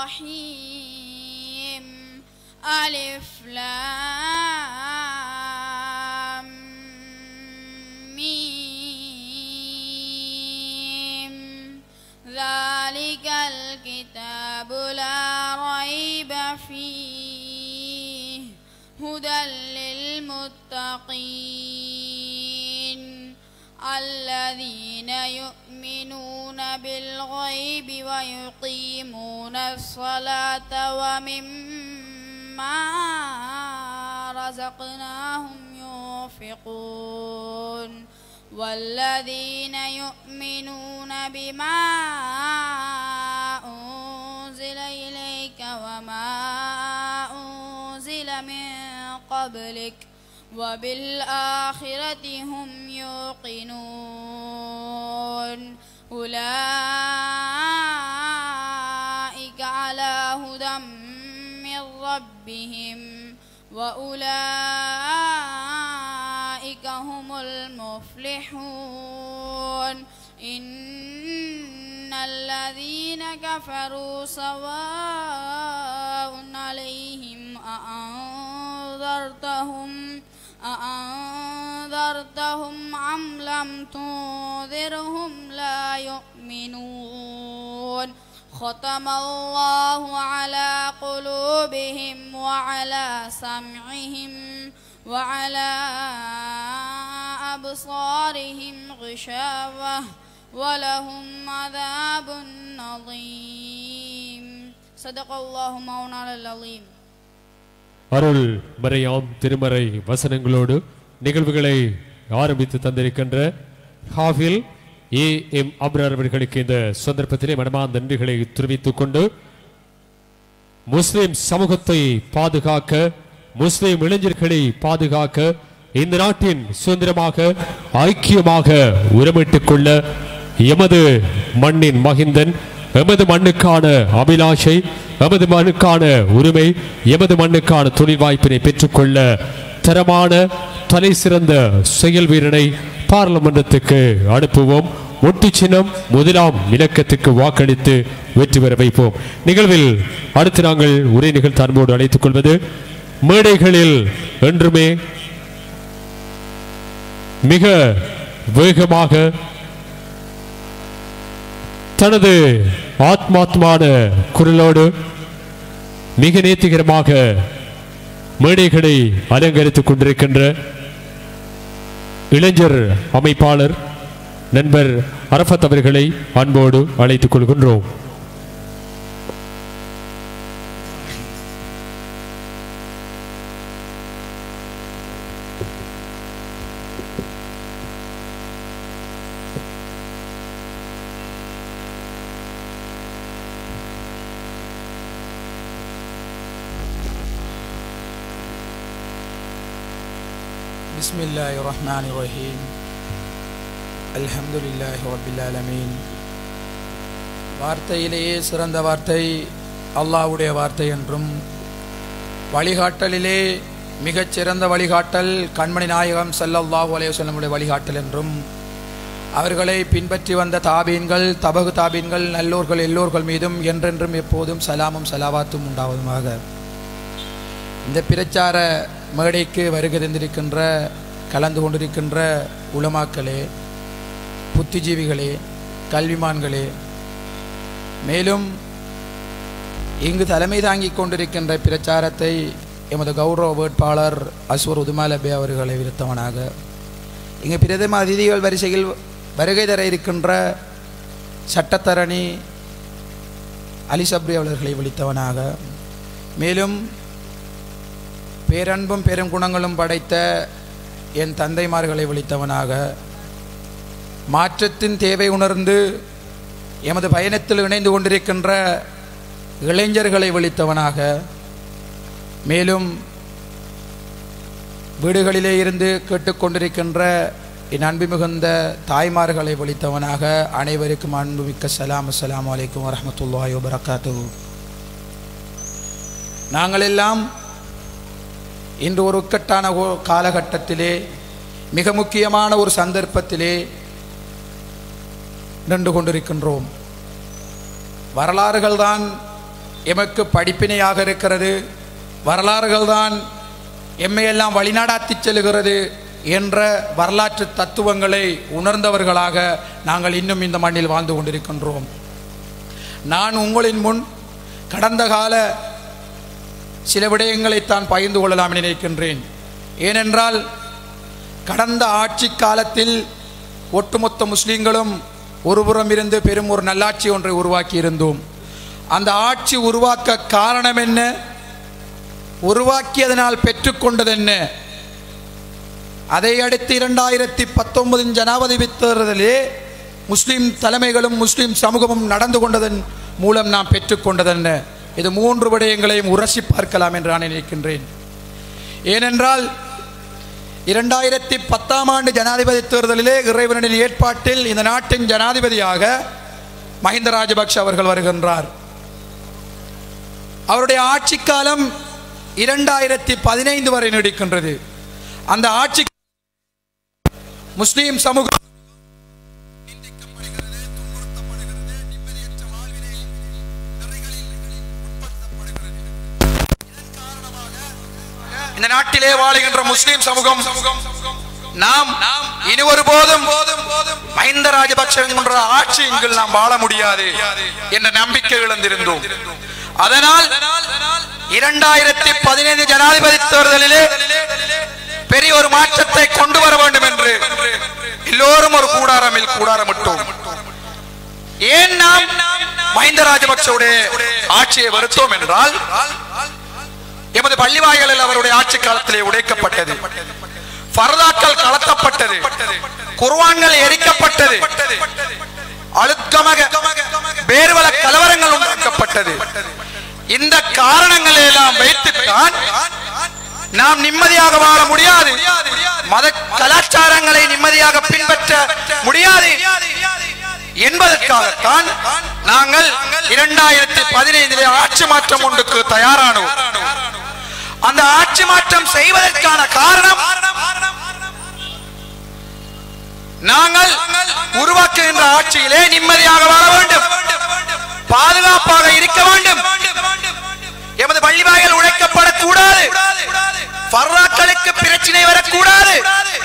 الرحيم ألف لام ميم ذلك الكتاب لا ريب فيه هدى للمتقين الذين يؤمنون بالغيب ويقيمون الصلاة ومما رزقناهم ينفقون والذين يؤمنون بما أنزل إليك وما أنزل من قبلك وبالآخرة هم يوقنون أولئك على هدى من ربهم وأولئك هم المفلحون إن الذين كفروا سواء عليهم أأنذرتهم أأنذرتهم أم لم تنذرهم لا يؤمنون ختم الله على قلوبهم وعلى سمعهم وعلى أبصارهم غشاوة ولهم عذاب عظيم صدق الله مولانا العظيم அருள் மறையாம் திருமறை வசனங்களோடு நிகழ்வுகளை ஆரம்பித்து தந்திருக்கின்ற ஹாஃபில் ஏ எம் அப்ரார் அவர்களுக்கு இந்த சந்தர்ப்பத்திலே மனமார்ந்த நன்றிகளை தெரிவித்துக் கொண்டு முஸ்லிம் சமூகத்தை பாதுகாக்க முஸ்லிம் இளைஞர்களை பாதுகாக்க இந்த நாட்டின் சுதந்திரமாக ஐக்கியமாக உரமிட்டுக் கொள்ள எமது மண்ணின் மகிந்தன் எமது மண்ணுக்கான அபிலாஷை எமது மண்ணுக்கான உரிமை எமது மண்ணுக்கான தொழில் வாய்ப்பினை பெற்றுக்கொள்ள தரமான தலை சிறந்த செயல் வீரனை பார்லமெண்டத்துக்கு அனுப்புவோம் ஒட்டு சின்னம் முதலாம் இலக்கத்துக்கு வாக்களித்து வெற்றி பெற வைப்போம் நிகழ்வில் அடுத்து நாங்கள் உரை நிகழ்த்த அன்போடு அழைத்துக் கொள்வது மேடைகளில் என்றுமே மிக வேகமாக தனது ஆத்மாத்மான குரலோடு மிக நேர்த்திகரமாக மேடைகளை அலங்கரித்துக் கொண்டிருக்கின்ற இளைஞர் அமைப்பாளர் நண்பர் அரஃபத் அவர்களை அன்போடு அழைத்துக் கொள்கின்றோம் بسم الله الرحمن الرحيم الحمد لله رب العالمين வார்த்தையிலேயே சிறந்த வார்த்தை அல்லாஹ்வுடைய வார்த்தை என்றும் வழிகாட்டலிலே மிகச் சிறந்த வழிகாட்டல் கண்மணி நாயகம் ஸல்லல்லாஹு அலைஹி வஸல்லமுடைய வழிகாட்டல் என்றும் அவர்களை பின்பற்றி வந்த தாபீன்கள் தபகு தாபீன்கள் நல்லோர்கள் எல்லோர்கள் மீதும் என்றென்றும் எப்போதும் சலாமும் சலாவாத்தும் உண்டாவதுமாக இந்த பிரச்சார மேடைக்கு வருகை தந்திருக்கின்ற கலந்து கொண்டிருக்கின்ற உலமாக்களே புத்திஜீவிகளே கல்விமான்களே மேலும் இங்கு தலைமை தாங்கிக் கொண்டிருக்கின்ற பிரச்சாரத்தை எமது கௌரவ வேட்பாளர் அஸ்வர் உதுமாலபே அவர்களை விருத்தவனாக இங்கு பிரதம அதிதிகள் வரிசையில் வருகை தர இருக்கின்ற சட்டத்தரணி அலி சப்ரி அவர்களை விழித்தவனாக மேலும் பேரன்பும் பெரும் குணங்களும் படைத்த என் தந்தைமார்களை விழித்தவனாக மாற்றத்தின் தேவை உணர்ந்து எமது பயணத்தில் இணைந்து கொண்டிருக்கின்ற இளைஞர்களை விழித்தவனாக மேலும் வீடுகளிலே இருந்து கேட்டுக்கொண்டிருக்கின்ற என் அன்பு மிகுந்த தாய்மார்களை விழித்தவனாக அனைவருக்கும் அன்புமிக்க சலாம் அஸ்ஸலாமு அலைக்கும் வரஹ்மத்துல்லாஹி வபரகாத்துஹு நாங்கள் எல்லாம் இன்று ஒரு இக்கட்டான ஓ- காலகட்டத்திலே மிக முக்கியமான ஒரு சந்தர்ப்பத்திலே நின்று கொண்டிருக்கின்றோம் வரலாறுகள் தான் எமக்கு படிப்பினையாக இருக்கிறது வரலாறுகள் தான் எம்மையெல்லாம் வழிநடாத்திச் செல்கிறது என்ற வரலாற்று தத்துவங்களை உணர்ந்தவர்களாக நாங்கள் இன்னும் இந்த மண்ணில் வாழ்ந்து கொண்டிருக்கின்றோம் நான் உங்களின் முன் கடந்த கால சில விடயங்களைத்தான் பகிர்ந்து கொள்ளலாம் என நினைக்கின்றேன் ஏனென்றால் கடந்த ஆட்சி காலத்தில் ஒட்டுமொத்த முஸ்லீம்களும் ஒருபுறம் இருந்து பெரும் ஒரு நல்லாட்சி ஒன்றை உருவாக்கி இருந்தோம் அந்த ஆட்சி உருவாக்க காரணம் என்ன உருவாக்கியதனால் பெற்றுக்கொண்டது என்ன அதை அடுத்து இரண்டாயிரத்தி பத்தொன்பதின் ஜனாதிபதி தேர்தலிலே முஸ்லிம் தலைமைகளும் முஸ்லிம் சமூகமும் நடந்து கொண்டதன் மூலம் நாம் பெற்றுக்கொண்டது என்ன இது மூன்று விடயங்களையும் உரசி பார்க்கலாம் என்று நான் நினைக்கின்றேன் ஏனென்றால் இரண்டாயிரத்தி பத்தாம் ஆண்டு ஜனாதிபதி தேர்தலிலே இறைவனின் ஏற்பாட்டில் இந்த நாட்டின் ஜனாதிபதியாக மஹிந்த ராஜபக்ஷ அவர்கள் வருகின்றார் அவருடைய ஆட்சி காலம் இரண்டாயிரத்தி பதினைந்து வரை நீடிக்கின்றது அந்த ஆட்சி முஸ்லீம் சமூகம் இந்த நாட்டிலே வாழுகின்ற முஸ்லீம் சமூகம் நாம் இனி ஒருபோதும் மஹிந்த ராஜபக்ஷ என்ற ஆட்சி இங்கு நாம் வாழ முடியாது என்ற நம்பிக்கை இழந்திருந்தோம் அதனால் இரண்டாயிரத்தி பதினைந்து ஜனாதிபதி தேர்தலிலே பெரிய ஒரு மாற்றத்தை கொண்டு வர வேண்டும் என்று எல்லோரும் ஒரு கூடாரமில் கூடாரமிட்டோம் ஏன் நாம் மஹிந்த ராஜபக்சவுடைய ஆட்சியை வருத்தோம் என்றால் எமது பள்ளிவாய்களில் அவருடைய ஆட்சி காலத்திலே உடைக்கப்பட்டது பரதாக்கள் கலத்தப்பட்டது குர்வான்கள் எரிக்கப்பட்டது அழுக்கமாக வேறுபல கலவரங்கள் உண்டாக்கப்பட்டது இந்த காரணங்களை எல்லாம் வைத்துத்தான் நாம் நிம்மதியாக வாழ முடியாது மத கலாச்சாரங்களை நிம்மதியாக பின்பற்ற முடியாது என்பதற்காகத்தான் நாங்கள் இரண்டாயிரத்தி பதினைந்திலே ஆட்சி மாற்றம் ஒன்றுக்கு தயாரானோம் அந்த ஆட்சி மாற்றம் செய்வதற்கான காரணம் நாங்கள் உருவாக்குகின்ற ஆட்சியிலே நிம்மதியாக வாழ வேண்டும் பாதுகாப்பாக இருக்க வேண்டும் எமது பள்ளிவாய்கள் உழைக்கப்படக்கூடாது பர்ராக்களுக்கு பிரச்சனை வரக்கூடாது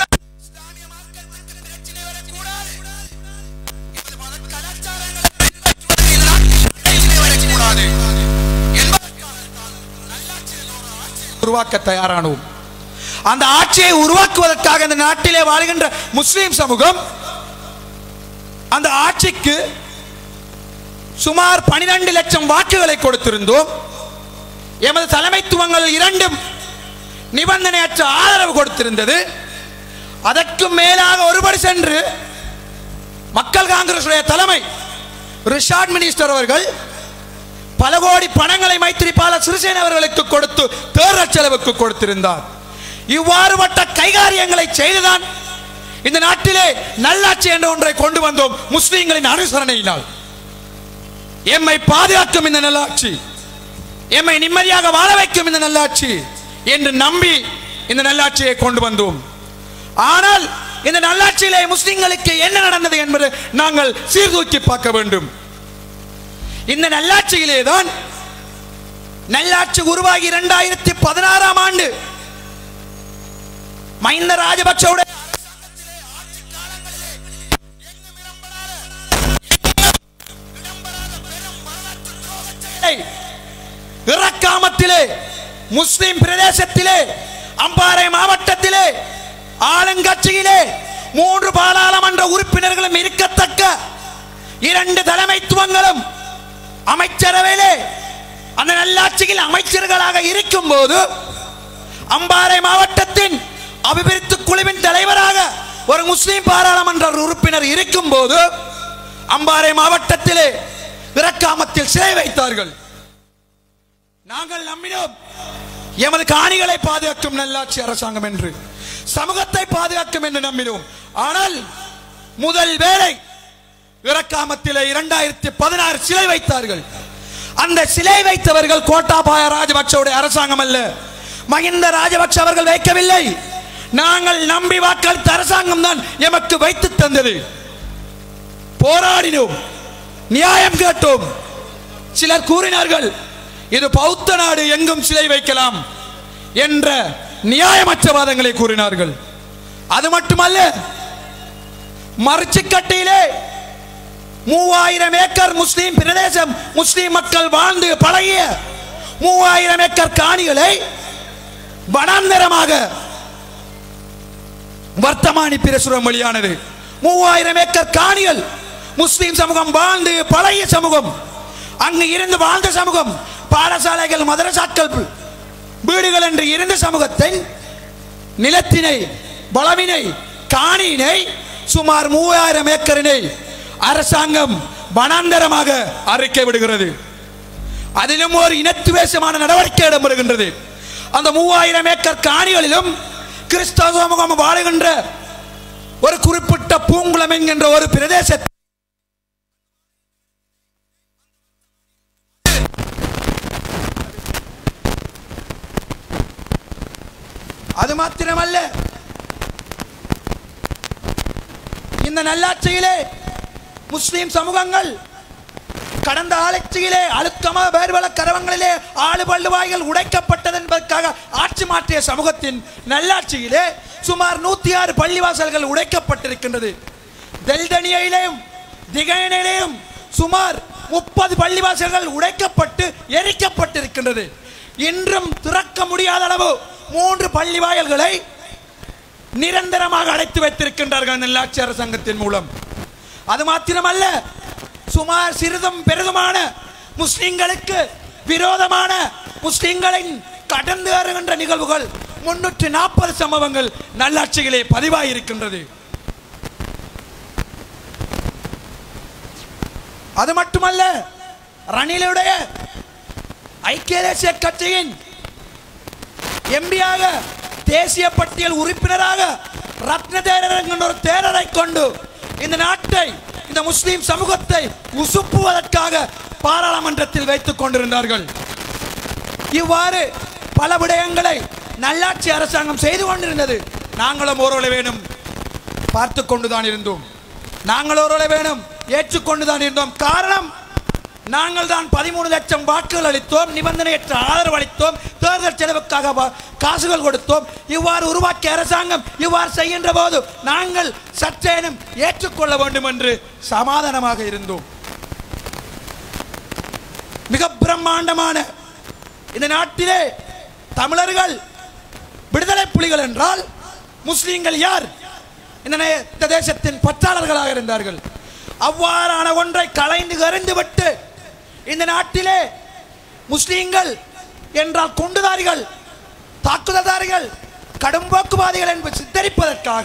உருவாக்க தயாரானோம் அந்த ஆட்சியை உருவாக்குவதற்காக இந்த நாட்டிலே வாழ்கின்ற முஸ்லிம் சமூகம் அந்த ஆட்சிக்கு சுமார் பனிரெண்டு லட்சம் வாக்குகளை கொடுத்திருந்தோம் எமது தலைமைத்துவங்கள் இரண்டும் நிபந்தனையற்ற ஆதரவு கொடுத்திருந்தது அதற்கும் மேலாக ஒருபடி சென்று மக்கள் காங்கிரசுடைய தலைமை ரிஷாட் மினிஸ்டர் அவர்கள் பல கோடி பணங்களை மைத்திரிபால சிறிசேன அவர்களுக்கு கொடுத்து தேர்தல் செலவுக்கு கொடுத்திருந்தார் இவ்வாறு பட்ட கைகாரியங்களை செய்துதான் இந்த நாட்டிலே நல்லாட்சி என்ற ஒன்றை கொண்டு வந்தோம் முஸ்லிம்களின் அனுசரணையினால் எம்மை பாதுகாக்கும் இந்த நல்லாட்சி எம்மை நிம்மதியாக வாழ வைக்கும் இந்த நல்லாட்சி என்று நம்பி இந்த நல்லாட்சியை கொண்டு வந்தோம் ஆனால் இந்த நல்லாட்சியிலே முஸ்லிம்களுக்கு என்ன நடந்தது என்பது நாங்கள் சீர்தூக்கி பார்க்க வேண்டும் இந்த நல்லாட்சியிலே தான் நல்லாட்சி உருவாகி இரண்டாயிரத்தி பதினாறாம் ஆண்டு மஹிந்த ராஜபக்சவுடைய இறக்காமத்திலே முஸ்லிம் பிரதேசத்திலே அம்பாறை மாவட்டத்திலே ஆளுங்கட்சியிலே மூன்று பாராளுமன்ற உறுப்பினர்களும் இருக்கத்தக்க இரண்டு தலைமைத்துவங்களும் அமைச்சரவையிலே அந்த நல்லாட்சியில் அமைச்சர்களாக இருக்கும் போது அம்பாறை மாவட்டத்தின் அபிவிருத்தி குழுவின் தலைவராக ஒரு முஸ்லிம் பாராளுமன்ற உறுப்பினர் இருக்கும் போது அம்பாறை மாவட்டத்திலே இறக்காமத்தில் சிறை வைத்தார்கள் நாங்கள் நம்பினோம் எமது காணிகளை பாதுகாக்கும் நல்லாட்சி அரசாங்கம் என்று சமூகத்தை பாதுகாக்கும் என்று நம்பினோம் ஆனால் முதல் வேலை இறக்காமத்திலே இரண்டாயிரத்தி பதினாறு சிலை வைத்தார்கள் அந்த சிலை வைத்தவர்கள் கோட்டாபாய ராஜபக்சவுடைய அரசாங்கம் அல்ல மஹிந்த ராஜபக்ஷ அவர்கள் வைக்கவில்லை நாங்கள் நம்பி வாக்களித்த அரசாங்கம் தான் எமக்கு வைத்து தந்தது போராடினோம் நியாயம் கேட்டோம் சிலர் கூறினார்கள் இது பௌத்த நாடு எங்கும் சிலை வைக்கலாம் என்ற நியாயமற்ற வாதங்களை கூறினார்கள் அது மட்டுமல்ல மறுச்சுக்கட்டையிலே மூவாயிரம் ஏக்கர் முஸ்லீம் பிரதேசம் முஸ்லீம் மக்கள் வாழ்ந்து பழகிய மூவாயிரம் ஏக்கர் காணிகளை வனாந்தரமாக வர்த்தமானி பிரசுரம் வெளியானது மூவாயிரம் ஏக்கர் காணிகள் முஸ்லீம் சமூகம் வாழ்ந்து பழைய சமூகம் அங்கு இருந்து வாழ்ந்த சமூகம் பாடசாலைகள் மதரசாக்கள் வீடுகள் என்று இருந்த சமூகத்தின் நிலத்தினை பலவினை காணியினை சுமார் மூவாயிரம் ஏக்கரினை அரசாங்கம் வனாந்தரமாக அறிக்கை விடுகிறது அதிலும் ஒரு இனத்துவேஷமான நடவடிக்கை இடம்பெறுகின்றது அந்த மூவாயிரம் ஏக்கர் காணிகளிலும் கிறிஸ்தவ சமூகம் வாழுகின்ற ஒரு குறிப்பிட்ட பூங்குளம் என்கின்ற ஒரு பிரதேசத்தை அது மாத்திரமல்ல இந்த நல்லாட்சியிலே முஸ்லிம் சமூகங்கள் கடந்த ஆட்சியிலே அழுத்தமா வேறுபல கரவங்களிலே ஆளு பள்ளுவாய்கள் உடைக்கப்பட்டது என்பதற்காக ஆட்சி மாற்றிய சமூகத்தின் நல்லாட்சியிலே சுமார் நூத்தி ஆறு பள்ளிவாசல்கள் உடைக்கப்பட்டிருக்கின்றது தெல்தனியிலேயும் திகையிலேயும் சுமார் முப்பது பள்ளிவாசல்கள் உடைக்கப்பட்டு எரிக்கப்பட்டிருக்கின்றது இன்றும் திறக்க முடியாத அளவு மூன்று பள்ளிவாயல்களை நிரந்தரமாக அடைத்து வைத்திருக்கின்றார்கள் நல்லாட்சி அரசாங்கத்தின் மூலம் அது மாத்திரமல்ல சுமார் சிறிதும் பெரிதுமான முஸ்லிம்களுக்கு விரோதமான முஸ்லிம்களின் கடந்து வருகின்ற நிகழ்வுகள் முன்னூற்றி நாற்பது சம்பவங்கள் நல்லாட்சிகளே பதிவாயிருக்கின்றது அது மட்டுமல்ல ரணிலுடைய ஐக்கிய தேசிய கட்சியின் எம்பியாக தேசிய பட்டியல் உறுப்பினராக ரத்ன தேரர் என்கின்ற ஒரு தேரரை கொண்டு இந்த நாட்டை இந்த முஸ்லிம் சமூகத்தை உசுப்புவதற்காக பாராளுமன்றத்தில் வைத்துக் கொண்டிருந்தார்கள் இவ்வாறு பல விடயங்களை நல்லாட்சி அரசாங்கம் செய்து கொண்டிருந்தது நாங்களும் ஒருவரை வேணும் பார்த்து கொண்டுதான் இருந்தோம் நாங்கள் ஒருவரை வேணும் ஏற்றுக்கொண்டுதான் இருந்தோம் காரணம் நாங்கள் தான் பதிமூணு லட்சம் வாக்குகள் அளித்தோம் நிபந்தனையற்ற ஆதரவு அளித்தோம் தேர்தல் செலவுக்காக வா- காசுகள் கொடுத்தோம் இவ்வாறு உருவாக்கிய அரசாங்கம் இவ்வாறு செய்கின்ற போது நாங்கள் சற்றேனும் ஏற்றுக்கொள்ள வேண்டும் என்று சமாதானமாக இருந்தோம் மிக பிரம்மாண்டமான இந்த நாட்டிலே தமிழர்கள் விடுதலை புலிகள் என்றால் முஸ்லிம்கள் யார் இந்த நே- இந்த தேசத்தின் பற்றாளர்களாக இருந்தார்கள் அவ்வாறான ஒன்றை கலைந்து கறிந்து விட்டு இந்த நாட்டிலே முஸ்லிம்கள் என்றால் குண்டுதாரிகள் தாக்குதல்தாரிகள் கடும்போக்குவாதிகள் என்று சித்தரிப்பதற்காக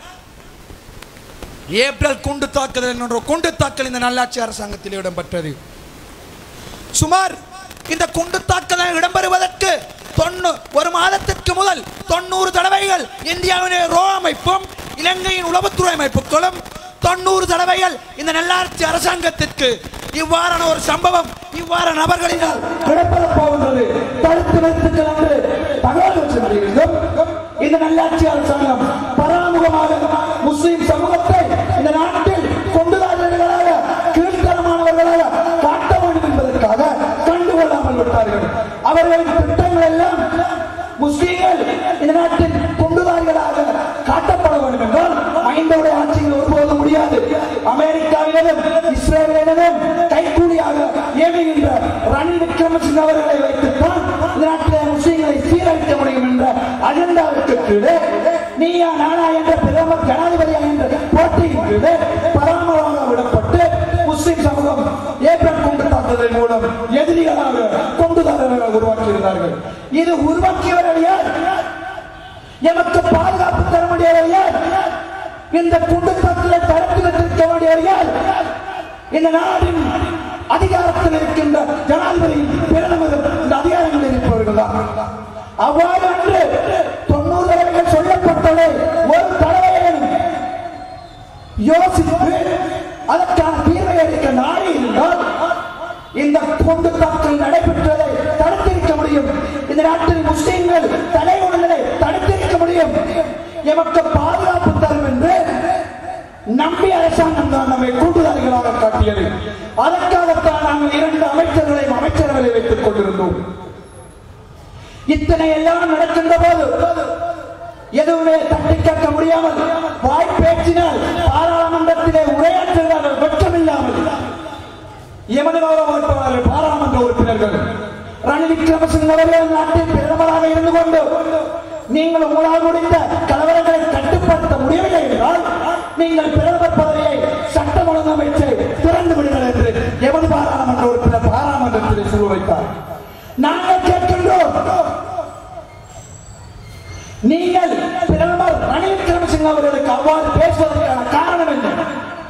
ஏப்ரல் குண்டு தாக்குதல் என்ற ஒரு குண்டு தாக்கல் இந்த நல்லாட்சி அரசாங்கத்தில் இடம்பெற்றது சுமார் இந்த குண்டு தாக்குதல் இடம்பெறுவதற்கு தொண்ணூ ஒரு மாதத்திற்கு முதல் தொண்ணூறு தடவைகள் இந்தியாவின் ரோ அமைப்பும் இலங்கையின் உளவுத்துறை அமைப்புகளும் தொண்ணூறு தடவைகள் இந்த நல்லாட்சி அரசாங்கத்திற்கு இவ்வாறான ஒரு சம்பவம் இவ்வாறான நபர்களினால் கிடைப்பது போகின்றது தடுத்து வைத்துக்கள் என்று தகவல் வச்சிருந்தீர்களும் இந்த நல்லாட்சி அரசாங்கம் பராமுகமாக முஸ்லிம் சமூகத்தை இந்த நாட்டில் கொண்டுதாரர்களாக கீழ்த்தரமானவர்களாக காட்ட வேண்டும் என்பதற்காக கண்டுகொள்ளாமல் விட்டார்கள் அவர்களின் திட்டங்கள் எல்லாம் முஸ்லீம்கள் இந்த நாட்டில் கொண்டுதாரிகளாக காட்டப்பட வேண்டும் என்றால் ஐந்தோடைய ஆட்சியில் ஒருபோதும் முடியாது அமெரிக்காவினதும் இஸ்ரேலினதும் கைக்கூலியாக ஏவுகின்ற ரணில் விக்ரமசிங்க அவர்களை வைத்துத்தான் இந்த நாட்டிலே முஸ்லீம்களை சீரழிக்க முடியும் என்ற அஜெண்டாவிற்கு கீழே நீயா நானா என்ற பிரதமர் ஜனாதிபதியா என்ற போட்டியின் கீழே பராமரமாக விடப்பட்டு முஸ்லிம் சமூகம் ஏப்ரல் குண்டு தாக்குதலின் மூலம் எதிரிகளாக கொண்டுதாரர்களை உருவாக்கியிருந்தார்கள் இது உருவாக்கியவர்கள் யார் எமக்கு பாதுகாப்பு தர வேண்டியவர் யார் இந்த குண்டு தாக்குதலை தடுத்து வைத்திருக்க வேண்டியவர் யார் இந்த நாட்டின் அதிகாரத்தில் இருக்கின்ற ஜனாதிபதி பிரதமர் இந்த அதிகாரங்களில் இருப்பவர்கள் தான் அவ்வாறு அன்று தொண்ணூறு தடவைகள் சொல்லப்பட்டதை ஒரு தடவையிலும் யோசித்து அதற்கான தீர்வை அளிக்க நாடி இருந்தால் இந்த கொண்டு தாக்கல் நடைபெற்றதை தடுத்திருக்க முடியும் இந்த நாட்டில் முஸ்லிம்கள் தலைவர்களை தடுத்திருக்க முடியும் எமக்கு பாதுகாப்பு தரும் என்று நம்பி அரசாங்கம் தான் நம்மை கூட்டுதாரிகளாக காட்டியது அதற்காகத்தான் நாங்கள் இரண்டு அமைச்சர்களையும் அமைச்சரவையை வைத்துக் கொண்டோம் கொண்டிருந்தோம் இத்தனை எல்லாம் நடக்கின்ற போது எதுவுமே தட்டி கேட்க முடியாமல் வாய் பேச்சினால் பாராளுமன்றத்திலே உரையாற்றுகிறார்கள் வெட்கமில்லாமல் எமது கௌரவ வேட்பாளர்கள் பாராளுமன்ற உறுப்பினர்கள் ரணில் விக்ரமசிங்க அவர்கள் நாட்டின் பிரதமராக இருந்து கொண்டு நீங்கள் உங்களால் முடிந்த கலவரங்களை கட்டுப்படுத்த முடியவில்லை என்றால் நீங்கள் பிரதமர் பதவியை சட்டம் ஒழுங்கு அமைச்சை திறந்து விடுங்கள் என்று எமது பாராளுமன்ற உறுப்பினர் பாராளுமன்றத்தில் சொல்ல வைத்தார் நாங்கள் கேட்கின்றோம் நீங்கள் பிரதமர் ரணில் விக்ரமசிங்க அவர்களுக்கு அவ்வாறு பேசுவதற்கான காரணம் என்ன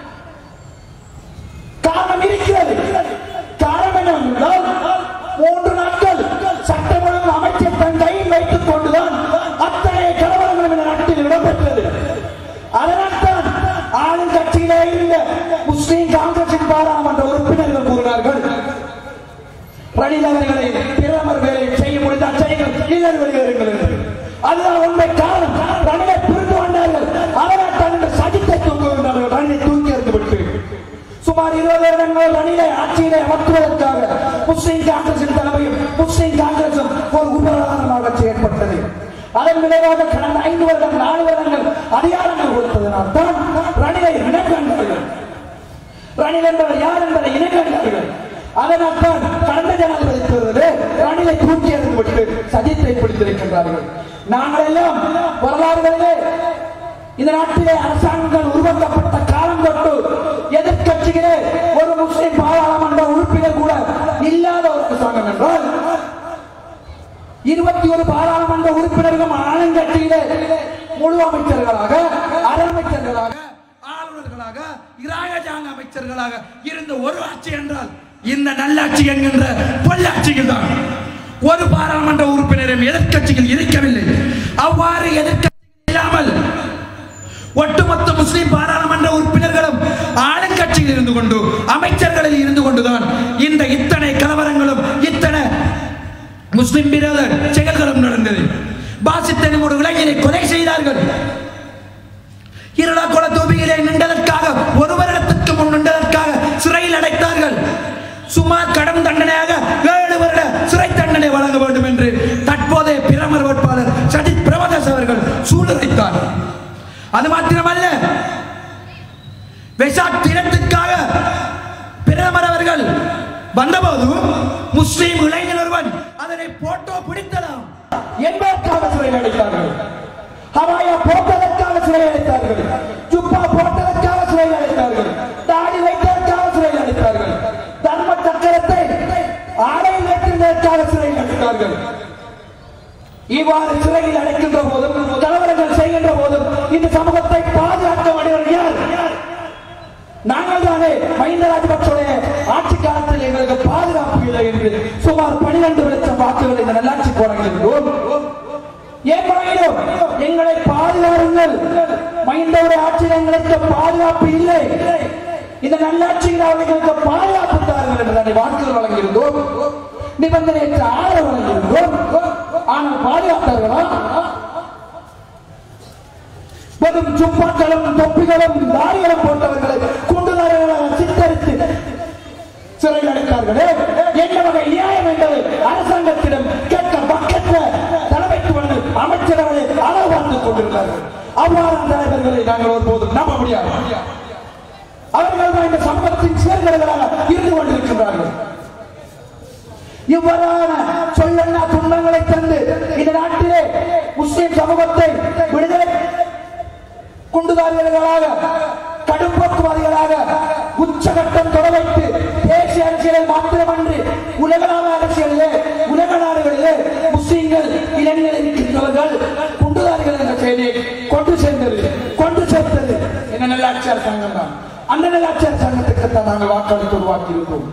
காரணம் இருக்கிறது காரணம் என்னவென்றால் மூன்று நாட்கள் சட்டம் ஒழுங்கு அமைச்சர் தன் கையில் வைத்துக் கொண்டுதான் அத்தகைய கலவரங்களும் இந்த நாட்டில் இடம்பெற்றது அதனால்தான் ஆளும் கட்சியிலே இருந்த முஸ்லீம் காங்கிரசின் பாராளுமன்ற உறுப்பினர்கள் கூறினார்கள் ரணில் அவர்களை பிரதமர் வேலை செய்ய முடிந்தால் செய்யுங்கள் இல்லை வெளியேறுங்கள் என்று அதுதான் உண்மை காரணம் ரணிலை புரிந்து கொண்டார்கள் அதனால் தான் இந்த சஜித்தை தூங்குகின்றார்கள் ரணிலை தூக்கி எறிந்துவிட்டு சுமார் இருபது வருடங்கள் ரணிலை ஆட்சியிலே அமர்த்துவதற்காக முஸ்லிம் காங்கிரசின் தலைமையும் முஸ்லிம் காங்கிரசும் ஒரு உபராதனமாக செயற்பட்டது அதன் விளைவாக கடந்த ஐந்து வருடம் நாலு வருடங்கள் அதிகாரங்கள் கொடுத்ததனால் தான் ரணிலை இனக்கண்டார்கள் ரணில் என்பவர் யார் என்பதை இனக்கண்டார்கள் அதனால் தான் கடந்த ஜனாதிபதி தேர்தலில் ரணிலை தூக்கி எறிந்து விட்டு சஜித்தை பிடித்திருக்கின்றார்கள் நாங்கள் எல்லாம் வரலாறுகளிலே இந்த நாட்டிலே அரசாங்கங்கள் உருவாக்கப்பட்ட காலம் தொட்டு எதிர்கட்சிகளே ஒரு முஸ்லிம் பாராளுமன்ற உறுப்பினர் கூட இல்லாத ஒரு அரசாங்கம் என்றால் இருபத்தி ஒரு பாராளுமன்ற உறுப்பினர்களும் ஆளுங்கட்சியிலே முழு அமைச்சர்களாக அரமைச்சர்களாக ஆளுநர்களாக இராஜாங்க அமைச்சர்களாக இருந்த ஒரு ஆட்சி என்றால் இந்த நல்லாட்சி என்கின்ற பொள்ளாட்சிகள் தான் ஒரு பாராளுமன்ற உறுப்பினரும் எதிர்க்கட்சிகள் இருக்கவில்லை அவ்வாறு எதிர்க்கட்சிகள் இல்லாமல் ஒட்டுமொத்த முஸ்லிம் பாராளுமன்ற உறுப்பினர்களும் ஆளுங்கட்சியில் இருந்து கொண்டு அமைச்சர்களில் இருந்து கொண்டுதான் இந்த இத்தனை கலவரங்களும் இத்தனை முஸ்லிம் விரோத செயல்களும் நடந்தது பாசித்தனும் ஒரு இளைஞரை கொலை செய்தார்கள் இருளா குல தூபியிலே நின்றதற்காக ஒரு வருடத்திற்கு முன் நின்றதற்காக சிறையில் அடைத்தார்கள் சுமார் கடும் தண்டனையாக ஏழு வருட சிறை தண்டனை வழங்க வேண்டும் என்று தற்போதைய பிரமர் வேட்பாளர் சஜித் பிரமதாஸ் அவர்கள் சூழ்நிலைத்தார் அது மாத்திரமல்ல வெசாக் தினத்துக்காக பிரதமர் அவர்கள் வந்தபோது முஸ்லீம் இளைஞர் ஒருவன் அதனை போட்டோ பிடித்தலாம் என்பதற்காக சிறையில் அடைத்தார்கள் ஹவாயா போட்டதற்காக சிறையில் அடைத்தார்கள் ஜுப்பா போட்டதற்காக சிறையில் அடைத்தார்கள் தாடி வைத்ததற்காக சிறையில் அடைத்தார்கள் தர்ம சக்கரத்தை ஆடையில் வைத்திருந்ததற்காக சிறையில் அடைத்தார்கள் இவ்வாறு சிறையில் அடைக்கின்ற போதும் கலவரங்கள் செய்கின்ற போதும் இந்த சமூகத்தை பாதுகாக்க வேண்டியவர் யார் நாங்கள் தானே மஹிந்த ராஜபக்சோடைய ஆட்சி காலத்தில் எங்களுக்கு பாதுகாப்பு இல்லை என்று சுமார் பனிரெண்டு லட்சம் வாக்குகள் இந்த நல்லாட்சி போராடுகிறோம் ஏன் போராடுகிறோம் எங்களை பாதுகாருங்கள் மஹிந்தவுடைய ஆட்சியில் எங்களுக்கு பாதுகாப்பு இல்லை இந்த நல்லாட்சியில் அவர்களுக்கு பாதுகாப்பு தாருங்கள் என்று தானே வாக்குகள் வழங்கியிருந்தோம் நிபந்தனையற்ற ஆதரவு வழங்கியிருந்தோம் ஆனால் பாதுகாத்தார்களா வெறும் சுப்பாக்களும் தொப்பிகளும் தாரிகளும் போன்றவர்களை குண்டுதாரிகளாக சித்தரித்து சிறையில் அடைத்தார்களே என்ன வகை நியாயம் என்பதை அரசாங்கத்திடம் கேட்க பக்கற்ற தலைமைத்துவங்கள் அமைச்சரவை அளவு பார்த்துக் கொண்டிருந்தார்கள் அவ்வாறான தலைவர்களை நாங்கள் ஒருபோதும் நம்ப முடியாது அவர்கள் தான் இந்த சமூகத்தின் சேர்ந்தவர்களாக இருந்து கொண்டிருக்கின்றார்கள் இவ்வாறான சொல்லண்ணா துன்பங்களை தந்து இந்த நாட்டிலே முஸ்லிம் சமூகத்தை விடுதலை குண்டுதாரிகளாக கடும்போக்குவாதிகளாக உச்சகட்டம் தொட வைத்து தேசிய அரசியலில் மாத்திரமன்றி உலகளாவ அரசியலிலே உலக நாடுகளிலே முஸ்லிம்கள் இளைஞர்கள் இருக்கின்றவர்கள் குண்டுதாரிகள் என்ற செய்தியை கொண்டு சேர்ந்தது கொண்டு சேர்த்தது என்ன நல்லாட்சி அரசாங்கம் தான் அந்த நல்லாட்சி அரசாங்கத்துக்கு தான் நாங்கள் வாக்களித்து உருவாக்கி இருக்கோம்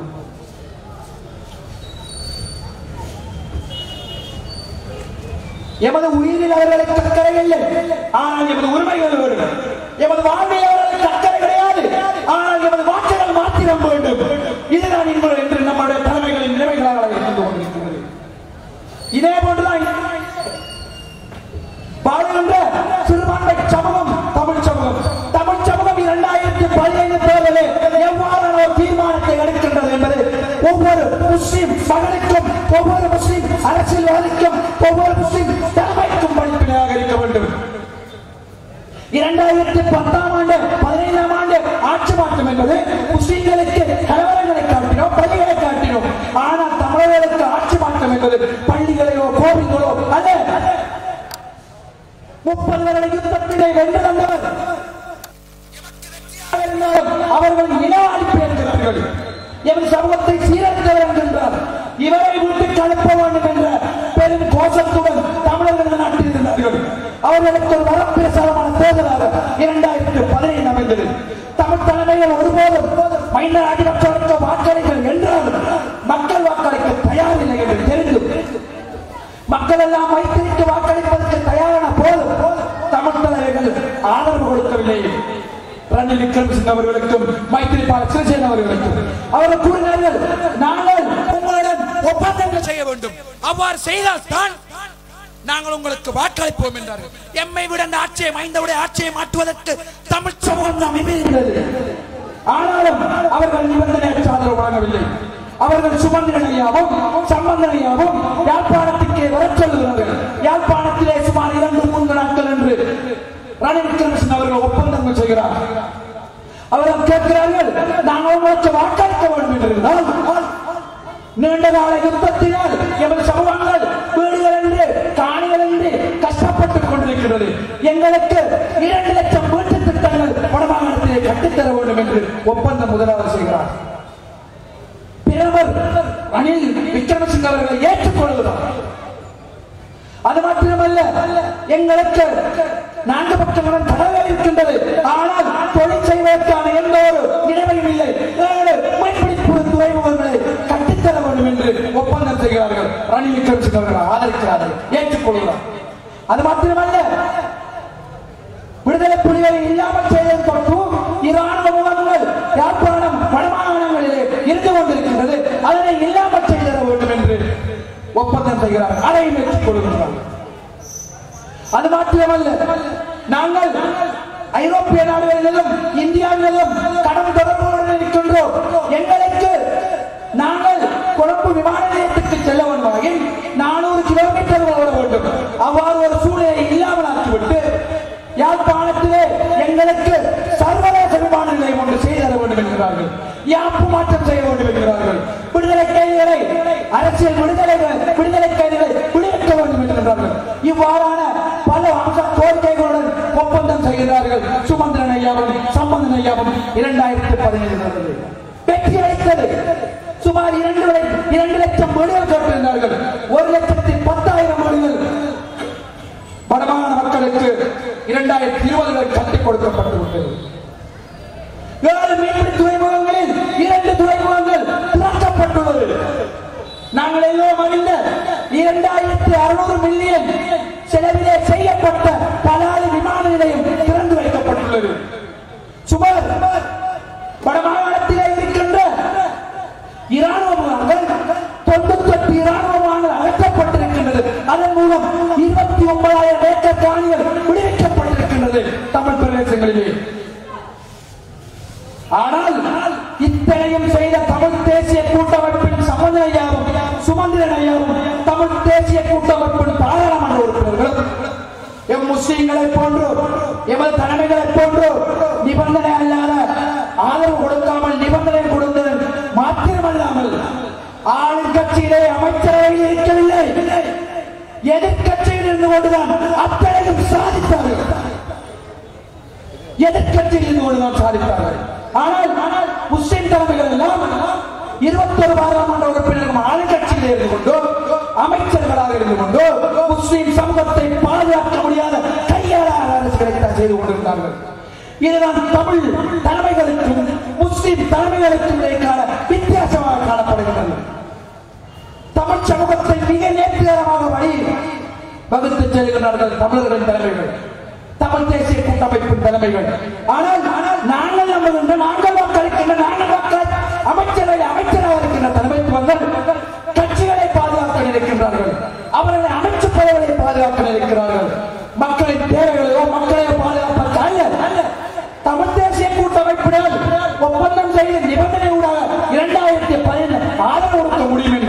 எமது உயிரில் அவர்களுக்கு அக்கறை இல்லை ஆனால் எமது உரிமைகள் வேண்டும் எமது வாழ்வில் அவர்களுக்கு அக்கறை கிடையாது ஆனால் எமது வாக்குகள் மாத்திரம் வேண்டும் இதுதான் இன்பம் என்று நம்முடைய தலைமைகளின் நிலைமைகளாக இருந்து கொண்டிருக்கிறது இதே போன்றுதான் வாழ்கின்ற சிறுபான்மை சமூகம் தமிழ் சமூகம் தமிழ் சமூகம் இரண்டாயிரத்தி பதினைந்து தேர்தலில் எவ்வாறான ஒரு தீர்மானத்தை எடுக்கின்றது என்பது ஒவ்வொரு முஸ்லிம் மகனுக்கும் ஒவ்வொரு முஸ்லிம் அரசியல்வாதிக்கும் ஒவ்வொரு முஸ்லிம் தலைமைக்கும் படிப்பினையாக இருக்க வேண்டும் இரண்டாயிரத்தி பத்தாம் ஆண்டு பதினைந்தாம் ஆண்டு ஆட்சி மாற்றம் என்பது முஸ்லிம்களுக்கு கலவரங்களை காட்டினோம் பள்ளிகளை காட்டினோம் ஆனால் தமிழர்களுக்கு ஆட்சி மாற்றம் என்பது பள்ளிகளையோ கோவில்களோ அல்ல முப்பது வருட யுத்தத்திலே வென்று தந்தவர் இருந்தாலும் அவர்கள் இன அழிப்பு என்கிறார்கள் எவன் சமூகத்தை சீரழித்தவர் என்கின்றார் இவரை வீட்டுக்கு அனுப்ப வேண்டும் என்ற பெரும் கோஷத்துடன் தமிழர்கள் இந்த நாட்டில் இருந்தார்கள் அவர்களுக்கு ஒரு வரப்பிரசாரமான தேர்தலாக இரண்டாயிரத்தி பதினைந்து அமைந்தது தமிழ் தலைமைகள் ஒருபோதும் மைந்த ராஜபக்சருக்கு வாக்களிகள் என்றாலும் மக்கள் வாக்களிக்க தயாரில்லை என்று தெரிந்தும் மக்கள் எல்லாம் மைத்திரிக்கு வாக்களிப்பதற்கு தயாரான போதும் தமிழ் தலைவர்கள் ஆதரவு கொடுக்கவில்லை ரணில் விக்ரமசிங்க அவர்களுக்கும் மைத்திரிபால சிறிசேன அவர்களுக்கும் அவர்கள் கூறினார்கள் நாங்கள் உங்களுடன் ஒப்பந்தங்கள் செய்ய வேண்டும் அவ்வாறு செய்தால் தான் நாங்கள் உங்களுக்கு வாக்களிப்போம் என்றார்கள் எம்மை விட அந்த ஆட்சியை மைந்தவுடைய ஆட்சியை மாற்றுவதற்கு தமிழ் சமூகம் நாம் இருந்தது ஆனாலும் அவர்கள் நிபந்தனையற்ற ஆதரவு வழங்கவில்லை அவர்கள் சுமந்திரனையாவும் சம்பந்தனையாவும் யாழ்ப்பாணத்துக்கே வரச் சொல்கிறார்கள் யாழ்ப்பாணத்திலே சுமார் இரண்டு மூன்று நாட்கள் என்று ரணில் விக்ரமசிங்க அவர்கள் ஒப்பந்தங்கள் செய்கிறார் அவர்கள் கேட்கிறார்கள் நாங்கள் உங்களுக்கு வாக்களிக்க வேண்டும் என்றிருந்தால் நீண்ட கால யுத்தத்தினால் எமது சமூகங்கள் வீடுகள் என்று காணிகள் என்று கஷ்டப்பட்டுக் கொண்டிருக்கிறது எங்களுக்கு இரண்டு லட்சம் வீட்டு திட்டங்கள் வடமாகாணத்திலே கட்டித்தர வேண்டும் என்று ஒப்பந்தம் முதலாவது செய்கிறார் பிரதமர் ரணில் விக்ரமசிங்க அவர்களை ஏற்றுக்கொள்கிறார் அது மாத்திரமல்ல எங்களுக்கு நான்கு பக்கங்களும் தடவை இருக்கின்றது ஆனால் தொழில் செய்வதற்கான எந்த ஒரு நிலைமையும் இல்லை ஏழு மீன்பிடிப்பு துறைமுகங்களை கட்டித்தர வேண்டும் என்று ஒப்பந்தம் செய்கிறார்கள் ரணில் விக்ரமசிங்க அவர்கள் ஆதரிக்கிறார்கள் ஏற்றுக்கொள்கிறார் அது மாத்திரமல்ல விடுதலை புலிகளை இல்லாமல் செய்தது தொட்டு இராணுவ முகாம்கள் யாழ்ப்பாணம் வடமாகாணங்களிலே இருந்து கொண்டிருக்கின்றது அதனை இல்லாமல் செய்தர வேண்டும் என்று ஒப்பந்தம் செய்கிறார் அதையும் ஏற்றுக்கொள்கிறார் அது மாத்திரமல்ல நாங்கள் ஐரோப்பிய நாடுகளிலும் இந்தியாவிலும் கடன் தொடர்புடன் இருக்கின்றோம் எங்களுக்கு நாங்கள் கொழும்பு விமான நிலையத்துக்கு செல்ல வேண்டுமாயின் நானூறு கிலோமீட்டர் ஓட வேண்டும் அவ்வாறு ஒரு சூழ்நிலை இல்லாமல் ஆக்கிவிட்டு யாழ்ப்பாணத்திலே எங்களுக்கு சர்வதேச விமான நிலையம் ஒன்று செய்து தர வேண்டும் என்கிறார்கள் யாப்பு மாற்றம் செய்ய வேண்டும் என்கிறார்கள் விடுதலை கைதிகளை அரசியல் விடுதலை விடுதலை கைதிகளை விடுவிக்க வேண்டும் என்கிறார்கள் இவ்வாறான பல அம்ச கோரிக்கைகளுடன் ஒப்பந்தம் செய்கிறார்கள் சுமந்திரன் ஐயாவும் சம்பந்தன் ஐயாவும் இரண்டாயிரத்தி பதினேழு வெற்றி அளித்தது சுமார் இரண்டு லட்ச- இரண்டு லட்சம் வீடுகள் கேட்டிருந்தார்கள் ஒரு லட்சத்தி பத்தாயிரம் வீடுகள் வடமாகாண மக்களுக்கு இரண்டாயிரத்தி இருபதுகள் கட்டிக் கொடுக்கப்பட்டு விட்டது ஏழு மீன்பிடி துறைமுகங்களில் இரண்டு துறைமுகங்கள் திறக்கப்பட்டுள்ளது நாங்கள் எல்லோரும் அறிந்த இரண்டாயிரத்தி அறுநூறு மில்லியன் செலவிலே செய்யப்பட்ட பலாலி விமான நிலையம் திறந்து வைக்கப்பட்டுள்ளது சுமார் வடமாகாணத்திலே இருக்கின்ற இராணுவ முகாம்கள் தொண்ணூத்தி எட்டு இராணுவ முகாம்கள் அகற்றப்பட்டிருக்கின்றது அதன் மூலம் இருபத்தி ஒன்பதாயிரம் ஏக்கர் காணிகள் விடுவிக்கப்பட்டிருக்கின்றது தமிழ் பிரதேசங்களிலே ஆனால் இத்தனையும் செய்த தமிழ் தேசிய கூட்டமைப்பின் சமநிலையாகவும் சுமந்திரனையாகவும் தமிழ் தேசிய கூட்டமைப்பின் பாராளுமன்ற உறுப்பினர்களும் எம் முஸ்லீம்களை போன்று எமது தலைமைகளை போன்று நிபந்தனை அல்லாத ஆதரவு கொடுக்காமல் நிபந்தனை கொடுத்தது மாத்திரமல்லாமல் ஆளுங்கட்சியிலே அமைச்சரவையில் இருக்கவில்லை எதிர்கட்சியில் இருந்து கொண்டுதான் அத்தனையும் சாதித்தார்கள் எதிர்கட்சியில் இருந்து கொண்டுதான் சாதித்தார்கள் ஆனால் ஆனால் முஸ்லிம் தலைமைகள் எல்லாம் இருபத்தொரு பாராளுமன்ற உறுப்பினர்கள் ஆளுங்கட்சியில் இருந்து கொண்டு அமைச்சர்களாக இருந்து கொண்டு முஸ்லிம் சமூகத்தை பாதுகாக்க முடியாத கையாளாக அரசுகளை தான் செய்து கொண்டிருந்தார்கள் இதுதான் தமிழ் தலைமைகளுக்கும் முஸ்லிம் தலைமைகளுக்கும் இடைக்கான வித்தியாசமாக காணப்படுகிறது தமிழ் சமூகத்தை மிக நேர்த்திகரமாக வழி வகுத்து செல்கிறார்கள் தமிழர்களின் தலைமைகள் தமிழ் தேசிய கூட்டமைப்பின் தலைமைகள் ஆனால் ஆனால் நாங்கள் நம்புகின்ற நாங்கள் வாக்களிக்கின்ற நாங்கள் வாக்களி அமைச்சரை அமைச்சராக இருக்கின்ற தலைமைத்துவங்கள் கட்சிகளை பாதுகாக்க நினைக்கின்றார்கள் அவர்களை அமைச்சு பதவிகளை பாதுகாக்க நினைக்கிறார்கள் மக்களின் தேவைகளையோ மக்களையோ பாதுகாப்பதற்கு அல்ல அல்ல தமிழ் தேசிய கூட்டமைப்பினால் ஒப்பந்தம் செய்த நிபந்தனை ஊடாக இரண்டாயிரத்தி பதினேழு ஆதரவு கொடுக்க முடியும்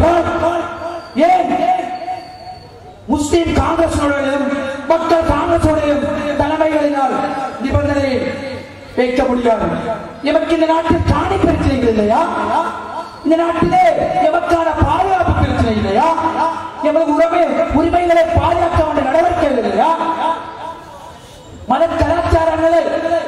ஏன் முஸ்லிம் காங்கிரசுடையும் மக்கள் காங்கிரசுடையும் தலைமைகளினால் நிபந்தனை வைக்க முடியாது எமக்கு இந்த நாட்டில் காணி பிரச்சனைகள் இல்லையா இந்த நாட்டிலே எமக்கான பாதுகாப்பு பிரச்சனை இல்லையா எமது உரிமை உரிமைகளை பாதுகாக்க வேண்டிய நடவடிக்கைகள் இல்லையா மத கலாச்சாரங்களை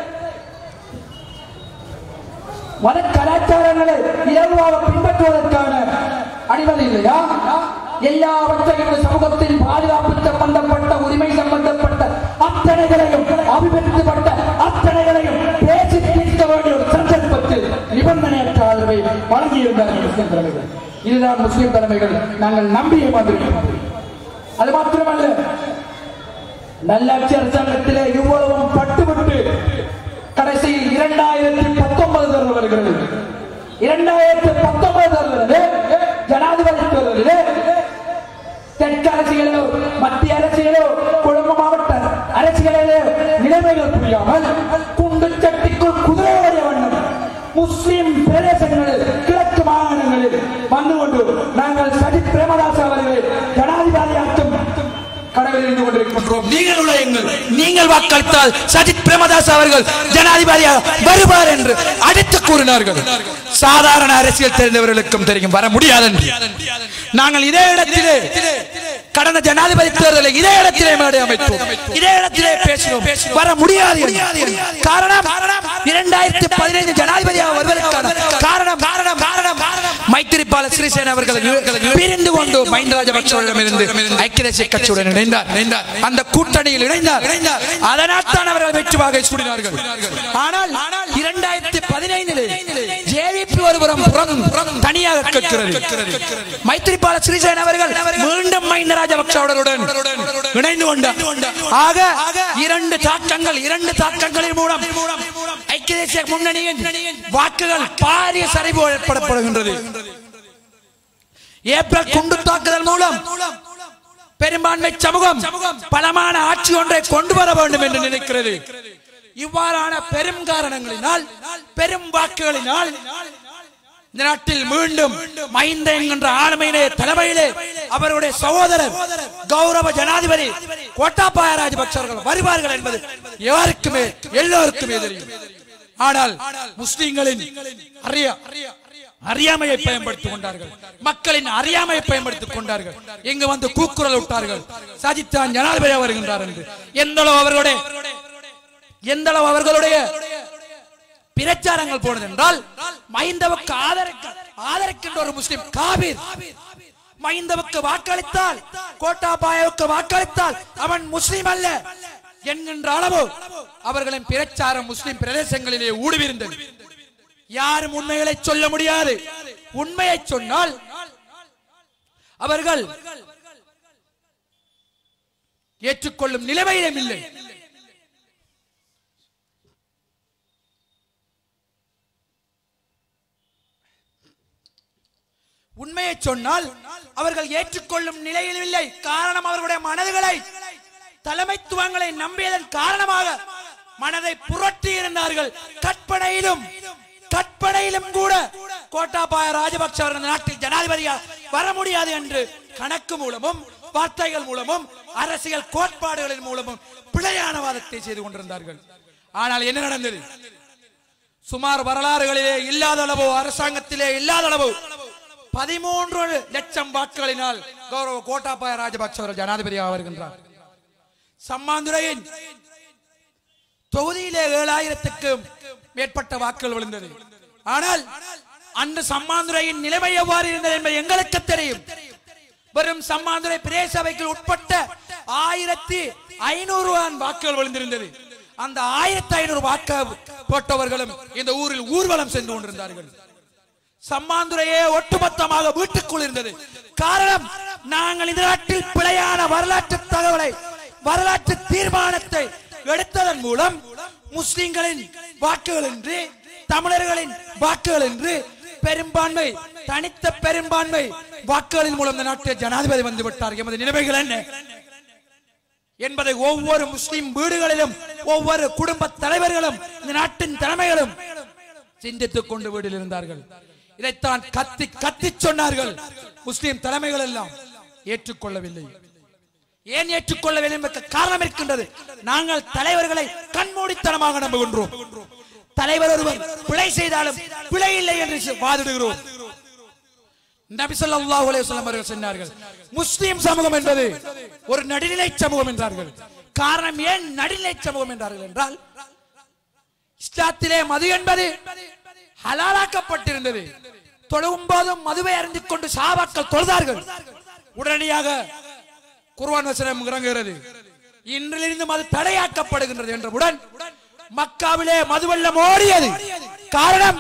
மத கலாச்சாரங்களை இலகுவாக பின்பற்றுவதற்கான அடிவல் இல்லையா எல்லாவற்றையும் இந்த சமூகத்தின் பாதுகாப்பு சம்பந்தப்பட்ட உரிமை சம்பந்தப்பட்ட அத்தனைகளையும் அபிவிருத்திப்பட்ட அத்தனைகளையும் பேசி தீர்க்க வேண்டிய ஒரு சந்தர்ப்பத்தில் நிபந்தனையற்ற ஆதரவை வழங்கியிருந்தார்கள் முஸ்லிம் தலைமைகள் இதுதான் முஸ்லிம் தலைமைகள் நாங்கள் நம்பிய மாதிரி அது மாத்திரமல்ல நல்லாட்சி அரசாங்கத்திலே இவ்வளவும் பட்டுவிட்டு கடைசியில் இரண்டாயிரத்தி பத்தொன்பது தேர்தல் வருகிறது இரண்டாயிரத்தி பத்தொன்பது தேர்தலிலே ஜனாதிபதி தேர்தலிலே தெற்கு அரசியலோ மத்திய அரசியலோ கொழும்பு மாவட்ட அரசியலிலே நிலைமைகள் புரியாமல் குண்டு சட்டிக்குள் குதிரை ஓடிய வண்ணம் முஸ்லிம் பிரதேசங்களில் கிழக்கு மாகாணங்களில் வந்து கொண்டு நாங்கள் சஜித் பிரேமதாஸ் அவர்களை ஜனாதிபதியாக்கும் கடவில் இருந்து கொண்டிருக்கின்றோம் நீங்கள் உழையுங்கள் நீங்கள் வாக்களித்தால் சஜித் பிரேமதாஸ் அவர்கள் ஜனாதிபதியாக வருவார் என்று அடித்து கூறினார்கள் சாதாரண அரசியல் தெரிந்தவர்களுக்கும் தெரியும் வர முடியாது என்று நாங்கள் இதே இடத்திலே கடந்த ஜனாதிபதி தேர்தலை இதே இடத்திலே மேடை அமைத்தோம் இதே இடத்திலே பேசினோம் வர முடியாது என்று. காரணம் இரண்டாயிரத்தி பதினைந்து ஜனாதிபதியாக வருவதற்கான காரணம் காரணம் காரணம் மைத்திரிபால சிறிசேன அவர்கள் பிரிந்து கொண்டு மஹிந்த ராஜபக்சவிடமிருந்து ஐக்கிய தேசிய கட்சியுடன் இணைந்தார் இணைந்தார் அந்த கூட்டணியில் இணைந்தார் அதனால் தான் அவர்கள் வெற்றி வாகை சூடினார்கள் ஆனால் இரண்டாயிரத்தி பதினைந்தில் ஜேவிபி ஒருபுறம் புறம் தனியாக கேட்கிறது மைத்திரிபால சிறிசேன அவர்கள் மீண்டும் மஹிந்த ராஜபக்சவுடன் இணைந்து கொண்டார் ஆக இரண்டு தாக்கங்கள் இரண்டு தாக்கங்களின் மூலம் ஐக்கிய தேசிய முன்னணியின் வாக்குகள் பாரிய சரிவு ஏற்படப்படுகின்றது ஏப்ரல் குண்டு தாக்குதல் மூலம் பெரும்பான்மை சமூகம் பலமான ஆட்சி ஒன்றை கொண்டு வர வேண்டும் என்று நினைக்கிறது இவ்வாறான பெரும் காரணங்களினால் பெரும் வாக்குகளினால் இந்த நாட்டில் மீண்டும் மைந்த என்கின்ற ஆளுமையிலே தலைமையிலே அவருடைய சகோதரர் கௌரவ ஜனாதிபதி கோட்டாபாய ராஜபக்ச அவர்கள் வருவார்கள் என்பது யாருக்குமே எல்லோருக்குமே தெரியும் ஆனால் முஸ்லிம்களின் அறிய அறியாமையை பயன்படுத்திக் கொண்டார்கள் மக்களின் அறியாமையை பயன்படுத்திக் கொண்டார்கள் இங்கு வந்து கூக்குரல் விட்டார்கள் சஜித்தான் ஜனாதிபதி வருகின்றார் என்று எந்த அளவு அவர்களுடைய எந்த அளவு அவர்களுடைய பிரச்சாரங்கள் போனது என்றால் மைந்தவுக்கு ஆதரிக்க ஆதரிக்கின்ற ஒரு முஸ்லிம் காபீர் மைந்தவுக்கு வாக்களித்தால் கோட்டாபாயவுக்கு வாக்களித்தால் அவன் முஸ்லிம் அல்ல என்கின்ற அளவு அவர்களின் பிரச்சாரம் முஸ்லிம் பிரதேசங்களிலே ஊடுவிருந்தது யாரும் உண்மைகளை சொல்ல முடியாது உண்மையை சொன்னால் அவர்கள் ஏற்றுக்கொள்ளும் நிலைமையிலும் இல்லை உண்மையை சொன்னால் அவர்கள் ஏற்றுக்கொள்ளும் நிலையில் இல்லை காரணம் அவர்களுடைய மனதுகளை தலைமைத்துவங்களை நம்பியதன் காரணமாக மனதை புரட்டி இருந்தார்கள் கற்பனையிலும் கற்பனையிலும் கூட கோட்டாபாய ராஜபக்ச அவர்கள் இந்த நாட்டில் ஜனாதிபதியாக வர முடியாது என்று கணக்கு மூலமும் வார்த்தைகள் மூலமும் அரசியல் கோட்பாடுகளின் மூலமும் பிழையான வாதத்தை செய்து கொண்டிருந்தார்கள் ஆனால் என்ன நடந்தது சுமார் வரலாறுகளிலே இல்லாத அளவு அரசாங்கத்திலே இல்லாத அளவு பதிமூன்று லட்சம் வாக்குகளினால் கௌரவ கோட்டாபாய ராஜபக்ச அவர்கள் ஜனாதிபதியாக வருகின்றார் சம்மாந்துரையின் தொகுதியிலே ஏழாயிரத்துக்கும் மேற்பட்ட வாக்குகள் விழுந்தது ஆனால் அந்த சம்மாந்துரையின் நிலைமை எவ்வாறு இருந்தது என்பது எங்களுக்கு தெரியும் வெறும் சம்மாந்துரை பிரேசபைக்கு உட்பட்ட ஆயிரத்தி ஐநூறு வாக்குகள் விழுந்திருந்தது அந்த ஆயிரத்தி ஐநூறு வாக்கு போட்டவர்களும் இந்த ஊரில் ஊர்வலம் சென்று கொண்டிருந்தார்கள் சம்மாந்துரையே ஒட்டுமொத்தமாக வீட்டுக்குள் இருந்தது காரணம் நாங்கள் இந்த நாட்டில் பிழையான வரலாற்று தகவலை வரலாற்று தீர்மானத்தை எடுத்ததன் மூலம் முஸ்லிம்களின் வாக்குகள் என்று தமிழர்களின் வாக்குகள் என்று பெரும்பான்மை தனித்த பெரும்பான்மை வாக்குகளின் மூலம் இந்த நாட்டில் ஜனாதிபதி வந்து விட்டார் எமது நிலைமைகள் என்ன என்பதை ஒவ்வொரு முஸ்லிம் வீடுகளிலும் ஒவ்வொரு குடும்ப தலைவர்களும் இந்த நாட்டின் தலைமைகளும் சிந்தித்துக் கொண்டு வீட்டில் இருந்தார்கள் இதைத்தான் கத்தி கத்தி சொன்னார்கள் முஸ்லிம் தலைமைகள் எல்லாம் ஏற்றுக்கொள்ளவில்லை ஏன் ஏற்றுக்கொள்ளவில்லை என்பதற்கு காரணம் இருக்கின்றது நாங்கள் தலைவர்களை கண்மூடித்தனமாக நம்புகின்றோம் தலைவர் ஒருவர் பிழை செய்தாலும் பிழை இல்லை என்று வாதிடுகிறோம் நபி ஸல்லல்லாஹு அலைஹி வஸல்லம் அவர்கள் சொன்னார்கள் முஸ்லிம் சமூகம் என்பது ஒரு நடுநிலை சமூகம் என்றார்கள் காரணம் ஏன் நடுநிலை சமூகம் என்றார்கள் என்றால் இஸ்லாத்திலே மது என்பது ஹலாலாக்கப்பட்டிருந்தது தொழுகும் போதும் மதுவை அறிந்து கொண்டு சாபாக்கள் தொழுதார்கள் உடனடியாக குர்ஆன் வசனம் இறங்குகிறது இன்றிலிருந்து மது தடையாக்கப்படுகின்றது என்றவுடன் மக்காவிலே மதுவெல்லம் ஓடியது காரணம்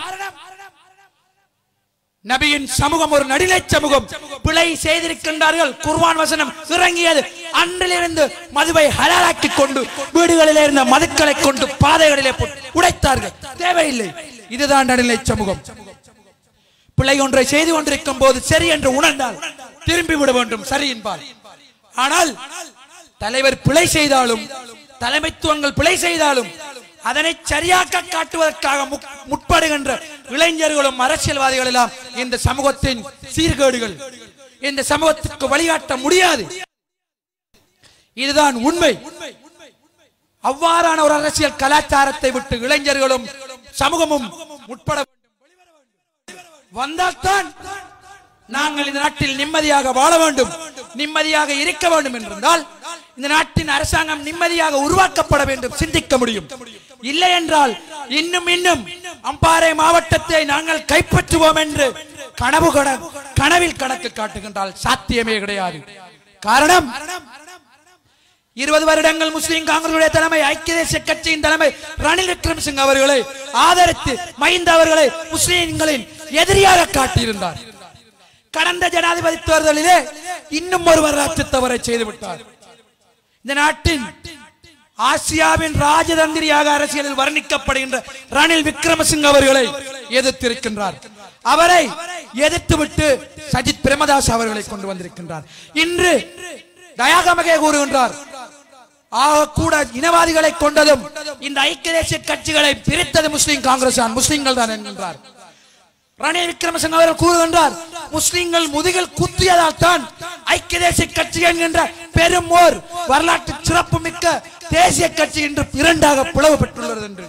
நபியின் சமூகம் ஒரு நடுநிலை சமூகம் பிழை செய்திருக்கின்றார்கள் குர்வான் வசனம் இறங்கியது அன்றிலிருந்து மதுவை ஹலாலாக்கி கொண்டு வீடுகளிலே இருந்த மதுக்களை கொண்டு பாதைகளிலே போட்டு உடைத்தார்கள் தேவையில்லை இதுதான் நடுநிலை சமூகம் பிழை ஒன்றை செய்து கொண்டிருக்கும் போது சரி என்று உணர்ந்தால் திரும்பி விட வேண்டும் சரி என்பார் ஆனால் தலைவர் பிழை செய்தாலும் தலைமைத்துவங்கள் பிழை செய்தாலும் அதனை சரியாக்க காட்டுவதற்காக முக்- முற்படுகின்ற இளைஞர்களும் அரசியல்வாதிகள் எல்லாம் இந்த சமூகத்தின் சீர்கேடுகள் இந்த சமூகத்துக்கு வழிகாட்ட முடியாது இதுதான் உண்மை அவ்வாறான ஒரு அரசியல் கலாச்சாரத்தை விட்டு இளைஞர்களும் சமூகமும் முற்பட வந்தால்தான் நாங்கள் இந்த நாட்டில் நிம்மதியாக வாழ வேண்டும் நிம்மதியாக இருக்க வேண்டும் என்றிருந்தால் இந்த நாட்டின் அரசாங்கம் நிம்மதியாக உருவாக்கப்பட வேண்டும் சிந்திக்க முடியும் இல்லை என்றால் இன்னும் இன்னும் அம்பாறை மாவட்டத்தை நாங்கள் கைப்பற்றுவோம் என்று கனவு கண கனவில் கணக்கு காட்டுகின்றால் சாத்தியமே கிடையாது காரணம் இருபது வருடங்கள் முஸ்லிம் காங்கிரசுடைய தலைமை ஐக்கிய தேசிய கட்சியின் தலைமை ரணில் விக்ரமசிங் அவர்களை ஆதரித்து மஹிந்த அவர்களை முஸ்லிம்களின் எதிரியாக காட்டியிருந்தார் கடந்த ஜனாதிபதி தேர்தலிலே இன்னும் ஒரு வரலாற்று தவறை செய்து விட்டார் இந்த நாட்டின் ஆசியாவின் ராஜதந்திரியாக அரசியலில் வர்ணிக்கப்படுகின்ற ரணில் விக்ரமசிங்க அவர்களை எதிர்த்திருக்கின்றார் அவரை எதிர்த்துவிட்டு சஜித் பிரேமதாஸ் அவர்களை கொண்டு வந்திருக்கின்றார் இன்று தயாகமகே கூறுகின்றார் ஆக கூட இனவாதிகளை கொண்டதும் இந்த ஐக்கிய தேசிய கட்சிகளை பிரித்தது முஸ்லிம் காங்கிரஸ் தான் முஸ்லிம்கள் தான் என்கின்றார் ரணில் விக்ரமசிங்க அவர்கள் கூறுகின்றார் முஸ்லிம்கள் முதுகில் குத்தியதால் தான் ஐக்கிய தேசிய கட்சி என்கின்ற பெரும் ஓர் வரலாற்று சிறப்பு மிக்க தேசிய கட்சி என்று இரண்டாக பிளவு பெற்றுள்ளது என்று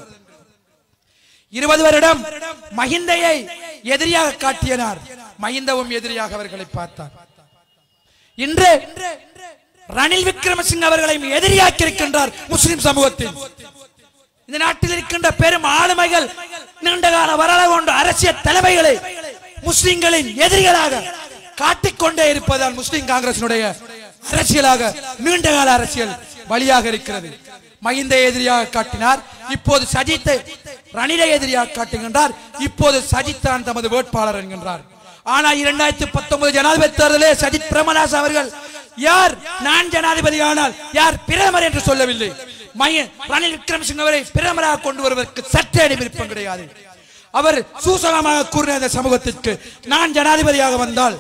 இருபது வருடம் மஹிந்தையை எதிரியாக காட்டியனார் மஹிந்தவும் எதிரியாக அவர்களை பார்த்தார் இன்று ரணில் விக்ரமசிங்க அவர்களையும் எதிரியாக்கி இருக்கின்றார் முஸ்லிம் சமூகத்தில் இந்த நாட்டில் இருக்கின்ற பெரும் ஆளுமைகள் நீண்டகால வரலாறு கொண்ட அரசியல் தலைமைகளை முஸ்லிம்களின் எதிரிகளாக காட்டிக்கொண்டே இருப்பதால் முஸ்லிம் காங்கிரசினுடைய அரசியலாக நீண்டகால அரசியல் வழியாக இருக்கிறது மஹிந்த எதிரியாக காட்டினார் இப்போது சஜித்தை ரணிலை எதிரியாக காட்டுகின்றார் இப்போது சஜித் தான் தமது வேட்பாளர் என்கின்றார் ஆனா இரண்டாயிரத்தி பத்தொன்பது ஜனாதிபதி தேர்தலில் சஜித் பிரேமதாஸ் அவர்கள் யார் நான் ஜனாதிபதி ஆனால் யார் பிரதமர் என்று சொல்லவில்லை மைய- ரணில் விக்ரமசிங்க அவரை பிரதமராக கொண்டு வருவதற்கு சற்றே விருப்பம் கிடையாது அவர் சூசகமாக கூறின இந்த சமூகத்திற்கு நான் ஜனாதிபதியாக வந்தால்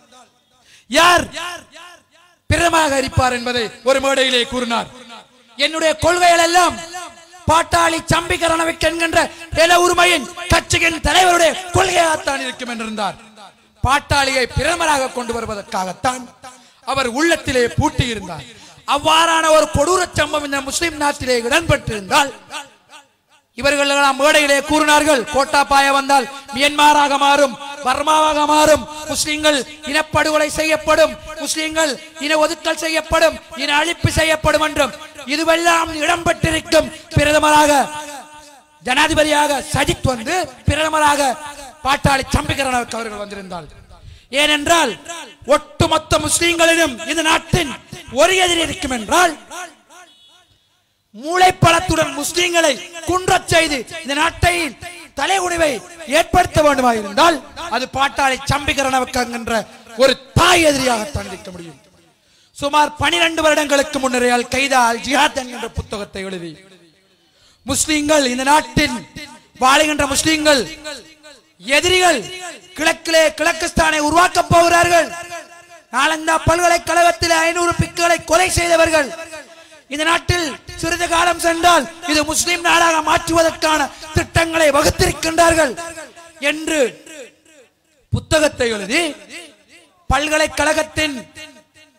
யார் பிரதமராக இருப்பார் என்பதை ஒரு மேடையிலே கூறினார் என்னுடைய கொள்கைகள் எல்லாம் பாட்டாளி சம்பிகரணவிக் என்கின்ற நில உரிமையின் கட்சியின் தலைவருடைய கொள்கையாகத்தான் இருக்கும் என்றிருந்தார் பாட்டாளியை பிரதமராக கொண்டு வருவதற்காகத்தான் அவர் உள்ளத்திலே பூட்டியிருந்தார் அவ்வாறான ஒரு கொடூர சம்பவம் இந்த முஸ்லிம் நாட்டிலே இடம்பெற்றிருந்தால் இவர்கள் எல்லாம் மேடையிலே கூறினார்கள் கோட்டாபாய வந்தால் மியன்மாராக மாறும் பர்மாவாக மாறும் முஸ்லிம்கள் இனப்படுகொலை செய்யப்படும் முஸ்லிம்கள் இன ஒதுக்கல் செய்யப்படும் இன அழிப்பு செய்யப்படும் என்றும் இதுவெல்லாம் இடம்பெற்றிருக்கும் பிரதமராக ஜனாதிபதியாக சஜித் வந்து பிரதமராக பாட்டாளி சம்பிகரனுக்கு அவர்கள் வந்திருந்தால் ஏனென்றால் ஒட்டுமொத்த முஸ்லிம்களிடம் இந்த நாட்டின் ஒரு எதிரி இருக்கும் என்றால் மூளைப்பழத்துடன் முஸ்லிம்களை குன்றச் செய்து இந்த நாட்டை தலைகுனிவை ஏற்படுத்த வேண்டுமாயிருந்தால் அது பாட்டாளி சம்பிகரனவுக்கு என்கின்ற ஒரு தாய் எதிரியாகத்தான் இருக்க முடியும் சுமார் பனிரெண்டு வருடங்களுக்கு முன்னரே அல் கைதா அல் ஜிஹாத் என்கின்ற புத்தகத்தை எழுதி முஸ்லிம்கள் இந்த நாட்டின் வாழுகின்ற முஸ்லிம்கள் எதிரிகள் கிழக்கிலே கிழக்கிஸ்தானை உருவாக்கப் போகிறார்கள் நாளந்தா பல்கலைக்கழகத்தில் ஐநூறு பிக்குகளை கொலை செய்தவர்கள் இந்த நாட்டில் சிறிது காலம் சென்றால் இது முஸ்லிம் நாடாக மாற்றுவதற்கான திட்டங்களை வகுத்திருக்கின்றார்கள் என்று புத்தகத்தை எழுதி பல்கலைக்கழகத்தின்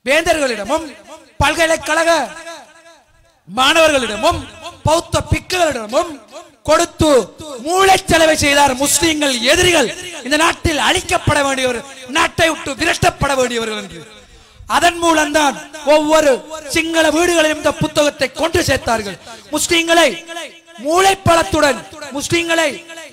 வேந்தர்களிடமும் பல்கலைக்கழக மாணவர்களிடமும் பௌத்த பிக்குகளிடமும் கொடுத்து மூளைச்சலவை செய்தார் முஸ்லிம்கள் எதிரிகள் இந்த நாட்டில் அழிக்கப்பட வேண்டியவர் நாட்டை விட்டு விரட்டப்பட வேண்டியவர்கள் என்று அதன் மூலம்தான் ஒவ்வொரு சிங்கள வீடுகளிலும் இந்த புத்தகத்தை கொண்டு சேர்த்தார்கள் முஸ்லிம்களை மூளைப்பழத்துடன் முஸ்லிம்களை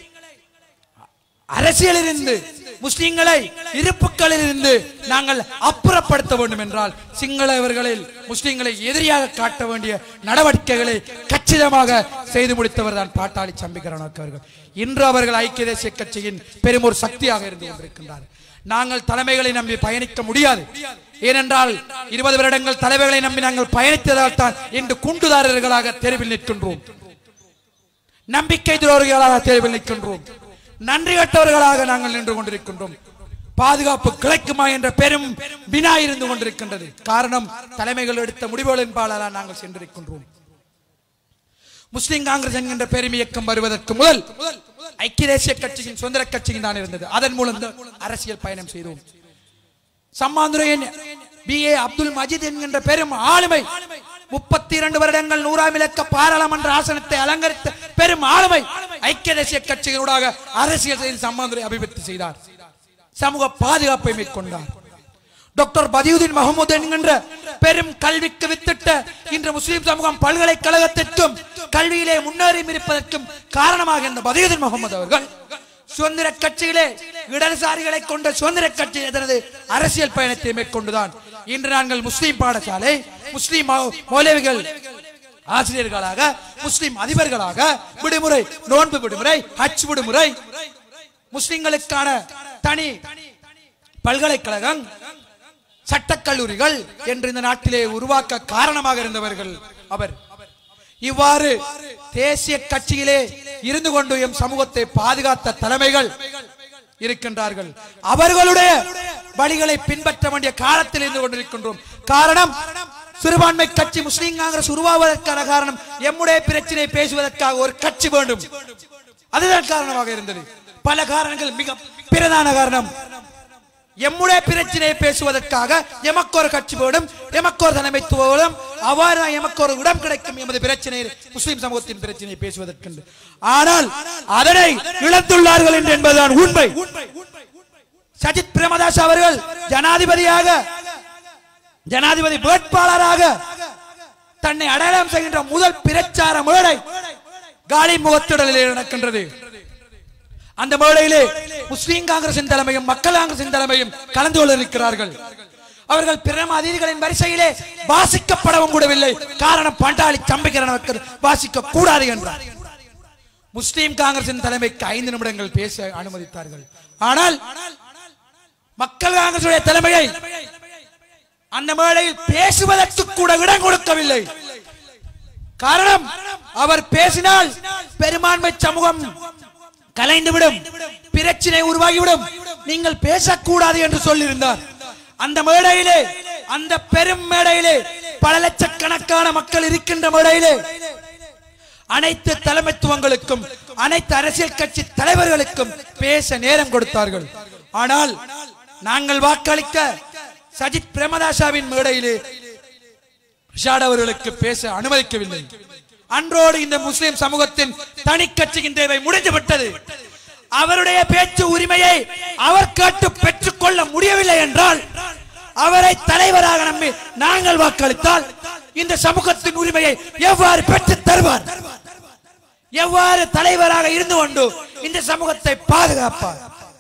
அரசியலிலிருந்து முஸ்லிம்களை இருப்புக்களில் இருந்து நாங்கள் அப்புறப்படுத்த வேண்டும் என்றால் சிங்களவர்களில் முஸ்லிம்களை எதிரியாக காட்ட வேண்டிய நடவடிக்கைகளை கச்சிதமாக செய்து முடித்தவர் தான் பாட்டாளி சம்பிகரனாக்கு அவர்கள் இன்று அவர்கள் ஐக்கிய தேசிய கட்சியின் பெரும் ஒரு சக்தியாக இருந்து கொண்டிருக்கின்றார் நாங்கள் தலைமைகளை நம்பி பயணிக்க முடியாது ஏனென்றால் இருபது வருடங்கள் தலைவர்களை நம்பி நாங்கள் பயணித்ததால் தான் இன்று குண்டுதாரர்களாக தெருவில் நிற்கின்றோம் நம்பிக்கை துரோகிகளாக தேர்வில் நிற்கின்றோம் நன்றி கட்டவர்களாக நாங்கள் நின்று கொண்டிருக்கின்றோம் பாதுகாப்பு கிடைக்குமா என்ற பெரும் வினா இருந்து கொண்டிருக்கின்றது காரணம் தலைமைகள் எடுத்த முடிவுகளின் பாலாக நாங்கள் சென்றிருக்கின்றோம் முஸ்லிம் காங்கிரஸ் என்கின்ற பெரும் இயக்கம் வருவதற்கு முதல் ஐக்கிய தேசிய கட்சியின் சுதந்திர கட்சியின் தான் இருந்தது அதன் மூலம் தான் அரசியல் பயணம் செய்தோம் சம்மாந்துரையின் பி ஏ அப்துல் மஜித் என்கின்ற பெரும் ஆளுமை முப்பத்தி இரண்டு வருடங்கள் நூறாம் இலக்க பாராளுமன்ற ஆசனத்தை அலங்கரித்த பெரும் ஆளுமை ஐக்கிய தேசிய கட்சிகளூடாக அரசியல் செய்து சம்மாந்துரை அபிவிருத்தி செய்தார் சமூக பாதுகாப்பை மேற்கொண்டார் டாக்டர் பதியுதீன் மஹமூத் என்கின்ற பெரும் கல்விக்கு வித்திட்ட இன்று முஸ்லிம் சமூகம் பல்கலைக்கழகத்திற்கும் கல்வியிலே முன்னேறி இருப்பதற்கும் காரணமாக இந்த பதியுதீன் முகமது அவர்கள் சுதந்திர கட்சியிலே இடதுசாரிகளை கொண்ட சுதந்திர கட்சி தனது அரசியல் பயணத்தை மேற்கொண்டுதான் இன்று நாங்கள் முஸ்லிம் பாடசாலை முஸ்லிம் மௌ- மௌலவிகள் ஆசிரியர்களாக முஸ்லிம் அதிபர்களாக விடுமுறை நோன்பு விடுமுறை ஹஜ் விடுமுறை முஸ்லிம்களுக்கான தனி பல்கலைக்கழகம் சட்டக்கல்லூரிகள் என்று இந்த நாட்டிலே உருவாக்க காரணமாக இருந்தவர்கள் அவர் இவ்வாறு தேசிய கட்சியிலே இருந்து கொண்டு எம் சமூகத்தை பாதுகாத்த தலைமைகள் இருக்கின்றார்கள் அவர்களுடைய வழிகளை பின்பற்ற வேண்டிய காலத்தில் இருந்து கொண்டிருக்கின்றோம் காரணம் சிறுபான்மை கட்சி முஸ்லிம் காங்கிரஸ் உருவாவதற்கான காரணம் எம்முடைய பிரச்சனை பேசுவதற்காக ஒரு கட்சி வேண்டும் அதுதான் காரணமாக இருந்தது பல காரணங்கள் மிக பிரதான காரணம் எம்முடைய பிரச்சனையை பேசுவதற்காக எமக்கு ஒரு கட்சி போடும் எமக்கு ஒரு தலைமைத்துவம் அவ்வாறு தான் எமக்கு ஒரு இடம் கிடைக்கும் எமது பிரச்சனை முஸ்லிம் சமூகத்தின் பிரச்சனையை பேசுவதற்கு ஆனால் அதனை இழந்துள்ளார்கள் என்று என்பதுதான் உண்மை சஜித் பிரேமதாஸ் அவர்கள் ஜனாதிபதியாக ஜனாதிபதி வேட்பாளராக தன்னை அடையாளம் செய்கின்ற முதல் பிரச்சார மேடை காலி முகத்திடலில் நடக்கின்றது அந்த மேடையிலே முஸ்லிம் காங்கிரசின் தலைமையும் மக்கள் காங்கிரசின் தலைமையும் கலந்து கொள்ள இருக்கிறார்கள் அவர்கள் பிரம அதிதிகளின் வரிசையிலே வாசிக்கப்படவும் கூடவில்லை காரணம் பண்டாளி சம்பிக்கிறவர்கள் வாசிக்க கூடாது என்றார் முஸ்லிம் காங்கிரசின் தலைமைக்கு ஐந்து நிமிடங்கள் பேச அனுமதித்தார்கள் ஆனால் மக்கள் காங்கிரசுடைய தலைமையை அந்த மேடையில் பேசுவதற்கு கூட இடம் கொடுக்கவில்லை காரணம் அவர் பேசினால் பெரும்பான்மை சமூகம் கலைந்துவிடும் பிரச்சனை உருவாகிவிடும் நீங்கள் பேசக்கூடாது என்று சொல்லியிருந்தார் அந்த மேடையிலே அந்த பெரும் மேடையிலே பல லட்சக்கணக்கான மக்கள் இருக்கின்ற மேடையிலே அனைத்து தலைமைத்துவங்களுக்கும் அனைத்து அரசியல் கட்சி தலைவர்களுக்கும் பேச நேரம் கொடுத்தார்கள் ஆனால் நாங்கள் வாக்களிக்க சஜித் பிரேமதாசாவின் மேடையிலே ரிஷாட் அவர்களுக்கு பேச அனுமதிக்கவில்லை அன்றோடு இந்த முஸ்லிம் சமூகத்தின் தனி கட்சியின் தேவை முடிந்து விட்டது அவருடைய பேச்சு உரிமையை அவர் கேட்டு பெற்றுக் கொள்ள முடியவில்லை என்றால் அவரை தலைவராக நம்பி நாங்கள் வாக்களித்தால் இந்த சமூகத்தின் உரிமையை எவ்வாறு பெற்றுத் தருவார் எவ்வாறு தலைவராக இருந்து கொண்டு இந்த சமூகத்தை பாதுகாப்பார்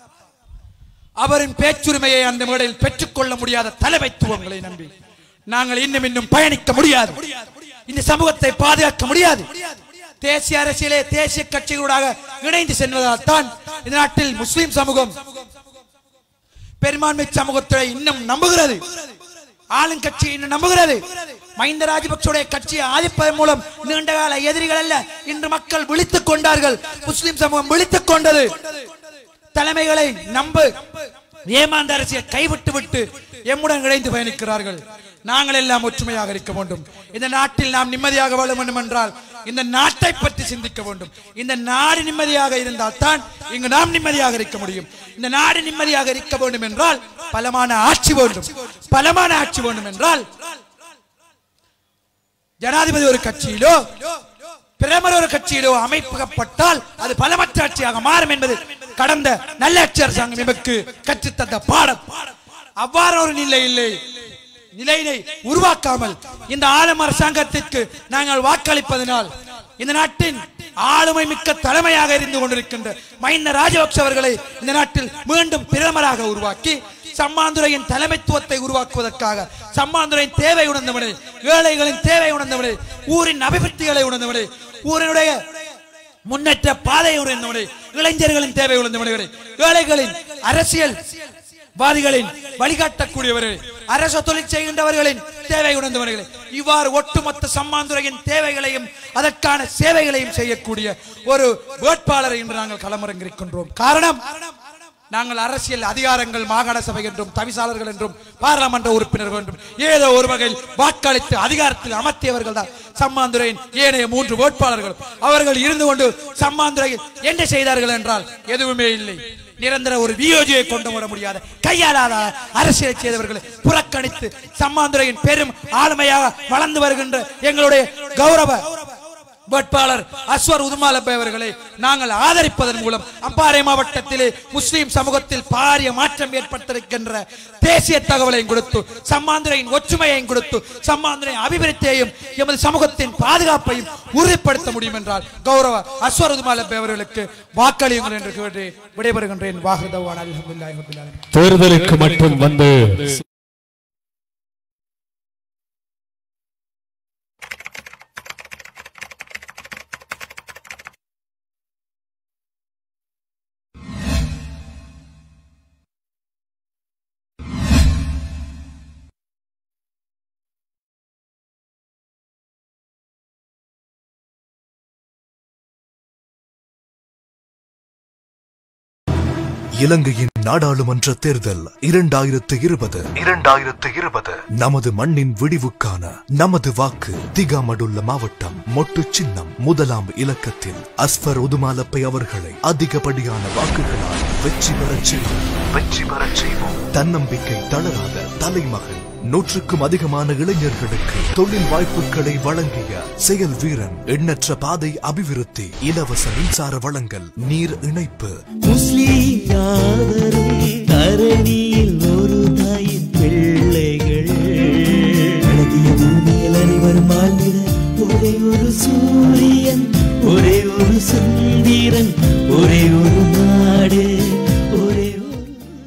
அவரின் பேச்சுரிமையை அந்த மேடையில் பெற்றுக்கொள்ள முடியாத தலைமைத்துவங்களை நம்பி நாங்கள் இன்னும் இன்னும் பயணிக்க முடியாது இந்த சமூகத்தை பாதுகாக்க முடியாது தேசிய அரசியலே தேசிய கட்சிகளூடாக இணைந்து செல்வதால் தான் இந்த நாட்டில் முஸ்லிம் சமூகம் பெரும்பான்மை சமூகத்தை இன்னும் நம்புகிறது ஆளுங்கட்சி இன்னும் நம்புகிறது மஹிந்த ராஜபக்சோடைய கட்சியை ஆதிப்பதன் மூலம் நீண்டகால எதிரிகள் அல்ல இன்று மக்கள் விழித்துக் கொண்டார்கள் முஸ்லிம் சமூகம் விழித்துக் கொண்டது தலைமைகளை நம்பு ஏமாந்த அரசியல் கைவிட்டு விட்டு எம்முடன் இணைந்து பயணிக்கிறார்கள் நாங்கள் எல்லாம் ஒற்றுமையாக இருக்க வேண்டும் இந்த நாட்டில் நாம் நிம்மதியாக வாழ வேண்டும் என்றால் இந்த நாட்டை பற்றி சிந்திக்க வேண்டும் இந்த நாடு நிம்மதியாக இருந்தால் தான் இங்கு நாம் நிம்மதியாக இருக்க முடியும் இந்த நாடு நிம்மதியாக இருக்க வேண்டும் என்றால் பலமான ஆட்சி வேண்டும் பலமான ஆட்சி வேண்டும் என்றால் ஜனாதிபதி ஒரு கட்சியிலோ பிரதமர் ஒரு கட்சியிலோ அமைக்கப்பட்டால் அது பலமற்ற ஆட்சியாக மாறும் என்பது கடந்த நல்லாட்சி அரசாங்கம் எமக்கு கற்றுத்தந்த பாடம் அவ்வாறு ஒரு நிலை இல்லை நிலையினை உருவாக்காமல் இந்த ஆளும் அரசாங்கத்திற்கு நாங்கள் வாக்களிப்பதனால் இந்த நாட்டின் ஆளுமை மிக்க தலைமையாக இருந்து கொண்டிருக்கின்ற மஹிந்த ராஜபக்ஷ அவர்களை இந்த நாட்டில் மீண்டும் பிரதமராக உருவாக்கி சம்மாந்துரையின் தலைமைத்துவத்தை உருவாக்குவதற்காக சம்மாந்துரையின் தேவை உணர்ந்தவனை ஏழைகளின் தேவை உணர்ந்தவனை ஊரின் அபிவிருத்திகளை உணர்ந்தவனை ஊரினுடைய முன்னேற்ற பாதையை உணர்ந்தவனை இளைஞர்களின் தேவை உணர்ந்தவனை ஏழைகளின் அரசியல் வாதிகளின் வழிகாட்டக்கூடியவர்கள் அரச தொழில் செய்கின்றவர்களின் தேவை உணர்ந்தவர்களை இவ்வாறு ஒட்டுமொத்த சம்மாந்துறையின் தேவைகளையும் அதற்கான சேவைகளையும் செய்யக்கூடிய ஒரு வேட்பாளரை இன்று நாங்கள் களமிறங்கிருக்கின்றோம் காரணம் நாங்கள் அரசியல் அதிகாரங்கள் மாகாண சபை என்றும் தவிசாளர்கள் என்றும் பாராளுமன்ற உறுப்பினர்கள் என்றும் ஏதோ ஒரு வகையில் வாக்களித்து அதிகாரத்தில் அமர்த்தியவர்கள் தான் சம்மாந்துறையின் ஏனைய மூன்று வேட்பாளர்கள் அவர்கள் இருந்து கொண்டு சம்மாந்துறையில் என்ன செய்தார்கள் என்றால் எதுவுமே இல்லை நிரந்தர ஒரு வியோஜியை கொண்டு வர முடியாத கையாளாத அரசியலை செய்தவர்களை புறக்கணித்து சம்மாந்துறையின் பெரும் ஆளுமையாக வளர்ந்து வருகின்ற எங்களுடைய கௌரவ வேட்பாளர் அஸ்வர் உதுமாலப்பை அவர்களை நாங்கள் ஆதரிப்பதன் மூலம் அம்பாறை மாவட்டத்திலே முஸ்லிம் சமூகத்தில் பாரிய மாற்றம் ஏற்பட்டிருக்கின்ற தேசிய தகவலையும் கொடுத்து சம்மாந்துரையின் ஒற்றுமையையும் கொடுத்து சம்மாந்துரையின் அபிவிருத்தியையும் எமது சமூகத்தின் பாதுகாப்பையும் உறுதிப்படுத்த முடியும் என்றால் கௌரவ அஸ்வர் உதுமாலப்பை அவர்களுக்கு வாக்களியுங்கள் என்று கேட்டு விடைபெறுகின்றேன் வாகுதவான் அல்ஹம்துலில்லாஹி ரப்பில் ஆலமீன் தேர்தலுக்கு மட்டும் வந்து இலங்கையின் நாடாளுமன்ற தேர்தல் இரண்டாயிரத்து இருபது இரண்டாயிரத்து இருபது நமது மண்ணின் விடிவுக்கான நமது வாக்கு திகாமடுள்ள மாவட்டம் மொட்டு சின்னம் முதலாம் இலக்கத்தில் அஸ்பர் உதுமாலப்பை அவர்களை அதிகப்படியான வாக்குகளால் வெற்றி பெறச் செய்வோம் வெற்றி பெறச் செய்வோம் தன்னம்பிக்கை தளராத தலைமகன் நூற்றுக்கும் அதிகமான இளைஞர்களுக்கு தொழில் வாய்ப்புகளை வழங்கிய செயல் வீரன் எண்ணற்ற பாதை அபிவிருத்தி இலவச மின்சார வழங்கல் நீர் இணைப்பு முஸ்லீம் யாவரும் தரணியில் ஒரு தாயின் பிள்ளைகள் அழகிய பூமியில் அனைவரும் வாழ்ந்திட ஒரே ஒரு சூரியன் ஒரே ஒரு சந்திரன் ஒரே ஒரு நாடு ஒரே ஒரு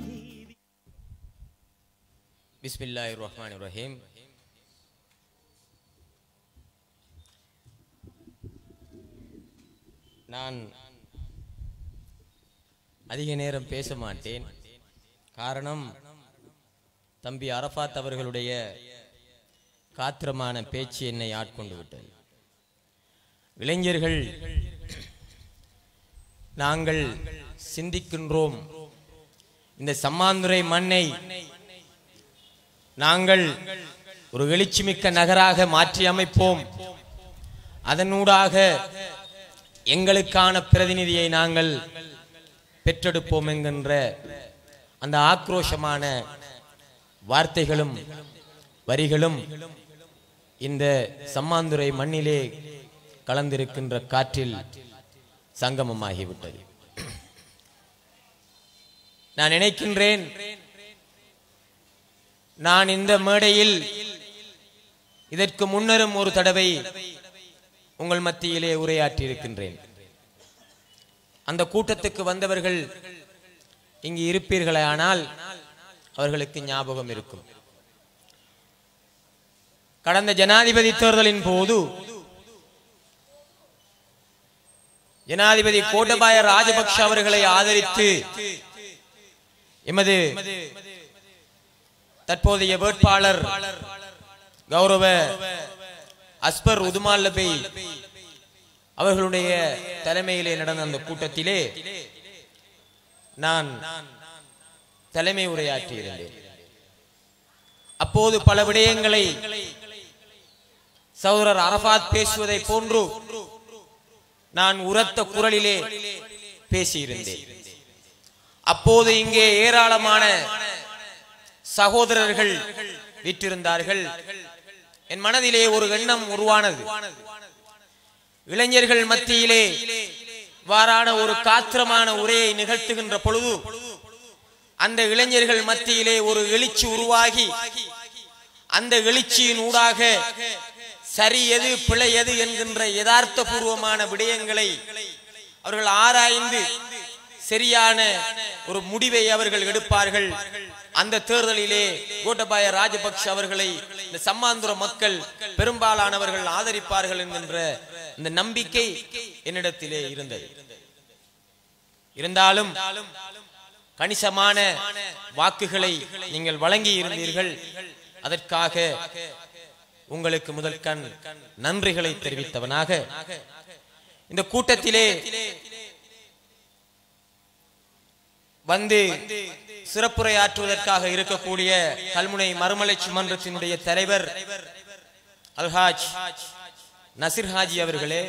பிஸ்மில்லாஹிர் ரஹ்மானிர் ரஹீம் நான் அதிக நேரம் பேச மாட்டேன் காரணம் தம்பி அரஃபாத் அவர்களுடைய காத்திரமான பேச்சு என்னை ஆட்கொண்டு விட்டது இளைஞர்கள் நாங்கள் சிந்திக்கின்றோம் இந்த சம்மாந்துறை மண்ணை நாங்கள் ஒரு எழுச்சிமிக்க நகராக மாற்றி அமைப்போம் அதனூடாக எங்களுக்கான பிரதிநிதியை நாங்கள் பெற்றெடுப்போம் என்கின்ற அந்த ஆக்ரோஷமான வார்த்தைகளும் வரிகளும் இந்த சம்மாந்துறை மண்ணிலே கலந்திருக்கின்ற காற்றில் சங்கமமாகிவிட்டது நான் நினைக்கின்றேன் நான் இந்த மேடையில் இதற்கு முன்னரும் ஒரு தடவை உங்கள் மத்தியிலே உரையாற்றி இருக்கின்றேன் அந்த கூட்டத்துக்கு வந்தவர்கள் இங்கு இருப்பீர்களே ஆனால் அவர்களுக்கு ஞாபகம் இருக்கும் கடந்த ஜனாதிபதி தேர்தலின் போது ஜனாதிபதி கோட்டபாய ராஜபக்ஷ அவர்களை ஆதரித்து எமது தற்போதைய வேட்பாளர் கௌரவ அஸ்பர் உதுமால்லபை அவர்களுடைய தலைமையிலே நடந்த அந்த கூட்டத்திலே நான் தலைமை உரையாற்றியிருந்தேன் அப்போது பல விடயங்களை சகோதரர் அரபாத் பேசுவதை போன்று நான் உரத்த குரலிலே பேசியிருந்தேன் அப்போது இங்கே ஏராளமான சகோதரர்கள் விற்றிருந்தார்கள் என் மனதிலே ஒரு எண்ணம் உருவானது இளைஞர்கள் மத்தியிலே வாரான ஒரு காத்திரமான உரையை நிகழ்த்துகின்ற பொழுது அந்த இளைஞர்கள் மத்தியிலே ஒரு எழுச்சி உருவாகி அந்த எழுச்சியின் ஊடாக சரி எது பிழை எது என்கின்ற யதார்த்த பூர்வமான விடயங்களை அவர்கள் ஆராய்ந்து சரியான ஒரு முடிவை அவர்கள் எடுப்பார்கள் அந்த தேர்தலிலே கோட்டபாய ராஜபக்ஷ அவர்களை இந்த சம்மாந்துர மக்கள் பெரும்பாலானவர்கள் ஆதரிப்பார்கள் என்கின்ற இந்த நம்பிக்கை என்னிடத்திலே இருந்தது இருந்தாலும் கணிசமான வாக்குகளை நீங்கள் வழங்கி இருந்தீர்கள் அதற்காக உங்களுக்கு முதல் கண் நன்றிகளை தெரிவித்தவனாக இந்த கூட்டத்திலே வந்து சிறப்புரையாற்றுவதற்காக இருக்கக்கூடிய கல்முனை மறுமலர்ச்சி மன்றத்தினுடைய தலைவர் அல்ஹாஜ் நசிர் ஹாஜி அவர்களே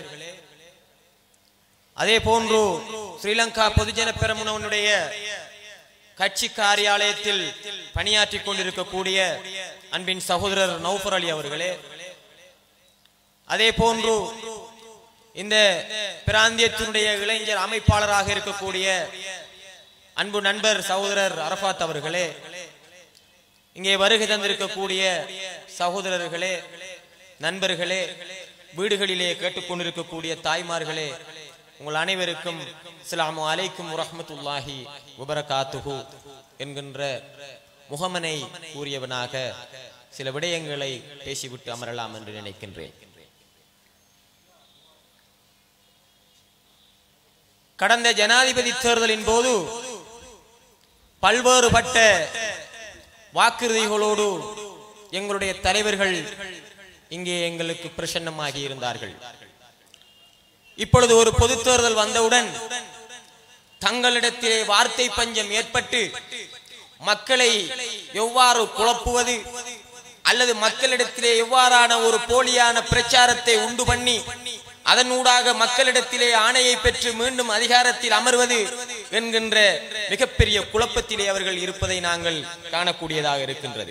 அதே போன்று ஸ்ரீலங்கா பொதுஜன பெரமுனவனுடைய கட்சி காரியாலயத்தில் பணியாற்றிக் கொண்டிருக்கக்கூடிய அன்பின் சகோதரர் நௌஃபர் அலி அவர்களே அதே போன்று இந்த பிராந்தியத்தினுடைய இளைஞர் அமைப்பாளராக இருக்கக்கூடிய அன்பு நண்பர் சகோதரர் அரபாத் அவர்களே இங்கே வருகை தந்திருக்கக்கூடிய சகோதரர்களே நண்பர்களே வீடுகளிலே கேட்டுக்கொண்டிருக்கக்கூடிய தாய்மார்களே உங்கள் அனைவருக்கும் அஸ்ஸலாமு அலைக்கும் வரஹ்மத்துல்லாஹி வபரகாத்துஹு என்கின்ற முகமனை கூறியவனாக சில விடயங்களை பேசிவிட்டு அமரலாம் என்று நினைக்கின்றேன் கடந்த ஜனாதிபதி தேர்தலின் போது பல்வேறுபட்ட வாக்குறுதிகளோடு எங்களுடைய தலைவர்கள் இங்கே எங்களுக்கு பிரசன்னமாகி இருந்தார்கள் இப்பொழுது ஒரு பொது தேர்தல் வந்தவுடன் தங்களிடத்திலே வார்த்தை பஞ்சம் ஏற்பட்டு மக்களை எவ்வாறு குழப்புவது அல்லது மக்களிடத்திலே எவ்வாறான ஒரு போலியான பிரச்சாரத்தை உண்டு பண்ணி அதனூடாக மக்களிடத்திலே ஆணையை பெற்று மீண்டும் அதிகாரத்தில் அமர்வது என்கின்ற மிகப்பெரிய குழப்பத்திலே அவர்கள் இருப்பதை நாங்கள் காணக்கூடியதாக இருக்கின்றது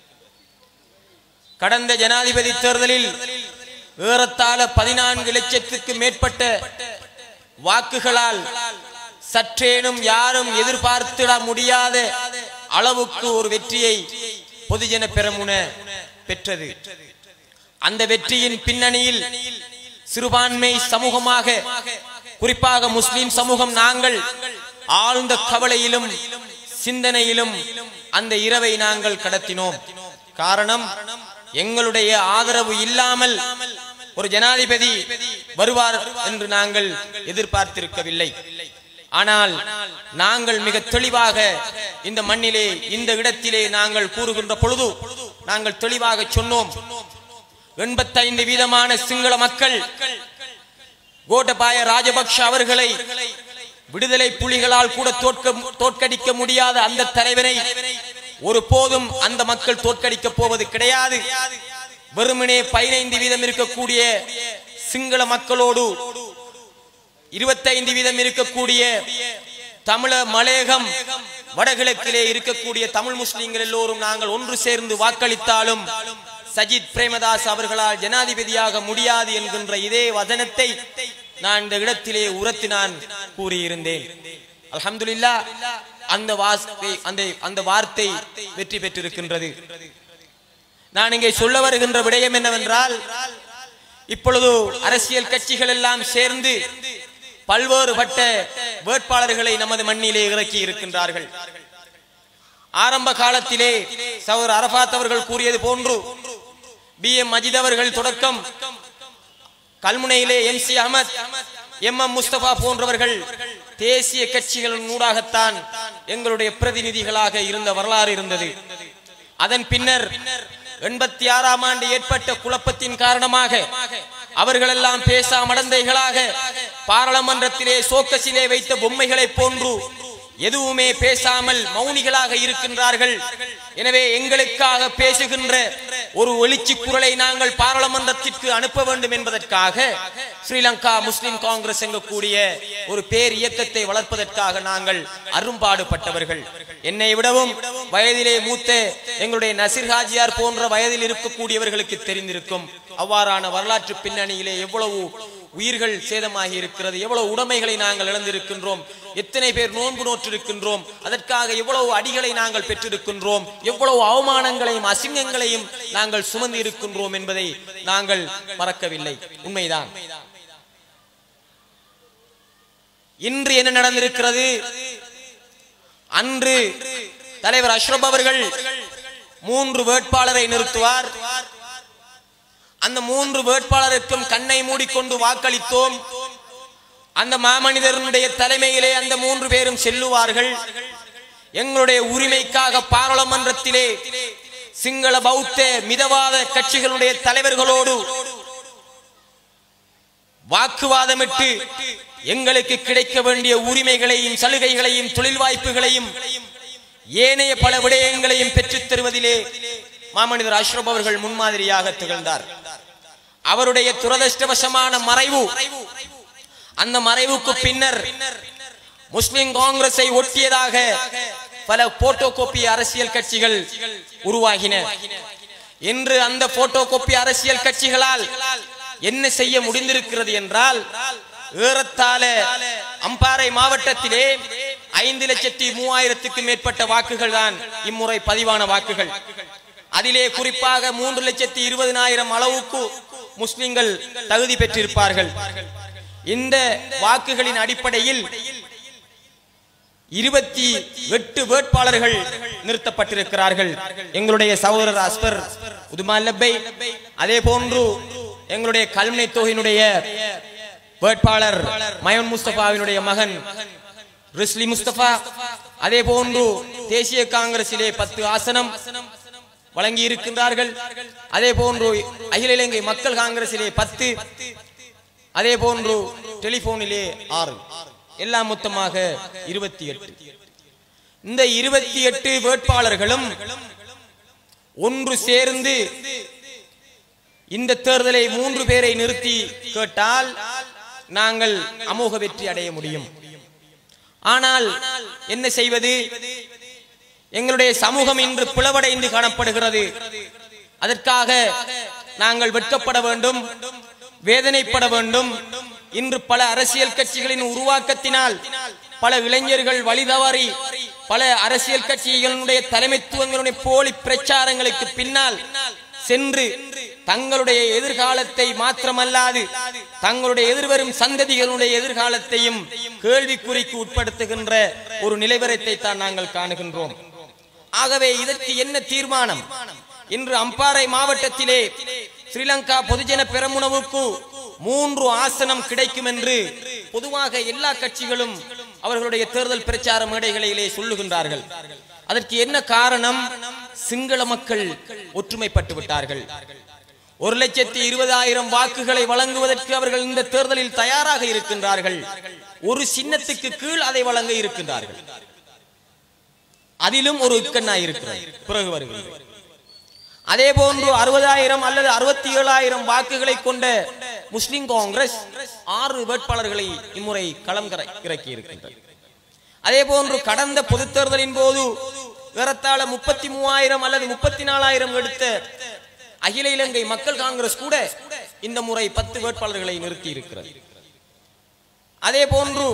கடந்த ஜனாதிபதி தேர்தலில் ஏறத்தாழ பதினான்கு லட்சத்துக்கு மேற்பட்ட வாக்குகளால் சற்றேனும் யாரும் எதிர்பார்த்திட முடியாத அளவுக்கு ஒரு வெற்றியை பொதுஜன பெரமுன பெற்றது அந்த வெற்றியின் பின்னணியில் சிறுபான்மை சமூகமாக குறிப்பாக முஸ்லிம் சமூகம் நாங்கள் ஆழ்ந்த கவலையிலும் சிந்தனையிலும் அந்த இரவை நாங்கள் கடத்தினோம் காரணம் எங்களுடைய ஆதரவு இல்லாமல் ஒரு ஜனாதிபதி வருவார் என்று நாங்கள் எதிர்பார்த்திருக்கவில்லை ஆனால் நாங்கள் மிக தெளிவாக இந்த மண்ணிலே இந்த இடத்திலே நாங்கள் கூறுகின்ற பொழுது நாங்கள் தெளிவாக சொன்னோம் எண்பத்தைந்து வீதமான சிங்கள மக்கள் கோட்டபாய ராஜபக்ஷ அவர்களை விடுதலை புலிகளால் கூட தோற்க தோற்கடிக்க முடியாத அந்த தலைவரை ஒருபோதும் அந்த மக்கள் தோற்கடிக்க போவது கிடையாது வெறுமனே பதினைந்து வீதம் இருக்கக்கூடிய சிங்கள மக்களோடு இருபத்தைந்து வீதம் இருக்கக்கூடிய தமிழ மலையகம் வடகிழக்கிலே இருக்கக்கூடிய தமிழ் முஸ்லிம்கள் எல்லோரும் நாங்கள் ஒன்று சேர்ந்து வாக்களித்தாலும் சஜித் பிரேமதாஸ் அவர்களால் ஜனாதிபதியாக முடியாது என்கின்ற இதே வதனத்தை நான் இந்த இடத்திலே உரத்து நான் கூறியிருந்தேன் அல்ஹம்துலில்லா அந்த வார்த்தை அந்த அந்த வார்த்தை வெற்றி பெற்றிருக்கின்றது நான் இங்கே சொல்ல வருகின்ற விடயம் என்னவென்றால் இப்பொழுது அரசியல் கட்சிகள் எல்லாம் சேர்ந்து பல்வேறுபட்ட வேட்பாளர்களை நமது மண்ணிலே இறக்கி இருக்கின்றார்கள் ஆரம்ப காலத்திலே சௌர் அரபாத் அவர்கள் கூறியது போன்று பி எம் மஜித் அவர்கள் தொடக்கம் கல்முனையிலே M C Ahamed M M Mustafa போன்றவர்கள் தேசிய கட்சிகளின் ஊடாகத்தான் எங்களுடைய பிரதிநிதிகளாக இருந்த வரலாறு இருந்தது அதன் பின்னர் எண்பத்தி ஆறாம் ஆண்டு ஏற்பட்ட குழப்பத்தின் காரணமாக அவர்களெல்லாம் பேசா மடந்தைகளாக பாராளுமன்றத்திலே சோக்கசிலே வைத்த பொம்மைகளைப் போன்று எதுவுமே பேசாமல் மௌனிகளாக இருக்கின்றார்கள் எனவே எங்களுக்காக பேசுகின்ற ஒரு எழுச்சி குரலை நாங்கள் பாராளுமன்றத்திற்கு அனுப்ப வேண்டும் என்பதற்காக ஸ்ரீலங்கா முஸ்லிம் காங்கிரஸ் எங்கக்கூடிய ஒரு பேர் இயக்கத்தை வளர்ப்பதற்காக நாங்கள் அரும்பாடுபட்டவர்கள் என்னை விடவும் வயதிலே மூத்த எங்களுடைய நசீர் ஹாஜியார் போன்ற வயதில் இருக்கக்கூடியவர்களுக்கு தெரிந்திருக்கும் அவ்வாறான வரலாற்று பின்னணியிலே எவ்வளவு உயிர்கள் சேதமாகி இருக்கிறது எவ்வளவு உடைமைகளை நாங்கள் இழந்திருக்கின்றோம் எத்தனை பேர் நோன்பு நோற்றிருக்கின்றோம் அதற்காக எவ்வளவு அடிகளை நாங்கள் பெற்றிருக்கின்றோம் எவ்வளவு அவமானங்களையும் அசிங்கங்களையும் நாங்கள் சுமந்து இருக்கின்றோம் என்பதை நாங்கள் மறக்கவில்லை உண்மைதான் இன்று என்ன நடந்திருக்கிறது அன்று தலைவர் அஷ்ரப் அவர்கள் மூன்று வேட்பாளரை நிறுத்துவார் அந்த மூன்று வேட்பாளருக்கும் கண்ணை மூடிக்கொண்டு வாக்களித்தோம் அந்த மாமனிதருடைய தலைமையிலே அந்த மூன்று பேரும் செல்லுவார்கள் எங்களுடைய உரிமைக்காக பாராளுமன்றத்திலே சிங்கள பௌத்த மிதவாத கட்சிகளுடைய தலைவர்களோடு வாக்குவாதமிட்டு எங்களுக்கு கிடைக்க வேண்டிய உரிமைகளையும் சலுகைகளையும் தொழில் வாய்ப்புகளையும் ஏனைய பல விடயங்களையும் பெற்றுத் தருவதிலே மாமனிதர் அஷ்ரப் அவர்கள் முன்மாதிரியாக திகழ்ந்தார் அவருடைய துரதிருஷ்டவசமான மறைவு அந்த மறைவுக்கு பின்னர் முஸ்லிம் காங்கிரஸை ஒட்டியதாக பல போட்டோ கோப்பி அரசியல் கட்சிகள் உருவாகின இன்று அந்த போட்டோ கோப்பி அரசியல் கட்சிகளால் என்ன செய்ய முடிந்திருக்கிறது என்றால் ஏறத்தாழ அம்பாறை மாவட்டத்திலே ஐந்து லட்சத்தி மூவாயிரத்துக்கு மேற்பட்ட வாக்குகள் தான் இம்முறை பதிவான வாக்குகள் அதிலே குறிப்பாக மூன்று லட்சத்தி இருபதினாயிரம் அளவுக்கு முஸ்லிம்கள் தகுதி பெற்றிருப்பார்கள் இந்த வாக்குகளின் அடிப்படையில் இருபத்தி எட்டு வேட்பாளர்கள் நிறுத்தப்பட்டிருக்கிறார்கள் எங்களுடைய சகோதரர் அஸ்பர் உதுமா லப்பை அதே போன்று எங்களுடைய கல்முனை தொகையினுடைய வேட்பாளர் மயன் முஸ்தபாவினுடைய மகன் ரிஸ்லி முஸ்தபா அதே போன்று தேசிய காங்கிரசிலே பத்து ஆசனம் வழங்கி இருக்கின்றார்கள் அதே போன்று அகில இலங்கை மக்கள் காங்கிரசிலே பத்து அதே போன்று டெலிபோனிலே ஆறு எல்லாம் மொத்தமாக இருபத்தி எட்டு இந்த இருபத்தி எட்டு வேட்பாளர்களும் ஒன்று சேர்ந்து இந்த தேர்தலை மூன்று பேரை நிறுத்தி கேட்டால் நாங்கள் அமோக வெற்றி அடைய முடியும் ஆனால் என்ன செய்வது எங்களுடைய சமூகம் இன்று பிளவடைந்து காணப்படுகிறது அதற்காக நாங்கள் வெட்கப்பட வேண்டும் வேதனைப்பட வேண்டும் இன்று பல அரசியல் கட்சிகளின் உருவாக்கத்தினால் பல இளைஞர்கள் வழிதவறி பல அரசியல் கட்சிகளுடைய தலைமைத்துவங்களுடைய போலி பிரச்சாரங்களுக்கு பின்னால் சென்று தங்களுடைய எதிர்காலத்தை மாத்திரமல்லாது தங்களுடைய எதிர்வரும் சந்ததிகளுடைய எதிர்காலத்தையும் கேள்விக்குறிக்கு உட்படுத்துகின்ற ஒரு நிலைவரத்தை தான் நாங்கள் காணுகின்றோம் ஆகவே இதற்கு என்ன தீர்மானம் இன்று அம்பாறை மாவட்டத்திலே ஸ்ரீலங்கா பொதுஜன பெரமுனவுக்கு மூன்று ஆசனம் கிடைக்கும் என்று பொதுவாக எல்லா கட்சிகளும் அவர்களுடைய தேர்தல் பிரச்சார மேடைகளிலே சொல்லுகின்றார்கள் அதற்கு என்ன காரணம் சிங்கள மக்கள் ஒற்றுமைப்பட்டு விட்டார்கள் ஒரு லட்சத்தி இருபதாயிரம் வாக்குகளை வழங்குவதற்கு அவர்கள் இந்த தேர்தலில் தயாராக இருக்கின்றார்கள் ஒரு சின்னத்துக்கு கீழ் அதை வழங்க இருக்கின்றார்கள் அதிலும் ஒரு இக்கண்ணா இருக்கிறது பிறகு வருகிறது அதே போன்று அறுபதாயிரம் அல்லது அறுபத்தி ஏழாயிரம் வாக்குகளை கொண்ட முஸ்லிம் காங்கிரஸ் ஆறு வேட்பாளர்களை இம்முறை களம் கர- இறக்கி இருக்கின்றது அதே போன்று கடந்த பொதுத் தேர்தலின் போது ஏறத்தாழ முப்பத்தி மூவாயிரம் அல்லது முப்பத்தி நாலாயிரம் எடுத்த அகில இலங்கை மக்கள் காங்கிரஸ் கூட இந்த முறை பத்து வேட்பாளர்களை நிறுத்தி இருக்கிறது அதே போன்று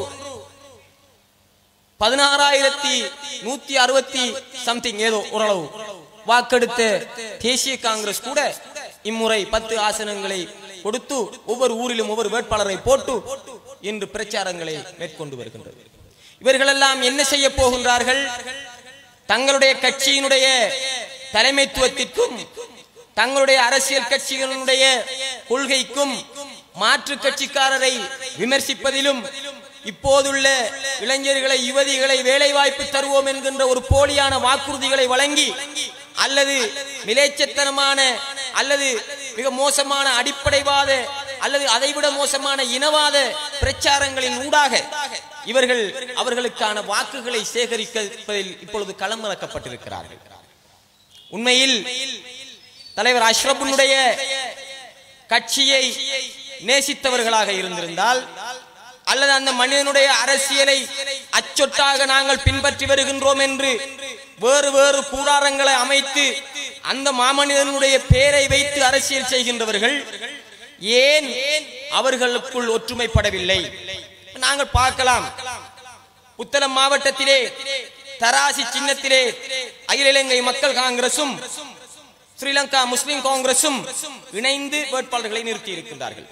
பதினாறாயிரத்தி நூத்தி அறுபத்தி சம்திங் ஏதோ ஓரளவு வாக்கெடுத்த தேசிய காங்கிரஸ் கூட இம்முறை பத்து ஆசனங்களை கொடுத்து ஒவ்வொரு ஊரிலும் ஒவ்வொரு வேட்பாளரை போட்டு இன்று பிரச்சாரங்களை மேற்கொண்டு வருகின்றது இவர்களெல்லாம் என்ன செய்ய போகின்றார்கள் தங்களுடைய கட்சியினுடைய தலைமைத்துவத்திற்கும் தங்களுடைய அரசியல் கட்சிகளுடைய கொள்கைக்கும் மாற்று கட்சிக்காரரை விமர்சிப்பதிலும் இப்போதுள்ள இளைஞர்களை யுவதிகளை வேலை வாய்ப்பு தருவோம் என்கின்ற ஒரு போலியான வாக்குறுதிகளை வழங்கி அல்லது மிலேச்சத்தனமான அல்லது மிக மோசமான அடிப்படைவாத அல்லது அதைவிட மோசமான இனவாத பிரச்சாரங்களின் ஊடாக இவர்கள் அவர்களுக்கான வாக்குகளை சேகரிப்பதில் இப்பொழுது களமிறக்கப்பட்டிருக்கிறார்கள் உண்மையில் தலைவர் அஷ்ரஃபுனுடைய கட்சியை நேசித்தவர்களாக இருந்திருந்தால் அல்லது அந்த மனிதனுடைய அரசியலை அச்சொட்டாக நாங்கள் பின்பற்றி வருகின்றோம் என்று வேறு வேறு கூடாரங்களை அமைத்து அந்த மாமனிதனுடைய பெயரை வைத்து அரசியல் செய்கின்றவர்கள் ஏன் அவர்களுக்குள் ஒற்றுமைப்படவில்லை நாங்கள் பார்க்கலாம் புத்தளம் மாவட்டத்திலே தராசி சின்னத்திலே அகில இலங்கை மக்கள் காங்கிரசும் ஸ்ரீலங்கா முஸ்லிம் காங்கிரசும் இணைந்து வேட்பாளர்களை நிறுத்தி இருக்கின்றார்கள்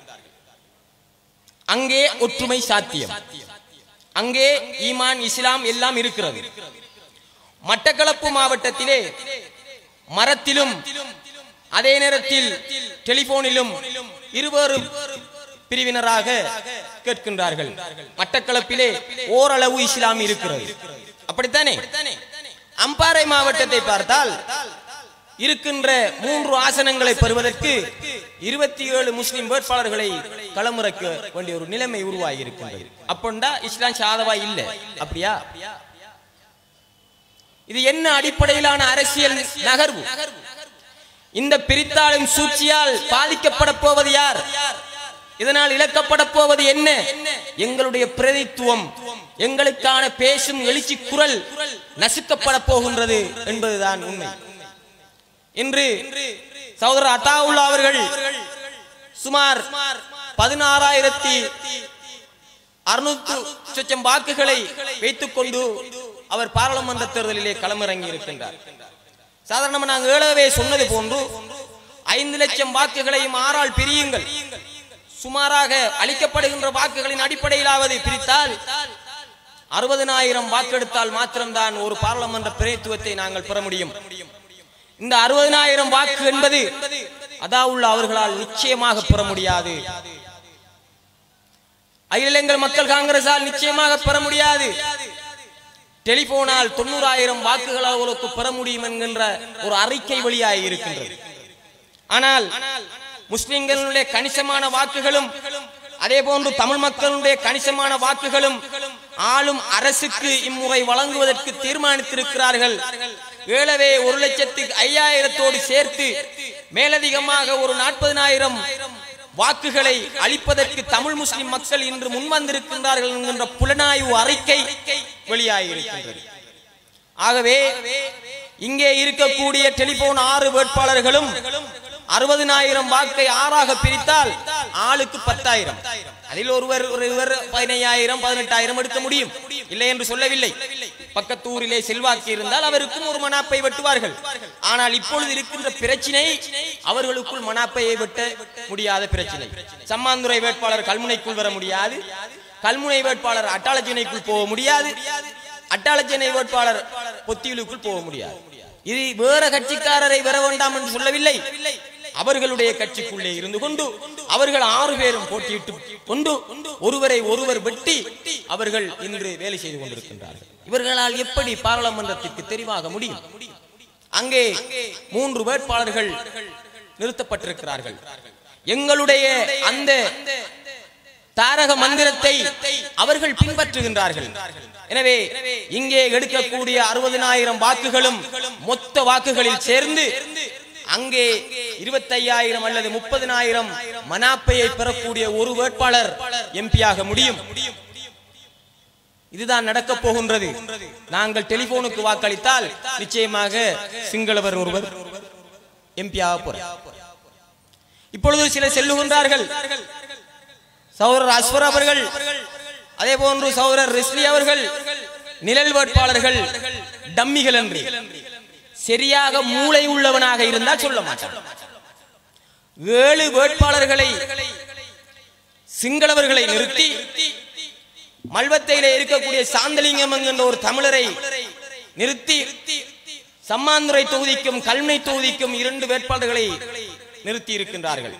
அங்கே ஒற்றுமை சாத்தியம் அங்கே ஈமான் இஸ்லாம் எல்லாம் இருக்கிறது மட்டக்களப்பு மாவட்டத்திலே மரத்திலும் அதே நேரத்தில் டெலிபோனிலும் இருவேறு பிரிவினராக கேட்கின்றார்கள் மட்டக்களப்பிலே ஓரளவு இஸ்லாம் இருக்கிறது அப்படித்தானே அம்பாறை மாவட்டத்தை பார்த்தால் இருக்கின்ற மூன்று ஆசனங்களை பெறுவதற்கு இருபத்தி ஏழு முஸ்லிம் வேட்பாளர்களை களமிறக்க வேண்டிய ஒரு நிலைமை உருவாகி இருக்கின்றது அப்படின்னா இஸ்லாம் சாதவா இல்ல அப்படியா இது என்ன அடிப்படையிலான அரசியல் நகர்வு இந்த பிரித்தாளும் சூழ்ச்சியால் பாதிக்கப்பட போவது யார் இதனால் இழக்கப்பட போவது என்ன எங்களுடைய பிரதித்துவம் எங்களுக்கான பேசும் எழுச்சி குரல் நசுக்கப்பட போகின்றது என்பதுதான் உண்மை இன்று சகோதரர் அத்தாவுல்லா அவர்கள் சுமார் பதினாறாயிரத்தி அறுநூற்று சொச்சம் வாக்குகளை வைத்துக் கொண்டு அவர் பாராளுமன்ற தேர்தலிலே களமிறங்கி இருக்கின்றார் சாதாரணமா நாங்கள் ஏழவே சொன்னது போன்று ஐந்து லட்சம் வாக்குகளையும் ஆறால் பிரியுங்கள் சுமாராக அளிக்கப்படுகின்ற வாக்குகளின் அடிப்படையிலாவது பிரித்தால் அறுபதனாயிரம் வாக்கெடுத்தால் மாத்திரம்தான் ஒரு பாராளுமன்ற பிரதித்துவத்தை நாங்கள் பெற முடியும் இந்த அறுபதனாயிரம் வாக்கு என்பது அதாவுள்ள அவர்களால் நிச்சயமாக பெற முடியாது அகில இலங்கை மக்கள் காங்கிரசால் நிச்சயமாக பெற முடியாது டெலிபோனால் தொண்ணூறாயிரம் வாக்குகள் அவர்களுக்கு பெற முடியும் என்கின்ற ஒரு அறிக்கை வெளியாகி இருக்கின்றது ஆனால் முஸ்லிம்களுடைய கணிசமான வாக்குகளும் அதே போன்று தமிழ் மக்களுடைய கணிசமான வாக்குகளும் ஆளும் அரசுக்கு இம்முறை வழங்குவதற்கு தீர்மானித்திருக்கிறார்கள் ஏழவே ஒரு லட்சத்துக்கு ஐயாயிரத்தோடு சேர்த்து மேலதிகமாக ஒரு நாற்பதனாயிரம் வாக்குகளை அளிப்பதற்கு தமிழ் முஸ்லிம் மக்கள் இன்று முன்வந்திருக்கின்றார்கள் என்கின்ற புலனாய்வு அறிக்கை வெளியாகியிருக்கின்றது ஆகவே இங்கே இருக்கக்கூடிய டெலிபோன் ஆறு வேட்பாளர்களும் அறுபதினாயிரம் வாக்கை ஆறாக பிரித்தால் ஆளுக்கு பத்தாயிரம் அதில் ஒருவர் ஒருவர் பதினையாயிரம் பதினெட்டாயிரம் எடுக்க முடியும் இல்லை என்று சொல்லவில்லை பக்கத்தூரிலே செல்வாக்கு இருந்தால் அவருக்கும் ஒரு மனாப்பை வெட்டுவார்கள் ஆனால் இப்பொழுது இருக்கின்ற பிரச்சினை அவர்களுக்குள் மனாப்பையை வெட்ட முடியாத பிரச்சனை சம்மாந்துறை வேட்பாளர் கல்முனைக்குள் வர முடியாது கல்முனை வேட்பாளர் அட்டாளச்சினைக்குள் போக முடியாது அட்டாளச்சினை வேட்பாளர் பொத்தியிலுக்குள் போக முடியாது இது வேற கட்சிக்காரரை வர வேண்டாம் என்று சொல்லவில்லை அவர்களுடைய கட்சிக்குள்ளே இருந்து கொண்டு அவர்கள் ஆறு பேரும் போட்டியிட்டு கொண்டு ஒருவரை ஒருவர் வெட்டி அவர்கள் இன்று வேலை செய்து கொண்டிருக்கின்றார்கள் இவர்களால் எப்படி பாராளுமன்றத்திற்கு தெரிவாக முடியும் அங்கே மூன்று வேட்பாளர்கள் நிறுத்தப்பட்டிருக்கிறார்கள் எங்களுடைய அந்த தாரக மந்திரத்தை அவர்கள் பின்பற்றுகின்றார்கள் எனவே இங்கே எடுக்கக்கூடிய அறுபதினாயிரம் வாக்குகளும் மொத்த வாக்குகளில் சேர்ந்து அங்கே இருபத்தையாயிரம் அல்லது முப்பதினாயிரம் மனாப்பையை பெறக்கூடிய ஒரு வேட்பாளர் எம்பியாக முடியும் இதுதான் நடக்க போகின்றது நாங்கள் டெலிபோனுக்கு வாக்களித்தால் நிச்சயமாக சிங்களவர் ஒருவர் எம்பியாக போறார் இப்பொழுது சிலர் செல்லுகின்றார்கள் சௌரர் அஸ்வர் அவர்கள் அதே போன்று சௌரர் ரிஸ்லி அவர்கள் நிழல் வேட்பாளர்கள் டம்மிகள் என்று சரியாக மூளை உள்ளவனாக இருந்தால் சொல்ல மாட்டான் ஏழு வேட்பாளர்களை சிங்களவர்களை நிறுத்தி மல்வத்தையில இருக்கக்கூடிய சாந்தலிங்கம் என்கின்ற ஒரு தமிழரை நிறுத்தி சம்மாந்துறை தொகுதிக்கும் கல்மை தொகுதிக்கும் இரண்டு வேட்பாளர்களை நிறுத்தி இருக்கின்றார்கள்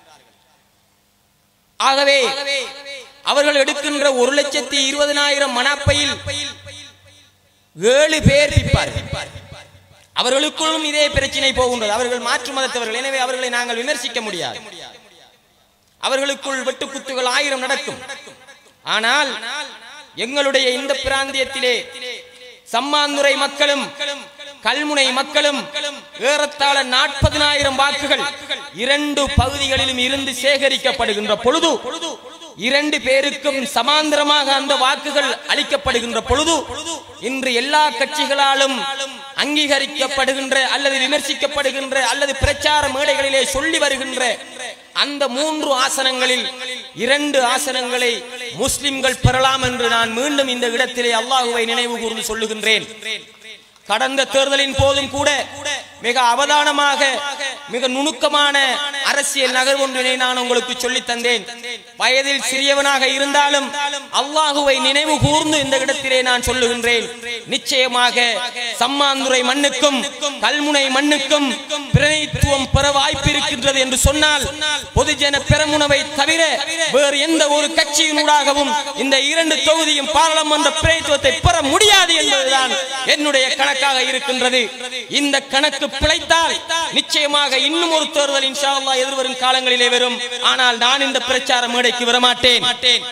ஆகவே அவர்கள் எடுக்கின்ற ஒரு லட்சத்தி இருபதனாயிரம் மனாப்பையில் ஏழு பேர் நிற்பார்கள் அவர்களுக்குள்ளும் இதே பிரச்சனை போகின்றது அவர்கள் மாற்று மதத்தவர்கள் எனவே அவர்களை நாங்கள் விமர்சிக்க முடியாது அவர்களுக்குள் வெட்டுக்குத்துகள் ஆயிரம் நடக்கும் ஆனால் எங்களுடைய இந்த பிராந்தியத்திலே சம்மாந்துறை மக்களும் கல்முனை மக்களும் ஏறத்தாழ நாற்பதினாயிரம் வாக்குகள் இரண்டு பகுதிகளிலும் இருந்து சேகரிக்கப்படுகின்ற பொழுது இரண்டு பேருக்கும் சமாந்தரமாக அந்த வாக்குகள் அளிக்கப்படுகின்ற பொழுது இன்று எல்லா கட்சிகளாலும் அங்கீகரிக்கப்படுகின்ற அல்லது விமர்சிக்கப்படுகின்ற அல்லது பிரச்சார மேடைகளிலே சொல்லி வருகின்ற அந்த மூன்று ஆசனங்களில் இரண்டு ஆசனங்களை முஸ்லிம்கள் பெறலாம் என்று நான் மீண்டும் இந்த இடத்திலே அல்லாஹுவை நினைவு கூர்ந்து சொல்லுகின்றேன் கடந்த தேர்தலின் போதும் கூட மிக அவதானமாக மிக நுணுக்கமான அரசியல் நகர் ஒன்றினை நான் உங்களுக்கு சொல்லித் தந்தேன் வயதில் சிறியவனாக இருந்தாலும் அல்லாஹுவை நினைவு கூர்ந்து இந்த இடத்திலே நான் சொல்லுகின்றேன் நிச்சயமாக சம்மாந்துறை மண்ணுக்கும் கல்முனை மண்ணுக்கும் பிரதித்துவம் பெற வாய்ப்பு இருக்கின்றது என்று சொன்னால் பொதுஜன பெரமுனவை தவிர வேறு எந்த ஒரு கட்சியினூடாகவும் இந்த இரண்டு தொகுதியும் பாராளுமன்ற பிரதித்துவத்தை பெற முடியாது என்பதுதான் என்னுடைய கணக்காக இருக்கின்றது இந்த கணக்கு பிழைத்தால் நிச்சயமாக இன்னும் ஒரு தேர்தல் இன்ஷா அல்லாஹ் எதிர்வரும் காலங்களிலே வரும் ஆனால் நான் இந்த பிரச்சார மேடைக்கு வரமாட்டேன்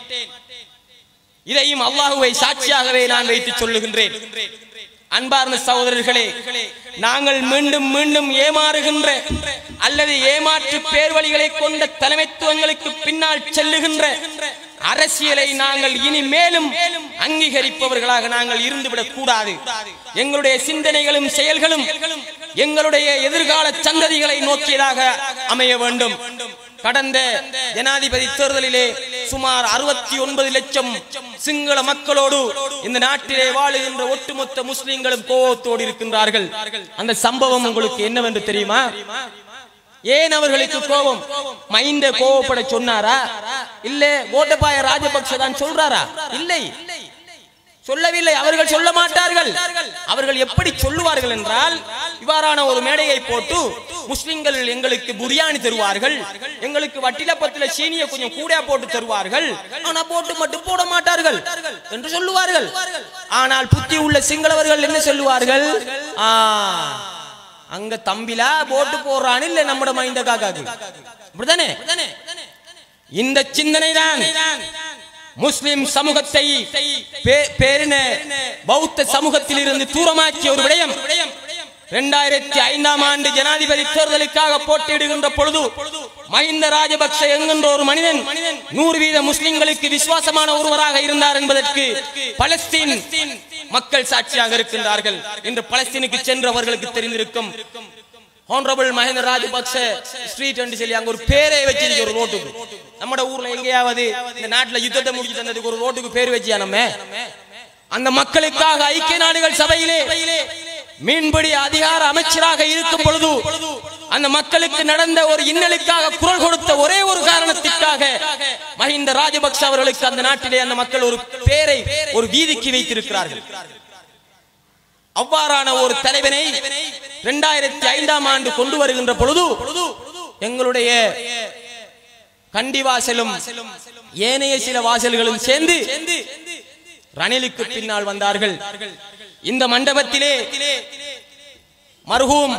இதையும் அல்லாஹுவை சாட்சியாகவே நான் வைத்து சொல்லுகின்றேன் அன்பார்ந்த சகோதரர்களே நாங்கள் மீண்டும் மீண்டும் ஏமாறுகின்ற அல்லது ஏமாற்று பேர்வழிகளை கொண்ட தலைமைத்துவங்களுக்கு பின்னால் செல்லுகின்ற அரசியலை நாங்கள் இனி மேலும் அங்கீகரிப்பவர்களாக நாங்கள் இருந்துவிடக் கூடாது எங்களுடைய சிந்தனைகளும் செயல்களும் எங்களுடைய எதிர்கால சந்ததிகளை நோக்கியதாக அமைய வேண்டும் கடந்த ஜனாதிபதி தேர்தலிலே சுமார் அறுபத்தி ஒன்பது லட்சம் சிங்கள மக்களோடு இந்த நாட்டிலே வாழுகின்ற ஒட்டுமொத்த முஸ்லிம்களும் கோபத்தோடு இருக்கின்றார்கள் அந்த சம்பவம் உங்களுக்கு என்னவென்று தெரியுமா ஏன் அவர்களுக்கு கோபம் மைந்த கோவப்பட சொன்னாரா இல்ல கோட்டபாய ராஜபக்ஷ தான் சொல்றாரா இல்லை சொல்லவில்லை அவர்கள் சொல்ல மாட்டார்கள் அவர்கள் எப்படி சொல்லுவார்கள் என்றால் இவ்வாறான ஒரு மேடையை போட்டு முஸ்லிம்கள் எங்களுக்கு புரியாணி தருவார்கள் எங்களுக்கு வட்டிலப்பத்துல சீனிய கொஞ்சம் கூட போட்டு தருவார்கள் ஆனா போட்டு மட்டும் போட மாட்டார்கள் என்று சொல்லுவார்கள் ஆனால் புத்தி உள்ள சிங்களவர்கள் என்ன சொல்லுவார்கள் ஆ அங்க தம்பிலா போட்டு போடுறான் இல்ல நம்மட மைந்த காக்காக்கு இப்படிதானே இந்த சிந்தனை தான் முஸ்லிம் சமூகத்தை பே- பேரின பௌத்த சமூகத்தில் இருந்து தூரமாக்கிய ஒரு விடயம் இரண்டாயிரத்தி ஐந்தாம் ஆண்டு ஜனாதிபதி தேர்தலுக்காக போட்டியிடுகின்ற பொழுது மஹிந்த ராஜபக்ஷ என்கின்ற ஒரு மனிதன் நூறு வீத முஸ்லிம்களுக்கு விசுவாசமான ஒருவராக இருந்தார் என்பதற்கு பலஸ்தீன் மக்கள் சாட்சியாக இருக்கின்றார்கள் இன்று பலஸ்தீனுக்கு சென்றவர்களுக்கு தெரிந்திருக்கும் ஹோனரபிள் மஹேந்திர ராஜபக்ச ஸ்ட்ரீட் என்று சொல்லி அங்க ஒரு பேரை வச்சிருக்கு ஒரு ரோட்டுக்கு நம்ம ஊர்ல எங்கேயாவது இந்த நாட்டுல யுத்தத்தை முடிச்சு தந்ததுக்கு ஒரு ரோட்டுக்கு பேர் வச்சியா நம்ம அந்த மக்களுக்காக ஐக்கிய நாடுகள் சபையிலே மீன்பிடி அதிகார அமைச்சராக இருக்கும் பொழுது அந்த மக்களுக்கு நடந்த ஒரு இன்னலுக்காக குரல் கொடுத்த ஒரே ஒரு காரணத்திற்காக மஹிந்த ராஜபக்ஷ அவர்களுக்கு அந்த நாட்டிலே அந்த மக்கள் ஒரு பேரை ஒரு வீதிக்கு வைத்திருக்கிறார்கள் அவ்வாறான ஒரு தலைவனை இரண்டாயிரத்தி ஐந்தாம் ஆண்டு கொண்டு வருகின்ற பொழுது எங்களுடைய கண்டி வாசலும் ஏனைய சில வாசல்களும் சேர்ந்து ரணிலுக்கு பின்னால் வந்தார்கள் இந்த மண்டபத்திலே மர்ஹூம்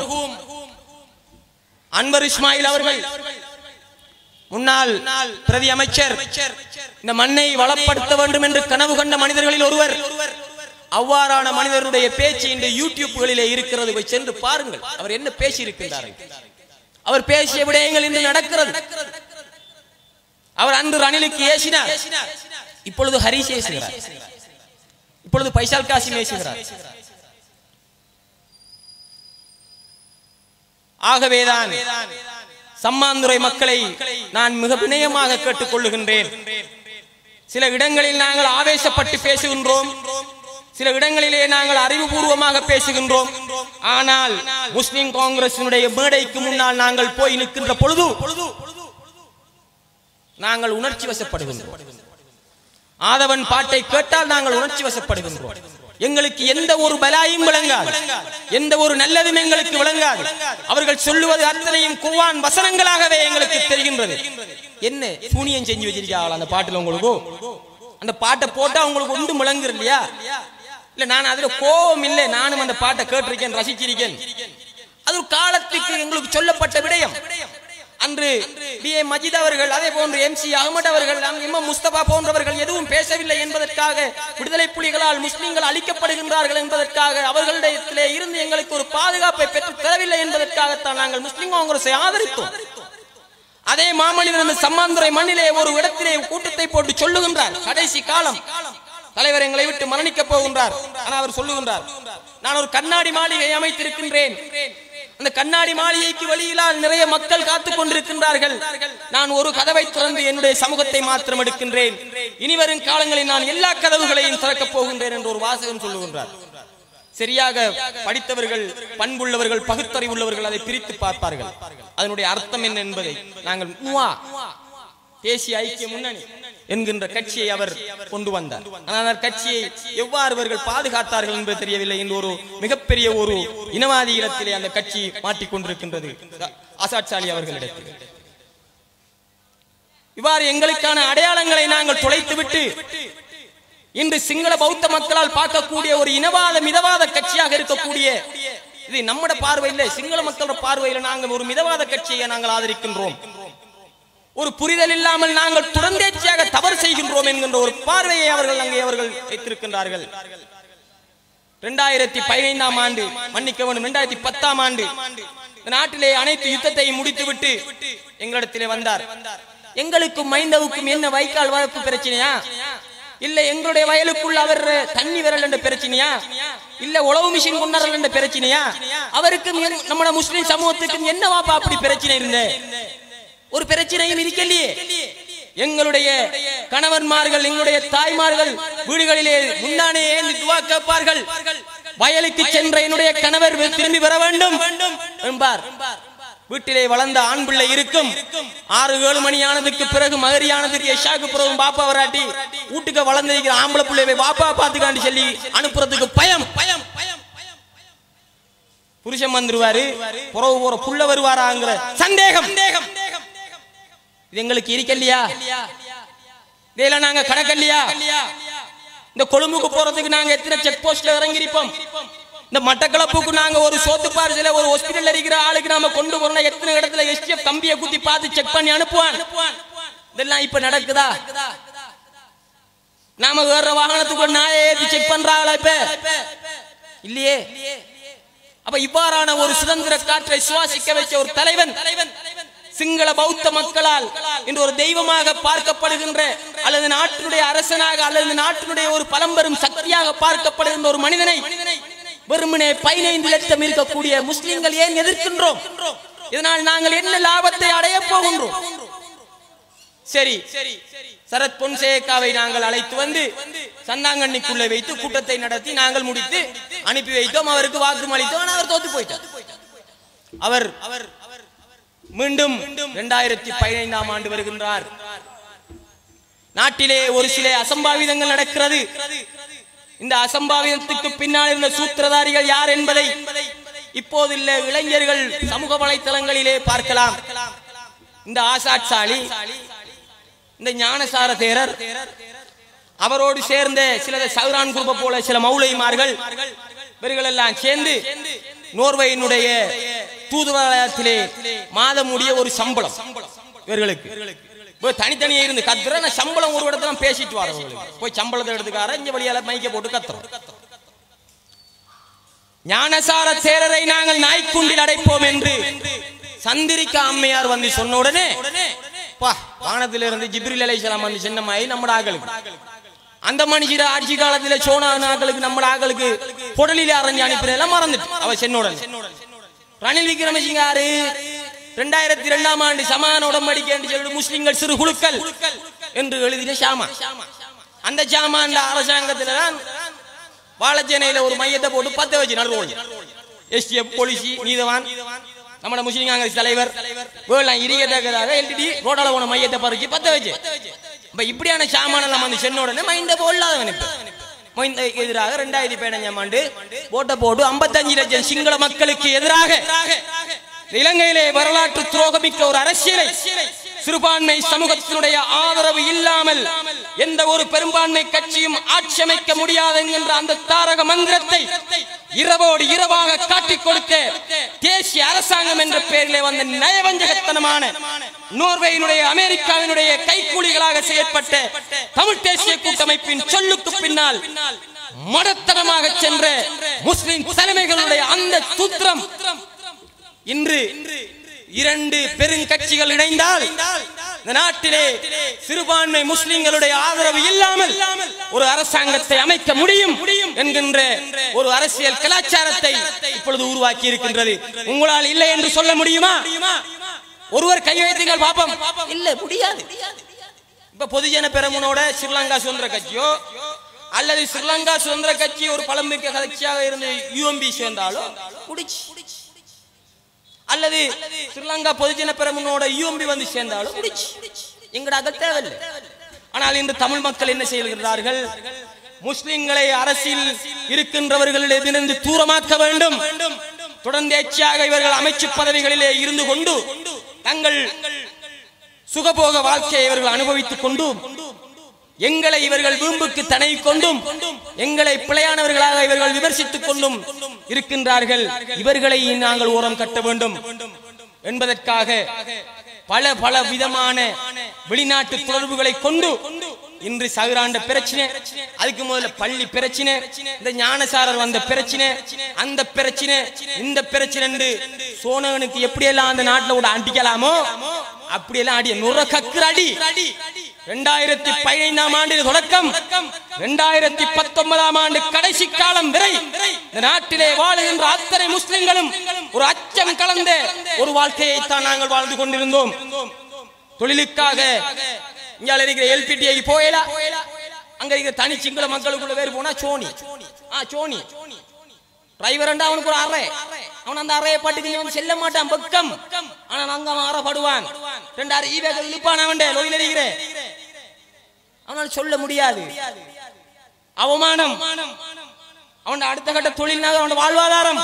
அன்வர் இஸ்மாயில் அவர்கள் முன்னாள் பிரதி அமைச்சர் இந்த மண்ணை வளப்படுத்த வேண்டும் என்று கனவு கண்ட மனிதர்களில் ஒருவர் அவ்வாறான மனிதருடைய பேச்சு இந்த யூடியூப்களிலே இருக்கிறது போய் சென்று பாருங்கள் அவர் என்ன பேசி இருக்கின்றார்கள் அவர் பேசிய விடயங்கள் இன்று நடக்கிறது அவர் அன்று ரணிலுக்கு ஏசினார் இப்பொழுது ஹரிஷ் ஏசுகிறார் இப்பொழுது பைசால் காசிம் ஏசுகிறார் ஆகவேதான் சம்மாந்துறை மக்களை நான் மிக வினயமாக கேட்டுக் கொள்ளுகின்றேன் சில இடங்களில் நாங்கள் ஆவேசப்பட்டு பேசுகின்றோம் சில இடங்களிலே நாங்கள் அறிவுபூர்வமாக பேசுகின்றோம் ஆனால் முஸ்லிம் காங்கிரசினுடைய மேடைக்கு முன்னால் நாங்கள் போய் நிற்கின்ற பொழுது நாங்கள் உணர்ச்சி வசப்படுகின்றோம் ஆதவன் பாட்டை கேட்டால் நாங்கள் உணர்ச்சி வசப்படுகின்றோம் எங்களுக்கு எந்த ஒரு பலாயும் விளங்காது எந்த ஒரு நல்லதும் எங்களுக்கு விளங்காது அவர்கள் சொல்லுவது அத்தனையும் குர்ஆன் வசனங்களாகவே எங்களுக்கு தெரிகின்றது என்ன சூனியம் செஞ்சு வச்சிருக்காங்களா அந்த பாட்டுல உங்களுக்கு அந்த பாட்டை போட்டா உங்களுக்கு ஒன்றும் விளங்குறது இல்லையா இல்ல நான் அதுல கோபம் இல்லை நானும் அந்த பாட்டை கேட்டிருக்கேன் ரசிச்சிருக்கேன் அது ஒரு காலத்துக்கு எங்களுக்கு சொல்லப்பட்ட விடயம் அன்று பி ஏ மஜித் அவர்கள் அதே போன்று எம் சி அகமது அவர்கள் இமாம் முஸ்தபா போன்றவர்கள் எதுவும் பேசவில்லை என்பதற்காக விடுதலை புலிகளால் முஸ்லிம்கள் அழிக்கப்படுகின்றார்கள் என்பதற்காக அவர்களிடத்திலே இருந்து எங்களுக்கு ஒரு பாதுகாப்பை பெற்று தரவில்லை என்பதற்காகத்தான் நாங்கள் முஸ்லிம் காங்கிரஸை ஆதரித்தோம் அதே மாமனிதர் அந்த சம்மாந்துறை மண்ணிலே ஒரு இடத்திலே கூட்டத்தை போட்டு சொல்லுகின்றார் கடைசி காலம் தலைவர் எங்களை விட்டு மரணிக்க போகின்றார் ஆனால் அவர் சொல்லுகின்றார் நான் ஒரு கண்ணாடி மாளிகை அமைத்திருக்கின்றேன் அந்த கண்ணாடி மாளிகைக்கு வெளியிலால் நிறைய மக்கள் காத்துக் கொண்டிருக்கின்றார்கள் நான் ஒரு கதவை திறந்து என்னுடைய சமூகத்தை மாத்திரம் எடுக்கின்றேன் இனிவரும் காலங்களில் நான் எல்லா கதவுகளையும் திறக்கப் போகின்றேன் என்று ஒரு வாசகம் சொல்லுகின்றார் சரியாக படித்தவர்கள் பண்புள்ளவர்கள் பகுத்தறிவுள்ளவர்கள் அதை பிரித்து பார்ப்பார்கள் அதனுடைய அர்த்தம் என்ன என்பதை நாங்கள் முவா, தேசிய ஐக்கிய முன்னணி என்கின்ற கட்சியை அவர் கொண்டு வந்தார் ஆனால் அந்த கட்சியை எவ்வாறு அவர்கள் பாதுகாத்தார்கள் என்பது தெரியவில்லை என்று ஒரு மிகப்பெரிய ஒரு இனவாதி இடத்திலே அந்த கட்சி மாட்டிக்கொண்டிருக்கின்றது ஆசாத் சாலி அவர்களிடத்தில் இவ்வாறு எங்களுக்கான அடையாளங்களை நாங்கள் தொலைத்துவிட்டு இன்று சிங்கள பௌத்த மக்களால் பார்க்கக்கூடிய ஒரு இனவாத மிதவாத கட்சியாக இருக்கக்கூடிய இது நம்மட பார்வையில் சிங்கள மக்களோட பார்வையில நாங்கள் ஒரு மிதவாத கட்சியை நாங்கள் ஆதரிக்கின்றோம் ஒரு புரிதல் இல்லாமல் நாங்கள் தொடர்ந்தேச்சியாக தவறு செய்கின்றோம் என்கின்ற ஒரு பார்வையை அவர்கள் அங்கே அவர்கள் வைத்திருக்கின்றார்கள் இரண்டாயிரத்தி பதினைந்தாம் ஆண்டு மன்னிக்க வேண்டும் இரண்டாயிரத்தி பத்தாம் ஆண்டு இந்த நாட்டிலே அனைத்து யுத்தத்தையும் முடித்துவிட்டு எங்களிடத்திலே வந்தார் எங்களுக்கும் மைந்தவுக்கும் என்ன வைக்கால் வளர்ப்பு பிரச்சனையா இல்ல எங்களுடைய வயலுக்குள்ள அவர் தண்ணி விரல் என்ற பிரச்சனையா இல்ல உழவு மிஷின் கொண்டாடல் என்ற பிரச்சனையா அவருக்கும் எங்க- நம்மட முஸ்லிம் சமூகத்துக்கும் என்னவாப்பா அப்படி பிரச்சனை இருந்த ஒரு பிரச்சனையும் இருக்கலையே எங்களுடைய கணவன்மார்கள் எங்களுடைய தாய்மார்கள் வீடுகளிலே முன்னானே ஏந்தி துவா கேட்பார்கள் வயலுக்கு சென்ற என்னுடைய கணவர் திரும்பி வர வேண்டும் என்பார் வீட்டிலே வளர்ந்த ஆண் பிள்ளை இருக்கும் ஆறு ஏழு மணி ஆனதுக்கு பிறகு மகரியானதுக்கு எஷாக்கு பிறகு பாப்பா வராட்டி வீட்டுக்கு வளர்ந்திருக்கிற ஆம்பளை பிள்ளையை பாப்பா பாத்துக்காண்டி சொல்லி அனுப்புறதுக்கு பயம் பயம் பயம் புருஷன் வந்துருவாரு புறவு போற புள்ள வருவாராங்கிற சந்தேகம் இது எங்களுக்கு இருக்கலையா இதெல்லாம் நாங்க கணக்கல்லையா இந்த கொழும்புக்கு போறதுக்கு நாங்க எத்தனை செக் போஸ்ட்ல இறங்கிருப்போம் இந்த மட்டக்களப்புக்கு நாங்க ஒரு சோத்து பார்சல ஒரு ஹாஸ்பிடல்ல இருக்கிற ஆளுக்கு நாம கொண்டு போறோம் எத்தனை இடத்துல எஸ்டிஎஃப் கம்பியை குத்தி பார்த்து செக் பண்ணி அனுப்புவான் இதெல்லாம் இப்ப நடக்குதா நாம வேற வாகனத்துக்கு ஒரு நாயை ஏத்தி செக் பண்றாங்களா இப்ப இல்லையே அப்ப இவ்வாறான ஒரு சுதந்திர காற்றை சுவாசிக்க வச்ச ஒரு தலைவன் சிங்கள பௌத்த மக்களால் இன்று ஒரு தெய்வமாக பார்க்கப்படுகின்ற அல்லது நாட்டினுடைய அரசனாக அல்லது நாட்டினுடைய ஒரு பழம்பெரும் சக்தியாக பார்க்கப்படுகின்ற ஒரு மனிதனை வெறுமனே பதினைந்து லட்சம் இருக்கக்கூடிய முஸ்லிம்கள் ஏன் எதிர்க்கின்றோம் இதனால் நாங்கள் என்ன லாபத்தை அடைய போகின்றோம் சரி சரத் பொன்சேகாவை நாங்கள் அழைத்து வந்து சந்தாங்கண்ணிக்குள்ளே வைத்து கூட்டத்தை நடத்தி நாங்கள் முடித்து அனுப்பி வைத்தோம் அவருக்கு வாக்கு அளித்தோம் ஆனால் அவர் தோத்து போயிட்டார் அவர் அவர் மீண்டும் இரண்டாயிரத்தி பதினைந்தாம் ஆண்டு வருகின்றார் நாட்டிலே ஒரு சில அசம்பாவிதங்கள் நடக்கிறது இந்த அசம்பாவிதத்துக்கு பின்னால் இருந்த சூத்திரதாரிகள் யார் என்பதை இப்போதுள்ள இளைஞர்கள் சமூக வலைத்தளங்களிலே பார்க்கலாம் இந்த ஆசாட் சாலி இந்த ஞானசார தேரர் அவரோடு சேர்ந்த சில சௌரான் குரூப்பை போல சில மௌலைமார்கள் இவர்கள் எல்லாம் சேர்ந்து நோர்வையினுடைய தூதுவலயத்திலே மாதம் முடிய ஒரு சம்பளம் இவர்களுக்கு போய் தனித்தனியே இருந்து கத்துற நான் சம்பளம் ஒரு இடத்துல பேசிட்டு வரவங்களுக்கு போய் சம்பளத்தை எடுத்துக்கார இங்க வழியால மைக்க போட்டு கத்துறோம் ஞானசார தேரரை நாங்கள் நாய்க்குண்டில் அடைப்போம் என்று சந்திரிகா அம்மையார் வந்து சொன்ன உடனே பா வானத்திலிருந்து இருந்து ஜிப்ரில் அலைஹிஸ்ஸலாம் வந்து சின்னமாயி நம்ம ஆக்களுக்கு அந்த மனுஷிட ஆட்சி காலத்துல சோனா ஆக்களுக்கு நம்ம ஆக்களுக்கு புடலில அரைஞ்சு அனுப்பினதெல்லாம் மறந்துட்டு அவ சென்னோட ரணில் விக்ரமசிங்க யாரு ரெண்டாயிரத்தி இரண்டாம் ஆண்டு சமான உடம்படிக்கை என்று சொல்லி முஸ்லிம்கள் சிறு குழுக்கள் என்று எழுதின ஷாமா அந்த ஷாமான் அரசாங்கத்துல தான் வாழச்சேனையில ஒரு மையத்தை போட்டு பத்த வச்சு நடுவோம் எஸ்டிஎஃப் போலீஸ் நீதவான் நம்ம முஸ்லிம் காங்கிரஸ் தலைவர் வேளாண் இரியத்தக்கதாக எல்டிடி ரோடால போன மையத்தை பறிச்சு பத்த வச்சு இப்ப இப்படியான சாமானெல்லாம் வந்து சென்ன உடனே மைந்த போடலாதவன் இப்ப மைந்த எதிராக ரெண்டாயிரத்தி பதினஞ்சாம் ஆண்டு ஓட்ட போட்டு ஐம்பத்தஞ்சு லட்சம் சிங்கள மக்களுக்கு எதிராக இலங்கையிலே வரலாற்று துரோகமிக்க ஒரு அரசியலை சிறுபான்மை சமூகத்தினுடைய ஆதரவு இல்லாமல் எந்த ஒரு பெரும்பான்மை கட்சியும் ஆட்சி அமைக்க முடியாது என்கின்ற அந்த தாரக மந்திரத்தை இரவோடு இரவாக காட்டிக் கொடுக்க தேசிய அரசாங்கம் என்ற பெயரிலே வந்த நயவஞ்சகத்தனமான நோர்வேயினுடைய அமெரிக்காவினுடைய கைக்கூலிகளாக செயற்பட்ட தமிழ் தேசிய கூட்டமைப்பின் சொல்லுக்கு பின்னால் மடத்தனமாக சென்ற முஸ்லிம் தலைமைகளுடைய அந்த சூத்திரம் இன்று இரண்டு பெருங்கட்சிகள் இணைந்தால் இந்த நாட்டிலே சிறுபான்மை முஸ்லிம்களுடைய ஆதரவு இல்லாமல் ஒரு அரசாங்கத்தை அமைக்க முடியும் என்கின்ற ஒரு அரசியல் கலாச்சாரத்தை இப்பொழுது உருவாக்கி இருக்கின்றது உங்களால் இல்லை என்று சொல்ல முடியுமா ஒருவர் கை வைத்தீங்கள் பாப்போம் இல்ல முடியாது இப்ப பொதுஜன பெரமுனோட ஸ்ரீலங்கா சுதந்திர கட்சியோ அல்லது ஸ்ரீலங்கா சுதந்திர கட்சி ஒரு பழமிக்க கட்சியாக இருந்து யூஎம்பி சேர்ந்தாலோ முடிச்சு அல்லது ஸ்ரீலங்கா பொதுஜன பெரமுனோட யூஎம்பி வந்து சேர்ந்தாலும் முடிச்சு எங்கட அகல் தேவையில்லை ஆனால் இன்று தமிழ் மக்கள் என்ன செய்கிறார்கள் முஸ்லிம்களை அரசில் இருக்கின்றவர்களிடமிருந்து தூரமாக்க வேண்டும் தொடர்ந்தேச்சியாக இவர்கள் அமைச்சு பதவிகளிலே இருந்து கொண்டு தங்கள் சுகபோக வாழ்க்கையை இவர்கள் அனுபவித்துக் கொண்டு எங்களை இவர்கள் வீம்புக்கு தனை கொண்டும் எங்களை பிழையானவர்களாக இவர்கள் விமர்சித்துக் கொண்டும் இருக்கின்றார்கள் இவர்களை நாங்கள் ஓரம் கட்ட வேண்டும் என்பதற்காக பல பல விதமான வெளிநாட்டு தொடர்புகளை கொண்டு இன்று சகுராண்ட பிரச்சனை அதுக்கு முதல்ல பள்ளி பிரச்சனை இந்த ஞானசாரர் வந்த பிரச்சனை அந்த பிரச்சனை இந்த பிரச்சனை என்று சோனகனுக்கு எப்படியெல்லாம் அந்த நாட்டுல விட அடிக்கலாமோ அப்படியெல்லாம் அடி நுர கக்குற அடி இரண்டாயிரத்தி பதினைந்தாம் ஆண்டு தொடக்கம் இரண்டாயிரத்தி பத்தொன்பதாம் ஆண்டு கடைசி காலம் வரை இந்த நாட்டிலே வாழுகின்ற அத்தனை முஸ்லிம்களும் ஒரு அச்சம் கலந்த ஒரு வாழ்க்கையை தான் நாங்கள் வாழ்ந்து கொண்டிருந்தோம் தொழிலுக்காக இங்க இருக்கிற எல்பிடிஐ போயலா அங்க இருக்கிற தனி சிங்கள மக்களுக்குள்ள வேறு போனா சோனி ஆ சோனி டிரைவர் அவனுக்கு ஒரு அறை அவன் அந்த அறையை பாட்டுக்கு அவன் செல்ல மாட்டான் பக்கம் ஆனா அங்க அவன் அறப்படுவான் ரெண்டு அறை ஈவேக இழுப்பான் அவன் லொயில் அடிக்கிறேன் அவனால் சொல்ல முடியாது அவமானம் அவன் அடுத்த கட்ட தொழில் அவன் வாழ்வாதாரம்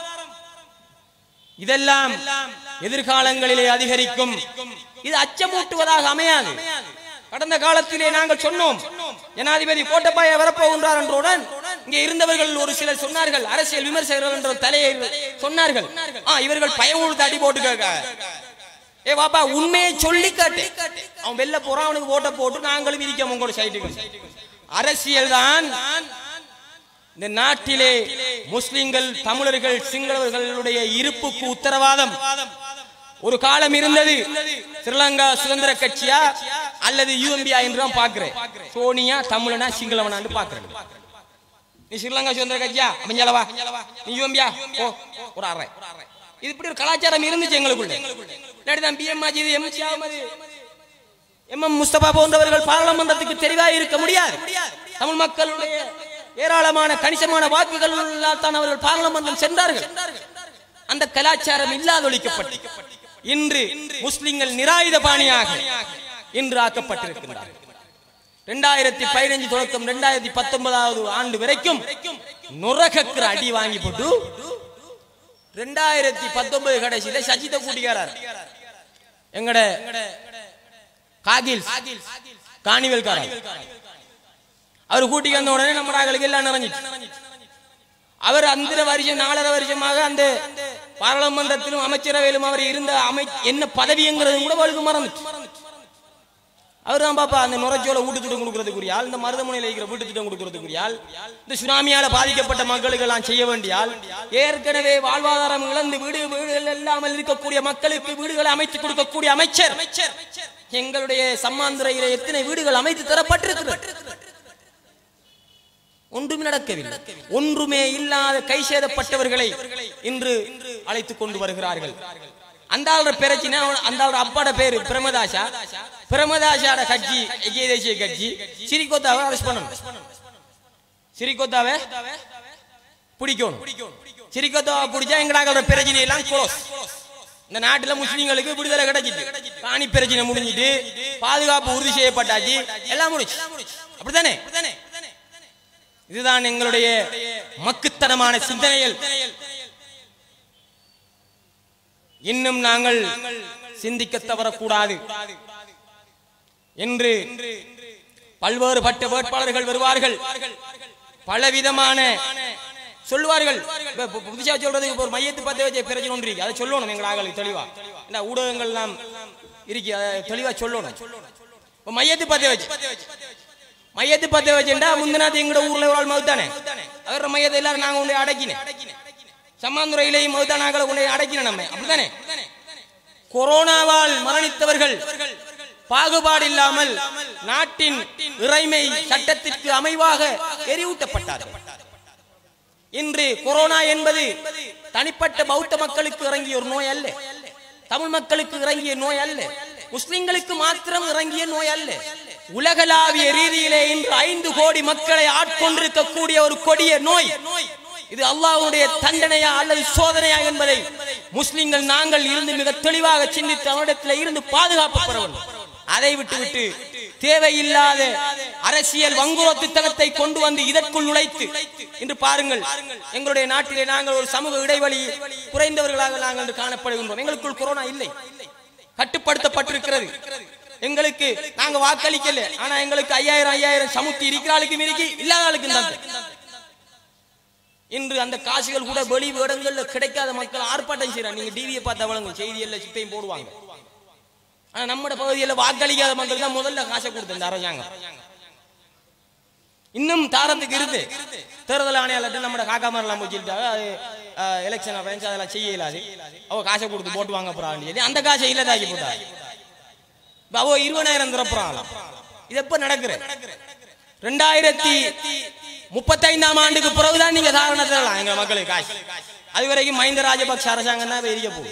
இதெல்லாம் எதிர்காலங்களிலே அதிகரிக்கும் இது அச்சமூட்டுவதாக அமையாது கடந்த காலத்திலே நாங்கள் சொன்னோம் ஜனாதிபதி கோட்டபாய வரப்போகின்றார் என்றுடன் இங்கே இருந்தவர்கள் ஒரு சிலர் சொன்னார்கள் அரசியல் விமர்சகர்கள் என்ற தலையை சொன்னார்கள் ஆ இவர்கள் பயமுழுத்து அடி போட்டு கேட்க ஏ பாப்பா உண்மையை சொல்லி காட்டு அவன் வெளில போறான் அவனுக்கு ஓட்ட போட்டு நாங்களும் இருக்கோம் உங்களோட சைட்டுக்கு அரசியல் தான் இந்த நாட்டிலே முஸ்லிம்கள் தமிழர்கள் சிங்களவர்களுடைய இருப்புக்கு உத்தரவாதம் ஒரு காலம் இருந்தது ஸ்ரீலங்கா சுதந்திர கட்சியா அல்லது யூஎம்பியா என்று தான் பாக்குறேன் சோனியா தமிழனா சிங்களவனான்னு பாக்குறேன் நீ ஸ்ரீலங்கா சுதந்திர கட்சியா அமைஞ்சலவா நீ யூஎம்பியா ஓ ஒரு அறை இது இப்படி ஒரு கலாச்சாரம் இருந்துச்சு எங்களுக்குள்ள இல்லாட்டி தான் P M Ajith M Ahamed M M Mustafa போன்றவர்கள் பாராளுமன்றத்துக்கு தெளிவாக இருக்க முடியாது தமிழ் மக்களுடைய ஏராளமான கணிசமான வாக்குகள் தான் அவர்கள் பாராளுமன்றம் சென்றார்கள் அந்த கலாச்சாரம் இல்லாதொழிக்கப்பட்டு இன்று முஸ்லிம்கள் நிராயுத பாணியாக இன்று ஆக்கப்பட்டிருக்கின்றார்கள் இரண்டாயிரத்தி பதினஞ்சு தொடக்கம் இரண்டாயிரத்தி பத்தொன்பதாவது ஆண்டு வரைக்கும் நுரகக்கிற அடி வாங்கி போட்டு ரெண்டாயிரத்தி பத்தொன்பது கடைசியில சஜித கூட்டிக்காரார் எங்கட காகில் காணிவல்காரர் அவர் கூட்டி வந்த உடனே நம்ம நாங்களுக்கு எல்லாம் நிறைஞ்சிட்டு அவர் அந்த வருஷம் நாலரை வருஷமாக அந்த பாராளுமன்றத்திலும் அமைச்சரவையிலும் அவர் இருந்த அமை என்ன பதவிங்கிறது கூட அவருக்கு மறந்துச்சு அவர் தான் பாப்பா அந்த நுரைச்சோல வீட்டு திட்டம் கொடுக்கறதுக்குரிய ஆள் இந்த மருதமுனையில் இருக்கிற வீட்டு திட்டம் கொடுக்கறதுக்குரிய ஆள் இந்த சுனாமியால பாதிக்கப்பட்ட மக்களுக்கு எல்லாம் செய்ய வேண்டிய ஆள் ஏற்கனவே வாழ்வாதாரம் இழந்து வீடு வீடுகள் இல்லாமல் இருக்கக்கூடிய மக்களுக்கு வீடுகளை அமைத்து கொடுக்கக்கூடிய அமைச்சர் எங்களுடைய சம்மாந்துறையில எத்தனை வீடுகள் அமைத்து தரப்பட்டிருக்கிறது ஒன்றும் நடக்கவில்லை ஒன்றுமே இல்லாத கை சேதப்பட்டவர்களை இன்று அழைத்துக் கொண்டு வருகிறார்கள் அந்த ஆளோட பிரச்சனை அந்த ஆளோட அப்பாட பேரு பிரமதாசா பிரமதாசாட கட்சி ஐக்கிய தேசிய கட்சி சிறிகோத்தாவை அரெஸ்ட் பண்ணணும் சிறிகோத்தாவை பிடிக்கணும் சிறிகோத்தாவை பிடிச்சா எங்கடாங்களோட பிரச்சனை எல்லாம் க்ளோஸ் இந்த நாட்டுல முஸ்லீம்களுக்கு விடுதலை கிடைச்சிட்டு காணி பிரச்சனை முடிஞ்சிட்டு பாதுகாப்பு உறுதி செய்யப்பட்டாச்சு எல்லாம் முடிச்சு அப்படித்தானே இதுதான் எங்களுடைய மக்குத்தனமான சிந்தனைகள் இன்னும் நாங்கள் சிந்திக்க தவறக்கூடாது என்று பல்வேறுபட்ட வேட்பாளர்கள் வருவார்கள் பலவிதமான சொல்லுவார்கள் இப்ப பு- புதுசா சொல்றது இப்ப ஒரு மையத்து பத்த வச்ச பிரச்சனை ஒன்று இருக்கு அதை சொல்லணும் எங்க ஆகளுக்கு தெளிவா என்ன ஊடகங்கள் எல்லாம் இருக்கு அதை தெளிவா சொல்லணும் இப்ப மையத்து பத்த வச்சு மையத்து பத்த வச்சுட்டா முந்தினாத்து எங்கட ஊர்ல ஒரு ஆள் மவுத்தானே அவர் மையத்தை எல்லாரும் நாங்க கொண்டு அடக்கினேன் சம்மாந்துறையிலேயும் மவுத்தான ஆக்களை கொண்டு அடக்கினோம் நம்ம அப்படித்தானே கொரோனாவால் மரணித்தவர்கள் பாகுபாடு இல்லாமல் நாட்டின் இறைமை சட்டத்திற்கு அமைவாக எரியூட்டப்பட்டார்கள் இன்று கொரோனா என்பது தனிப்பட்ட பௌத்த மக்களுக்கு இறங்கிய ஒரு நோய் அல்ல தமிழ் மக்களுக்கு இறங்கிய நோய் அல்ல முஸ்லிம்களுக்கு மாத்திரம் இறங்கிய நோய் அல்ல உலகளாவிய ரீதியிலே இன்று ஐந்து கோடி மக்களை ஆட்கொண்டிருக்கக்கூடிய ஒரு கொடிய நோய் இது அல்லாஹ்வுடைய தண்டனையா அல்லது சோதனையா என்பதை முஸ்லிம்கள் நாங்கள் இருந்து மிக தெளிவாக சிந்தித்து அவரிடத்தில் இருந்து பாதுகாப்பு பெற வேண்டும் அதை விட்டுவிட்டு தேவையில்லாத அரசியல் வங்குரோத்துத்தனத்தை கொண்டு வந்து இதற்குள் நுழைத்து இன்று பாருங்கள் எங்களுடைய நாட்டிலே நாங்கள் ஒரு சமூக இடைவெளி குறைந்தவர்களாக நாங்கள் இன்று காணப்படுகின்றோம் எங்களுக்குள் கொரோனா இல்லை கட்டுப்படுத்தப்பட்டிருக்கிறது எங்களுக்கு நாங்க வாக்களிக்கல ஆனா எங்களுக்கு ஐயாயிரம் ஐயாயிரம் சமுத்தி இருக்கிறாளுக்கும் இருக்கு இல்லாதாளுக்கும் தான் இன்று அந்த காசுகள் கூட வெளி இடங்கள்ல கிடைக்காத மக்கள் ஆர்ப்பாட்டம் செய்யறாங்க நீங்க டிவியை பார்த்தா வழங்கும் செய்தியெல்லாம் சிப்பையும் போடுவாங்க ஆனா நம்ம பகுதியில் வாக்களிக்காத மக்கள் தான் முதல்ல காசை கொடுத்த இந்த அரசாங்கம் இன்னும் தாரத்துக்கு இருந்து தேர்தல் ஆணையாளர்கிட்ட நம்ம காக்கா மரலாம் வச்சுட்டாங்க அது எலெக்ஷன் அரேஞ்ச் அதெல்லாம் செய்ய இயலாது அவ காசை கொடுத்து போட்டு வாங்க போறான்னு சொல்லி அந்த காசை இல்லதாக்கி போட்டாங்க இப்ப அவ இருபதாயிரம் திறப்புறாங்களாம் இது எப்ப நடக்குற ரெண்டாயிரத்தி முப்பத்தைந்தாம் ஆண்டுக்கு பிறகுதான் நீங்க தாரணை தரலாம் எங்க மக்களுக்கு காசு அது வரைக்கும் மஹிந்த ராஜபக்ஷ அரசாங்கம் தான் எரிய போகுது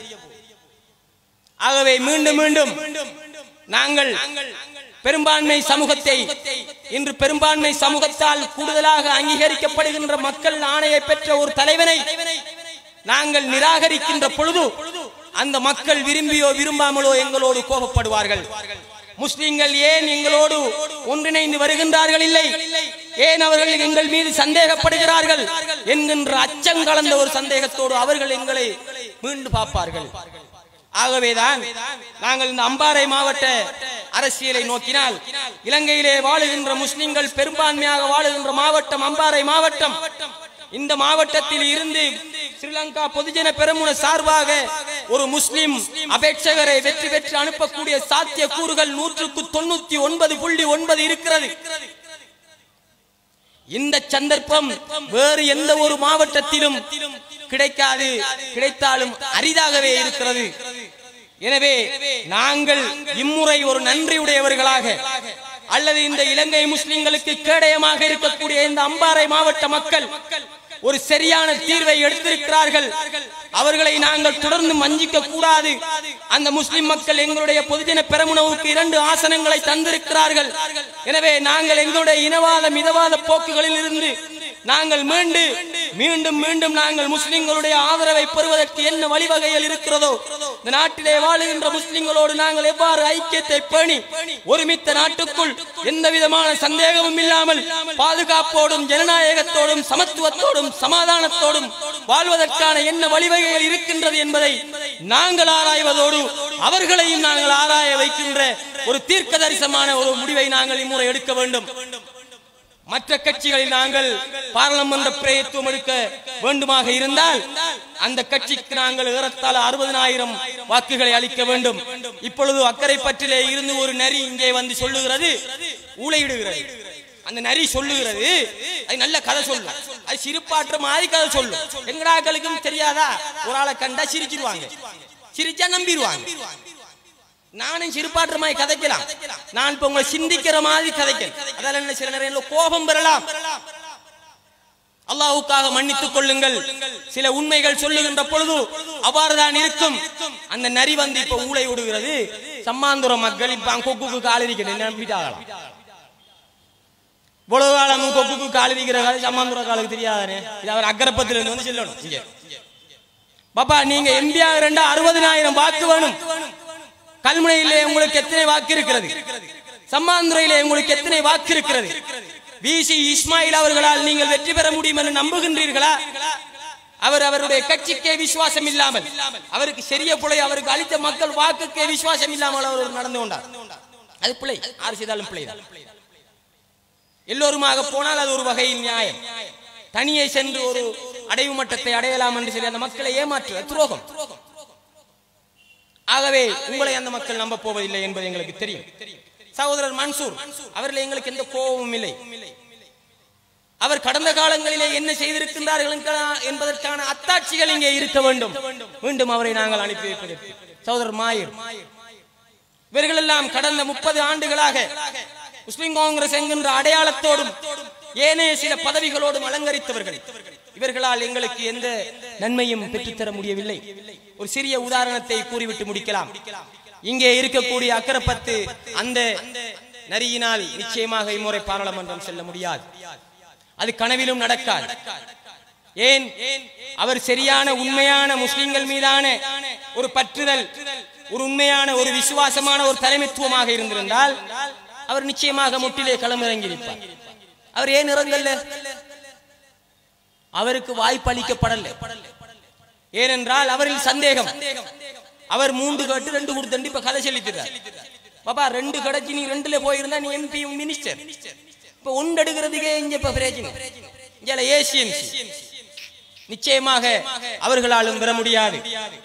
ஆகவே மீண்டும் மீண்டும் நாங்கள் பெரும்பான்மை சமூகத்தை இன்று பெரும்பான்மை சமூகத்தால் கூடுதலாக அங்கீகரிக்கப்படுகின்ற மக்கள் ஆணையை பெற்ற ஒரு தலைவனை நாங்கள் நிராகரிக்கின்ற பொழுது அந்த மக்கள் விரும்பியோ விரும்பாமலோ எங்களோடு கோபப்படுவார்கள் முஸ்லிம்கள் ஏன் எங்களோடு ஒன்றிணைந்து வருகின்றார்கள் இல்லை ஏன் அவர்கள் எங்கள் மீது சந்தேகப்படுகிறார்கள் என்கின்ற அச்சம் கலந்த ஒரு சந்தேகத்தோடு அவர்கள் எங்களை மீண்டும் பார்ப்பார்கள் ஆகவேதான் நாங்கள் இந்த அம்பாறை மாவட்ட அரசியலை நோக்கினால் இலங்கையிலே வாழுகின்ற முஸ்லிம்கள் பெரும்பான்மையாக வாழுகின்ற மாவட்டம் அம்பாறை மாவட்டம் இந்த மாவட்டத்தில் இருந்து ஸ்ரீலங்கா பொதுஜன பெருமுன சார்பாக ஒரு முஸ்லிம் அபேட்சகரை வெற்றி பெற்று அனுப்பக்கூடிய சாத்திய கூறுகள் நூற்றுக்கு தொண்ணூத்தி ஒன்பது புள்ளி ஒன்பது இருக்கிறது இந்த சந்தர்ப்பம் வேறு எந்த ஒரு மாவட்டத்திலும் கிடைக்காது கிடைத்தாலும் அரிதாகவே இருக்கிறது எனவே நாங்கள் இம்முறை ஒரு நன்றியுடையவர்களாக அல்லது இந்த இலங்கை முஸ்லிம்களுக்கு கேடயமாக இருக்கக்கூடிய இந்த அம்பாறை மாவட்ட மக்கள் ஒரு சரியான தீர்வை எடுத்திருக்கிறார்கள் அவர்களை நாங்கள் தொடர்ந்து மஞ்சிக்க கூடாது அந்த முஸ்லிம் மக்கள் எங்களுடைய பொதுஜன பெரமுனவுக்கு இரண்டு ஆசனங்களை தந்திருக்கிறார்கள் எனவே நாங்கள் எங்களுடைய இனவாத மிதவாத போக்குகளில் இருந்து நாங்கள் மீண்டு மீண்டும் மீண்டும் நாங்கள் முஸ்லிம்களுடைய ஆதரவை பெறுவதற்கு என்ன வழிவகைகள் இருக்கிறதோ இந்த நாட்டிலே வாழுகின்ற முஸ்லிம்களோடு நாங்கள் எவ்வாறு ஐக்கியத்தை பேணி ஒருமித்த நாட்டுக்குள் எந்த விதமான சந்தேகமும் இல்லாமல் பாதுகாப்போடும் ஜனநாயகத்தோடும் சமத்துவத்தோடும் சமாதானத்தோடும் வாழ்வதற்கான என்ன வழிவகைகள் இருக்கின்றது என்பதை நாங்கள் ஆராய்வதோடு அவர்களையும் நாங்கள் ஆராய வைக்கின்ற ஒரு தீர்க்க தரிசனமான ஒரு முடிவை நாங்கள் இம்முறை எடுக்க வேண்டும் மற்ற கட்சிகளில் நாங்கள் பாராளுமன்ற பிரயத்துவம் எடுக்க வேண்டுமாக இருந்தால் அந்த கட்சிக்கு நாங்கள் ஏறத்தாழ அறுபதனாயிரம் வாக்குகளை அளிக்க வேண்டும் இப்பொழுது அக்கறை பற்றிலே இருந்து ஒரு நரி இங்கே வந்து சொல்லுகிறது ஊழையிடுகிறது அந்த நரி சொல்லுகிறது அது நல்ல கதை சொல்லும் அது சிரிப்பாற்ற மாதிரி கதை சொல்லும் எங்கடாக்களுக்கும் தெரியாதா ஒரு ஆளை கண்டா சிரிச்சிருவாங்க சிரிச்சா நம்பிடுவாங்க நானும் சிறுபாற்றமாய் கதைக்கலாம் நான் இப்ப உங்களை சிந்திக்கிற மாதிரி கதைக்கிறேன் அதால என்ன சில நேரம் கோபம் பெறலாம் அல்லாஹுக்காக மன்னித்துக் கொள்ளுங்கள் சில உண்மைகள் சொல்லுகின்ற பொழுது அவ்வாறுதான் இருக்கும் அந்த நரி வந்து இப்ப ஊழை விடுகிறது சம்மாந்துர மக்கள் இப்ப கொக்குக்கு காலிரிக்கிறேன் நம்பிட்டாகலாம் இவ்வளவு காலமும் கொக்குக்கு காலிரிக்கிற காலம் சம்மாந்துர காலுக்கு தெரியாதானே இது அவர் அக்கரப்பத்துல இருந்து வந்து சொல்லணும் இங்க பாப்பா நீங்க எம்பியா ரெண்டா அறுபதினாயிரம் வாக்கு வேணும் கல்முனையிலே உங்களுக்கு எத்தனை வாக்கு இருக்கிறது சம்மாந்துறையிலே உங்களுக்கு எத்தனை வாக்கு இருக்கிறது விசி இஸ்மாயில் அவர்களால் நீங்கள் வெற்றி பெற முடியும் என்று நம்புகின்றீர்களா அவர் அவருடைய கட்சிக்கே விசுவாசம் இல்லாமல் அவருக்கு சரிய பிழை அவருக்கு அளித்த மக்கள் வாக்குக்கே விசுவாசம் இல்லாமல் அவர் நடந்து கொண்டார் அது பிழை ஆறு செய்தாலும் பிழை எல்லோருமாக போனால் அது ஒரு வகையில் நியாயம் தனியே சென்று ஒரு அடைவு மட்டத்தை அடையலாம் என்று சொல்லி அந்த மக்களை ஏமாற்று துரோகம் ஆகவே உங்களை அந்த மக்கள் நம்ப போவதில்லை என்பது எங்களுக்கு தெரியும் சகோதரர் மன்சூர் அவர்கள் எங்களுக்கு எந்த கோபமும் இல்லை அவர் கடந்த காலங்களிலே என்ன செய்திருக்கின்றார்கள் என்க- என்பதற்கான அத்தாட்சிகள் இங்கே இருக்க வேண்டும் மீண்டும் அவரை நாங்கள் அனுப்பி வைப்பதற்கு சகோதரர் மாயூர் இவர்கள் எல்லாம் கடந்த முப்பது ஆண்டுகளாக முஸ்லிம் காங்கிரஸ் என்கின்ற அடையாளத்தோடும் ஏனைய சில பதவிகளோடும் அலங்கரித்தவர்கள் இவர்களால் எங்களுக்கு எந்த நன்மையும் பெற்றுத்தர முடியவில்லை ஒரு சிறிய உதாரணத்தை கூறிவிட்டு முடிக்கலாம் இங்கே இருக்கக்கூடிய அக்கரப்பத்து அந்த நரியினால் நிச்சயமாக இம்முறை பாராளுமன்றம் செல்ல முடியாது அது கனவிலும் நடக்காது ஏன் அவர் சரியான உண்மையான முஸ்லிம்கள் மீதான ஒரு பற்றுதல் ஒரு உண்மையான ஒரு விசுவாசமான ஒரு தலைமைத்துவமாக இருந்திருந்தால் அவர் நிச்சயமாக முட்டிலே களமிறங்கியிருப்பார் அவர் ஏன் இறங்கல்ல அவருக்கு வாய்ப்பு அளிக்கப்படல ஏனென்றால் அவரில் சந்தேகம் அவர் மூன்று கட்டு ரெண்டு கொடுத்து இப்ப கதை சொல்லிக்கிறார் பாப்பா ரெண்டு கடைச்சி நீ ரெண்டுல போயிருந்தா நீ எம்பி மினிஸ்டர் இப்ப ஒன்று எடுக்கிறதுக்கே இங்க இப்ப பிரச்சனை இங்க ஏசிஎம்சி நிச்சயமாக அவர்களாலும் பெற முடியாது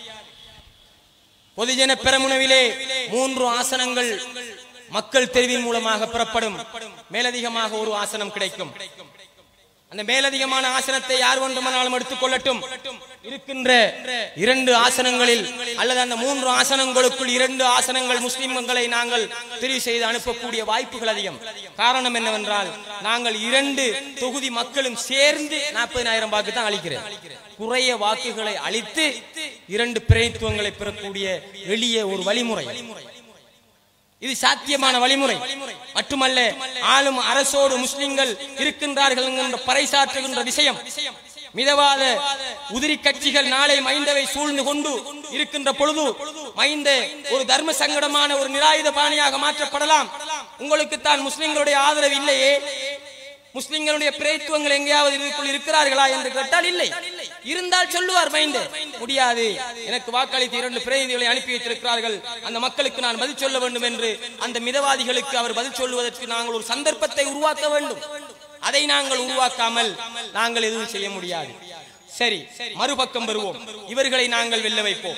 பொதுஜன பெரமுனவிலே மூன்று ஆசனங்கள் மக்கள் தெரிவின் மூலமாக பெறப்படும் மேலதிகமாக ஒரு ஆசனம் கிடைக்கும் அந்த மேலதிகமான ஆசனத்தை யார் வேண்டுமானாலும் எடுத்துக் கொள்ளட்டும் இருக்கின்ற இரண்டு ஆசனங்களில் அல்லது அந்த மூன்று ஆசனங்களுக்குள் இரண்டு ஆசனங்கள் முஸ்லிம்களை நாங்கள் தெரிவு செய்து அனுப்பக்கூடிய வாய்ப்புகள் அதிகம் காரணம் என்னவென்றால் நாங்கள் இரண்டு தொகுதி மக்களும் சேர்ந்து நாற்பதினாயிரம் வாக்கு தான் அளிக்கிறேன் குறைய வாக்குகளை அளித்து இரண்டு பிரதித்துவங்களை பெறக்கூடிய எளிய ஒரு வழிமுறை இது சாத்தியமான வழிமுறை மட்டுமல்ல ஆளும் அரசோடு முஸ்லிம்கள் இருக்கின்றார்கள் என்கின்ற பறைசாற்றுகின்ற விஷயம் மிதவாத உதிரி கட்சிகள் நாளை மைந்தவை சூழ்ந்து கொண்டு இருக்கின்ற பொழுது மைந்த ஒரு தர்ம சங்கடமான ஒரு நிராயுத பாணியாக மாற்றப்படலாம் உங்களுக்கு தான் முஸ்லிம்களுடைய ஆதரவு இல்லையே முஸ்லிம்களுடைய பிரேத்துவங்கள் எங்கேயாவது இதுக்குள் இருக்கிறார்களா என்று கேட்டால் இல்லை இருந்தால் சொல்லுவார் மைந்த முடியாது எனக்கு வாக்களித்து இரண்டு பிரதிநிதிகளை அனுப்பி வைத்திருக்கிறார்கள் அந்த மக்களுக்கு நான் பதில் சொல்ல வேண்டும் என்று அந்த மிதவாதிகளுக்கு அவர் பதில் சொல்லுவதற்கு நாங்கள் ஒரு சந்தர்ப்பத்தை உருவாக்க வேண்டும் அதை நாங்கள் உருவாக்காமல் நாங்கள் எதுவும் செய்ய முடியாது சரி மறுபக்கம் வருவோம் இவர்களை நாங்கள் வெல்ல வைப்போம்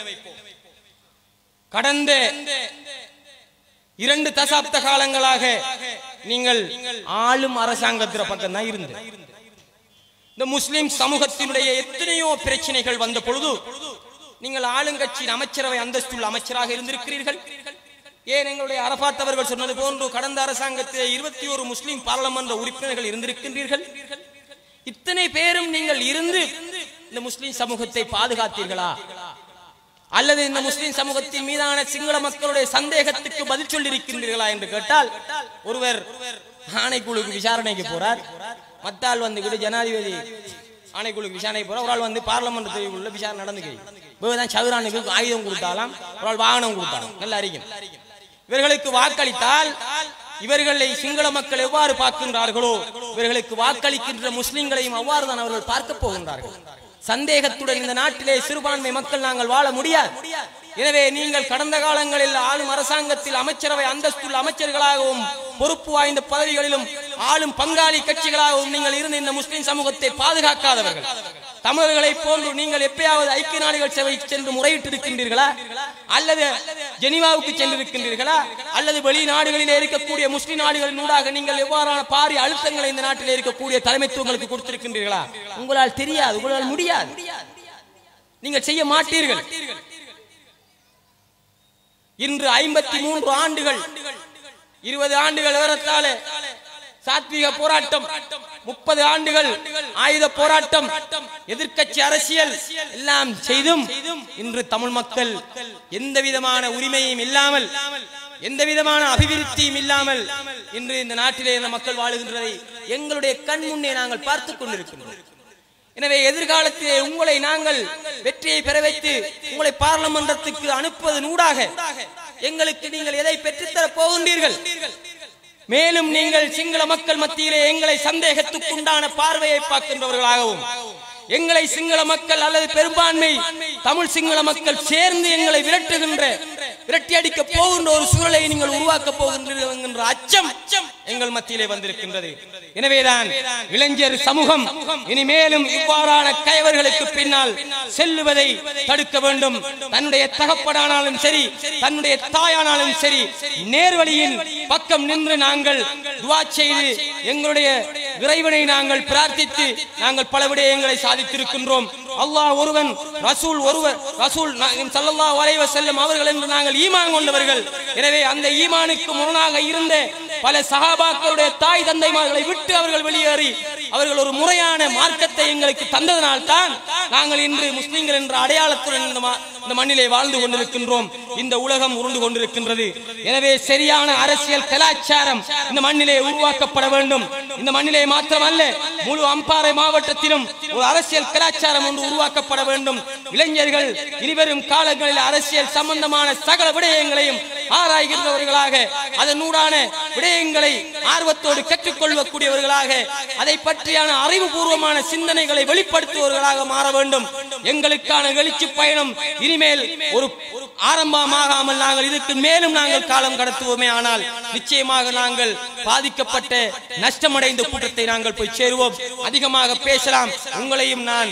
கடந்த இரண்டு தசாப்த காலங்களாக நீங்கள் ஆளும் அரசாங்கத்திற பக்கம் தான் இருந்து இந்த முஸ்லிம் சமூகத்தினுடைய எத்தனையோ பிரச்சனைகள் வந்த பொழுது நீங்கள் ஆளுங்கட்சியின் அமைச்சரவை அந்தஸ்துள்ள அமைச்சராக இருந்திருக்கிறீர்கள் ஏன் எங்களுடைய அரபாத் அவர்கள் சொன்னது போன்று கடந்த அரசாங்கத்திலே இருபத்தி ஒரு முஸ்லிம் பாராளுமன்ற உறுப்பினர்கள் இருந்திருக்கின்றீர்கள் இத்தனை பேரும் நீங்கள் இருந்து இந்த முஸ்லிம் சமூகத்தை பாதுகாத்தீர்களா அல்லது இந்த முஸ்லிம் சமூகத்தின் மீதான சிங்கள மக்களுடைய சந்தேகத்துக்கு பதில் சொல்லியிருக்கின்றீர்களா என்று கேட்டால் ஒருவர் ஆணைக்குழுக்கு விசாரணைக்கு போறார் மத்தால் வந்துகிட்டு ஜனாதிபதி ஆணைக்குழுக்கு விசாரணை போறார் ஒரு ஆள் வந்து பார்லமெண்ட் தெரிவுக்குள்ள விசாரணை நடந்துக்கு தான் சதுரானுக்கு ஆயுதம் கொடுத்தாலாம் ஒரு ஆள் வாகனம் கொடுத்தாலும் நல்ல அறியும் இவர்களுக்கு வாக்களித்தால் இவர்களை சிங்கள மக்கள் எவ்வாறு பார்க்கின்றார்களோ இவர்களுக்கு வாக்களிக்கின்ற முஸ்லிம்களையும் அவ்வாறு தான் அவர்கள் பார்க்க போகின்றார்கள் சந்தேகத்துடன் இந்த நாட்டிலே சிறுபான்மை மக்கள் நாங்கள் வாழ முடியாது எனவே நீங்கள் கடந்த காலங்களில் ஆளும் அரசாங்கத்தில் அமைச்சரவை அந்தஸ்துள்ள அமைச்சர்களாகவும் பொறுப்பு வாய்ந்த பதவிகளிலும் ஆளும் பங்காளி கட்சிகளாகவும் நீங்கள் இருந்து இந்த முஸ்லிம் சமூகத்தை பாதுகாக்காதவர்கள் தமிழர்களை போன்று நீங்கள் எப்பயாவது ஐக்கிய நாடுகள் சபைக்கு சென்று முறையிட்டு இருக்கின்றீர்களா அல்லது ஜெனீவாவுக்கு சென்றிருக்கின்றீர்களா அல்லது வெளிநாடுகளிலே இருக்கக்கூடிய முஸ்லிம் நாடுகளின் ஊடாக நீங்கள் எவ்வாறான பாரிய அழுத்தங்களை இந்த நாட்டிலே இருக்கக்கூடிய தலைமைத்துவங்களுக்கு கொடுத்திருக்கின்றீர்களா உங்களால் தெரியாது உங்களால் முடியாது நீங்கள் செய்ய மாட்டீர்கள் இன்று ஐம்பத்தி மூன்று ஆண்டுகள் இருபது ஆண்டுகள் ஏறத்தாழ சாத்வீக போராட்டம் முப்பது ஆண்டுகள் ஆயுத போராட்டம் எதிர்க்கட்சி அரசியல் எல்லாம் செய்தும் இன்று தமிழ் மக்கள் எந்த விதமான உரிமையும் இல்லாமல் எந்த விதமான அபிவிருத்தியும் இல்லாமல் இன்று இந்த நாட்டிலே இந்த மக்கள் வாழுகின்றதை எங்களுடைய கண் முன்னே நாங்கள் பார்த்துக் கொண்டிருக்கின்றோம் எனவே எதிர்காலத்திலே உங்களை நாங்கள் வெற்றியை பெற வைத்து உங்களை பாராளுமன்றத்துக்கு அனுப்புவதன் ஊடாக எங்களுக்கு நீங்கள் எதை பெற்றுத்தர போகின்றீர்கள் மேலும் நீங்கள் சிங்கள மக்கள் மத்தியிலே எங்களை சந்தேகத்துக்குண்டான பார்வையை பார்க்கின்றவர்களாகவும் எங்களை சிங்கள மக்கள் அல்லது பெரும்பான்மை தமிழ் சிங்கள மக்கள் சேர்ந்து எங்களை விரட்டுகின்ற விரட்டி அடிக்க போகின்ற ஒரு சூழலை நீங்கள் உருவாக்க போகின்றீர்கள் என்கின்ற அச்சம் எங்கள் மத்தியிலே வந்திருக்கின்றது எனவேதான் இளைஞர் சமூகம் இனிமேலும் இவ்வாறான கயவர்களுக்கு பின்னால் செல்லுவதை தடுக்க வேண்டும் தன்னுடைய தகப்பனானாலும் சரி தன்னுடைய தாயானாலும் சரி நேர்வழியின் பக்கம் நின்று நாங்கள் துவா செய்து எங்களுடைய இறைவனை நாங்கள் பிரார்த்தித்து நாங்கள் பல விடயங்களை சாதித்திருக்கின்றோம் அல்லாஹ் ஒருவன் ரசூல் ஒருவர் ரசூல் சல்லல்லாஹு அலைஹி வஸல்லம் அவர்கள் என்று நாங்கள் ஈமான் கொண்டவர்கள் எனவே அந்த ஈமானுக்கு முரணாக இருந்த பல சஹாபாக்களுடைய தாய் தந்தைமார்களை விட்டு அவர்கள் வெளியேறி அவர்கள் ஒரு முறையான மார்க்கத்தை எங்களுக்கு தந்ததனால் தான் நாங்கள் இன்று முஸ்லிம்கள் என்ற அடையாளத்துடன் இந்த மா- இந்த மண்ணிலே வாழ்ந்து கொண்டிருக்கின்றோம் இந்த உலகம் உருண்டு கொண்டிருக்கின்றது எனவே சரியான அரசியல் கலாச்சாரம் இந்த மண்ணிலே உருவாக்கப்பட வேண்டும் இந்த மண்ணிலே மாத்திரமல்ல முழு அம்பாறை மாவட்டத்திலும் ஒரு அரசியல் கலாச்சாரம் ஒன்று உருவாக்கப்பட வேண்டும் இளைஞர்கள் இனிவரும் காலங்களில் அரசியல் சம்பந்தமான சகல விடயங்களையும் ஆராய்கின்றவர்களாக அதனூடான விடயங்களை ஆர்வத்தோடு கற்றுக்கொள்ளக்கூடியவர்களாக அதை பற்றியான அறிவுபூர்வமான சிந்தனைகளை வெளிப்படுத்துபவர்களாக மாற வேண்டும் எங்களுக்கான எழுச்சி பயணம் இனிமேல் ஒரு ஒரு ஆரம்பமாகாமல் நாங்கள் இதுக்கு மேலும் நாங்கள் காலம் கடத்துவோமே ஆனால் நிச்சயமாக நாங்கள் பாதிக்கப்பட்ட நஷ்டமடைந்த கூட்டத்தை நாங்கள் போய் சேருவோம் அதிகமாக பேசலாம் உங்களையும் நான்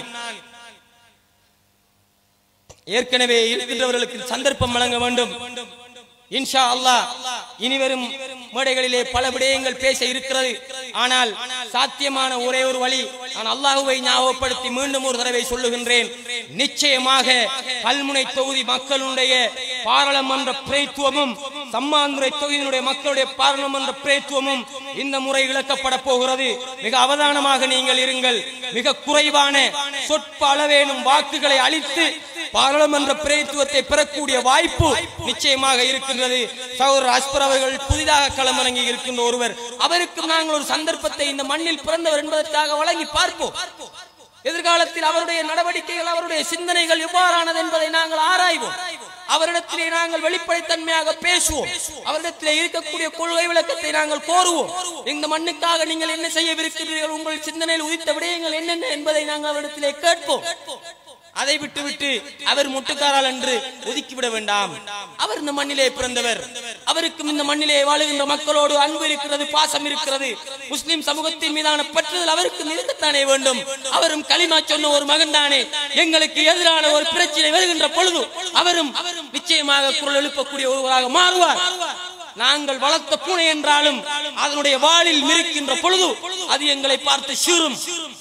ஏற்கனவே இருக்கின்றவர்களுக்கு சந்தர்ப்பம் வழங்க வேண்டும் இன்ஷா அல்லாஹ் இனிவரும் மேடைகளிலே பல விடயங்கள் பேச இருக்கிறது ஆனால் சாத்தியமான ஒரே ஒரு வழி நான் அல்லாஹுவை ஞாபகப்படுத்தி மீண்டும் ஒரு தடவை சொல்லுகின்றேன் நிச்சயமாக கல்முனை தொகுதி மக்களுடைய பாராளுமன்ற பிரேத்துவமும் சம்மாந்துறை தொகுதியினுடைய மக்களுடைய பாராளுமன்ற பிரேத்துவமும் இந்த முறை இழக்கப்பட போகிறது மிக அவதானமாக நீங்கள் இருங்கள் மிக குறைவான சொற்ப அளவேனும் வாக்குகளை அளித்து பாராளுமன்ற பிரதித்துவத்தை பெறக்கூடிய வாய்ப்பு நிச்சயமாக இருக்கின்றது சகோதரர் அஸ்பர் அவர்கள் புதிதாக களமிறங்கி இருக்கின்ற ஒருவர் அவருக்கும் நாங்கள் ஒரு சந்தர்ப்பத்தை இந்த மண்ணில் பிறந்தவர் என்பதற்காக வழங்கி பார்ப்போம் எதிர்காலத்தில் அவருடைய நடவடிக்கைகள் அவருடைய சிந்தனைகள் எவ்வாறானது என்பதை நாங்கள் ஆராய்வோம் அவரிடத்திலே நாங்கள் வெளிப்படைத்தன்மையாக பேசுவோம் அவரிடத்திலே இருக்கக்கூடிய கொள்கை விளக்கத்தை நாங்கள் கோருவோம் இந்த மண்ணுக்காக நீங்கள் என்ன செய்யவிருக்கிறீர்கள் உங்கள் சிந்தனையில் உதித்த விடயங்கள் என்னென்ன என்பதை நாங்கள் அவரிடத்திலே கேட்போம் அதை விட்டு விட்டு அவர் முட்டுக்காரால் என்று ஒதுக்கிவிட வேண்டாம் அவர் இந்த மண்ணிலே பிறந்தவர் அவருக்கும் இந்த மண்ணிலே வாழுகின்ற மக்களோடு அன்பு இருக்கிறது பாசம் இருக்கிறது முஸ்லிம் சமூகத்தின் மீதான பற்றுதல் அவருக்கும் இருக்கத்தானே வேண்டும் அவரும் களிமா சொன்ன ஒரு மகன் தானே எங்களுக்கு எதிரான ஒரு பிரச்சனை வருகின்ற பொழுது அவரும் நிச்சயமாக குரல் எழுப்பக்கூடிய ஒருவராக மாறுவார் நாங்கள் வளர்த்த பூனை என்றாலும் அதனுடைய வாளில் மிரிக்கின்ற பொழுது அது எங்களை பார்த்து சீரும்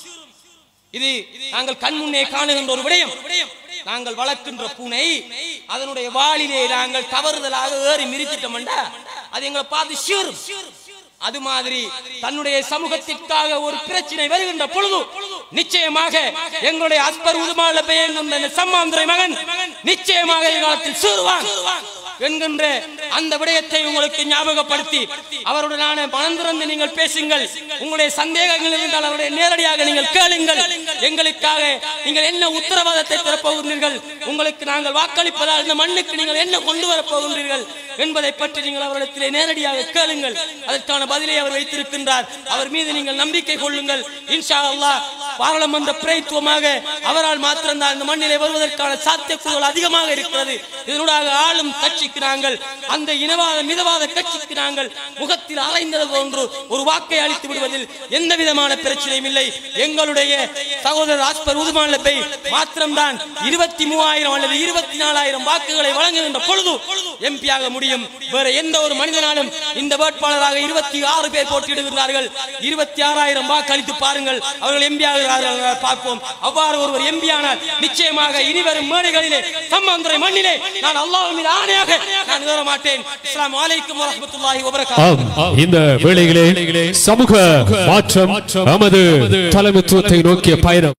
இது நாங்கள் கண் முன்னே காணுகின்ற ஒரு விடயம் நாங்கள் வளர்க்கின்ற பூனை அதனுடைய வாளிலே நாங்கள் தவறுதலாக ஏறி மிதிச்சிட்டோம்டா அது எங்களை பார்த்து சீரும் அது மாதிரி தன்னுடைய சமூகத்திற்காக ஒரு பிரச்சனை வருகின்ற பொழுது நிச்சயமாக எங்களுடைய அஸ்பர் உதுமால பெயர் சம்மாந்துரை மகன் நிச்சயமாக எதிர்காலத்தில் சீருவான் என்கின்ற அந்த விடயத்தை உங்களுக்கு ஞாபகப்படுத்தி அவருடனான மனம் திறந்து நீங்கள் பேசுங்கள் உங்களுடைய சந்தேகங்கள் இருந்தால் அவருடைய நேரடியாக நீங்கள் கேளுங்கள் எங்களுக்காக நீங்கள் என்ன உத்தரவாதத்தை தரப்போகின்றீர்கள் உங்களுக்கு நாங்கள் வாக்களிப்பதால் இந்த மண்ணுக்கு நீங்கள் என்ன கொண்டு வரப் போகின்றீர்கள் என்பதை பற்றி நீங்கள் அவரிடத்திலே நேரடியாக கேளுங்கள் அதற்கான பதிலை அவர் வைத்திருக்கின்றார் அவர் மீது நீங்கள் நம்பிக்கை கொள்ளுங்கள் இன்ஷா அல்லாஹ் பாராளுமன்ற பிரதித்துவமாக அவரால் மாத்திரம்தான் இந்த மண்ணிலே வருவதற்கான சாத்தியக்கூறுகள் அதிகமாக இருக்கிறது இதனூடாக ஆளும் கட்சிக்கு நாங்கள் அந்த இனவாத மிதவாத கட்சிக்கு நாங்கள் முகத்தில் அரைந்தது போன்று ஒரு வாக்கை அளித்து விடுவதில் எந்த விதமான பிரச்சனையும் இல்லை எங்களுடைய சகோதரர் ஆஸ்பர் உதுமானப்பை மாத்திரம்தான் இருபத்தி மூவாயிரம் அல்லது இருபத்தி நாலாயிரம் வாக்குகளை வழங்குகின்ற பொழுது எம்பியாக முடியும் வேற எந்த ஒரு மனிதனாலும் இந்த வேட்பாளராக இருபத்தி ஆறு பேர் போட்டியிடுகிறார்கள் இருபத்தி ஆறாயிரம் வாக்களித்து பாருங்கள் அவர்கள் எம்பி ஆகிறார்கள் பார்ப்போம் அவ்வாறு ஒருவர் எம்பி ஆனால் நிச்சயமாக இனிவரும் மேடைகளிலே சம்மாந்துறை மண்ணிலே நான் அல்லாஹ் மீது ஆணையாக நான் ஏற மாட்டேன் அஸ்ஸலாமு அலைக்கும் வரஹ்மத்துல்லாஹி வபரகாத்துஹு ஆம் இந்த வேளையிலே சமூக மாற்றம் நமது தலைமைத்துவத்தை நோக்கிய பயணம்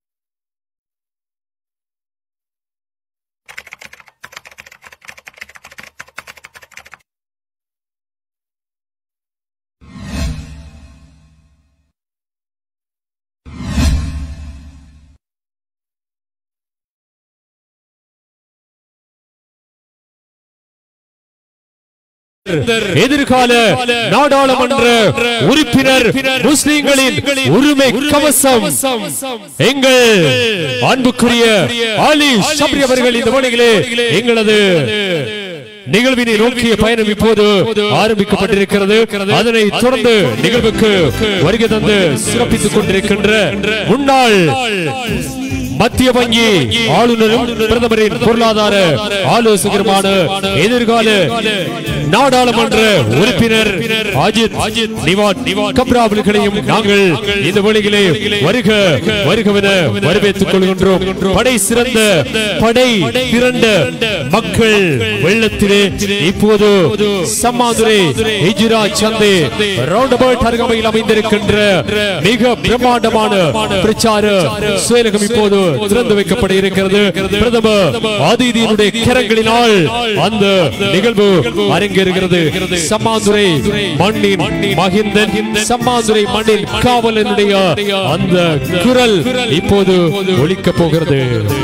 எதிர்கால நாடாளுமன்ற உறுப்பினர் முஸ்லிம்களின் உரிமை கவசம் எங்கள் அன்புக்குரிய ஆலி ஷப்ரி அவர்கள் இந்த மணிகளே எங்களது நிகழ்வினை நோக்கிய பயணம் இப்போது ஆரம்பிக்கப்பட்டிருக்கிறது அதனை தொடர்ந்து நிகழ்வுக்கு வருகை தந்து சிறப்பித்துக் கொண்டிருக்கின்ற முன்னாள் மத்திய வங்கி ஆளுநரும் பிரதமரின் பொருளாதார ஆலோசகருமான எதிர்கால நாடாளுமன்ற உறுப்பினர் அஜித் அஜித் நிவாட் நிவாட் கப்ரா அவர்களையும் நாங்கள் இந்த வழியிலே வருக வருகவென வரவேற்றுக் கொள்கின்றோம் படை சிறந்த படை திரண்ட மக்கள் வெள்ளத்திலே இப்போது சம்மாதுரை ஹிஜ்ரா சந்தை ரவுண்ட் அபவுட் அருகாமையில் அமைந்திருக்கின்ற மிக பிரம்மாண்டமான பிரச்சார செயலகம் இப்போது திறந்து வைக்கப்பட இருக்கிறது பிரதமர் அதிதியினுடைய கரங்களினால் அந்த நிகழ்வு அரங்கேறுகிறது சம்மாதுரை மண்ணின் மகிந்தன் சம்மாதுரை மண்ணின் காவலனுடைய அந்த குரல் இப்போது ஒலிக்கப் போகிறது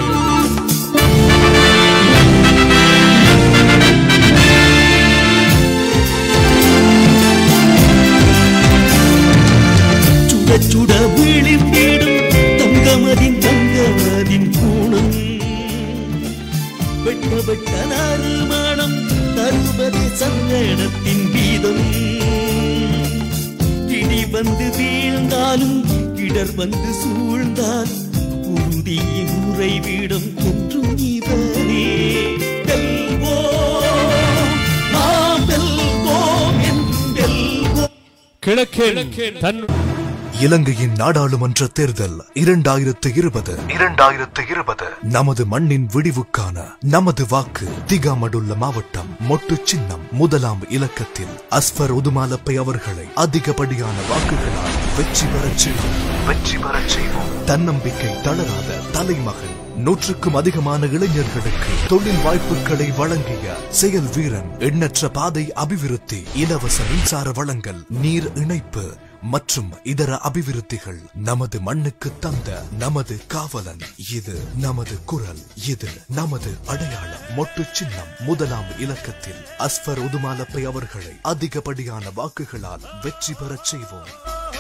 சுட சுட விழித்திடும் தங்கமதின் தங்கமதின் கூணம் வெட்ட வெட்ட நறுமணம் தருவது சந்தனத்தின் வீதம் இடி வந்து வீழ்ந்தாலும் இடர் வந்து சூழ்ந்தால் உறுதியின் உறைவிடம் என்றும் இவரே வெல்வோம் நாம் வெல்வோம் என்றும் வெல்வோம் கிழக்கின் தன் இலங்கையின் நாடாளுமன்ற தேர்தல் இரண்டாயிரத்து இருபது இரண்டாயிரத்து இருபது நமது மண்ணின் விடிவுக்கான நமது வாக்கு திகாமடுள்ள மாவட்டம் மொட்டு சின்னம் முதலாம் இலக்கத்தில் அஸ்பர் உதுமாலப்பை அவர்களை அதிகப்படியான வாக்குகளால் வெற்றி பெறச் செய்வோம் வெற்றி பெறச் செய்வோம் தன்னம்பிக்கை தளராத தலைமகன் நூற்றுக்கும் அதிகமான இளைஞர்களுக்கு தொழில் வாய்ப்புகளை வழங்கிய செயல் வீரன் எண்ணற்ற பாதை அபிவிருத்தி இலவச மின்சார வழங்கல் நீர் இணைப்பு மற்றும் இதர அபிவிருத்திகள் நமது மண்ணுக்கு தந்த நமது காவலன் இது நமது குரல் இது நமது அடையாளம் மொட்டு சின்னம் முதலாம் இலக்கத்தில் அஸ்பர் உதுமாலப்பை அவர்களை அதிகப்படியான வாக்குகளால் வெற்றி பெறச் செய்வோம்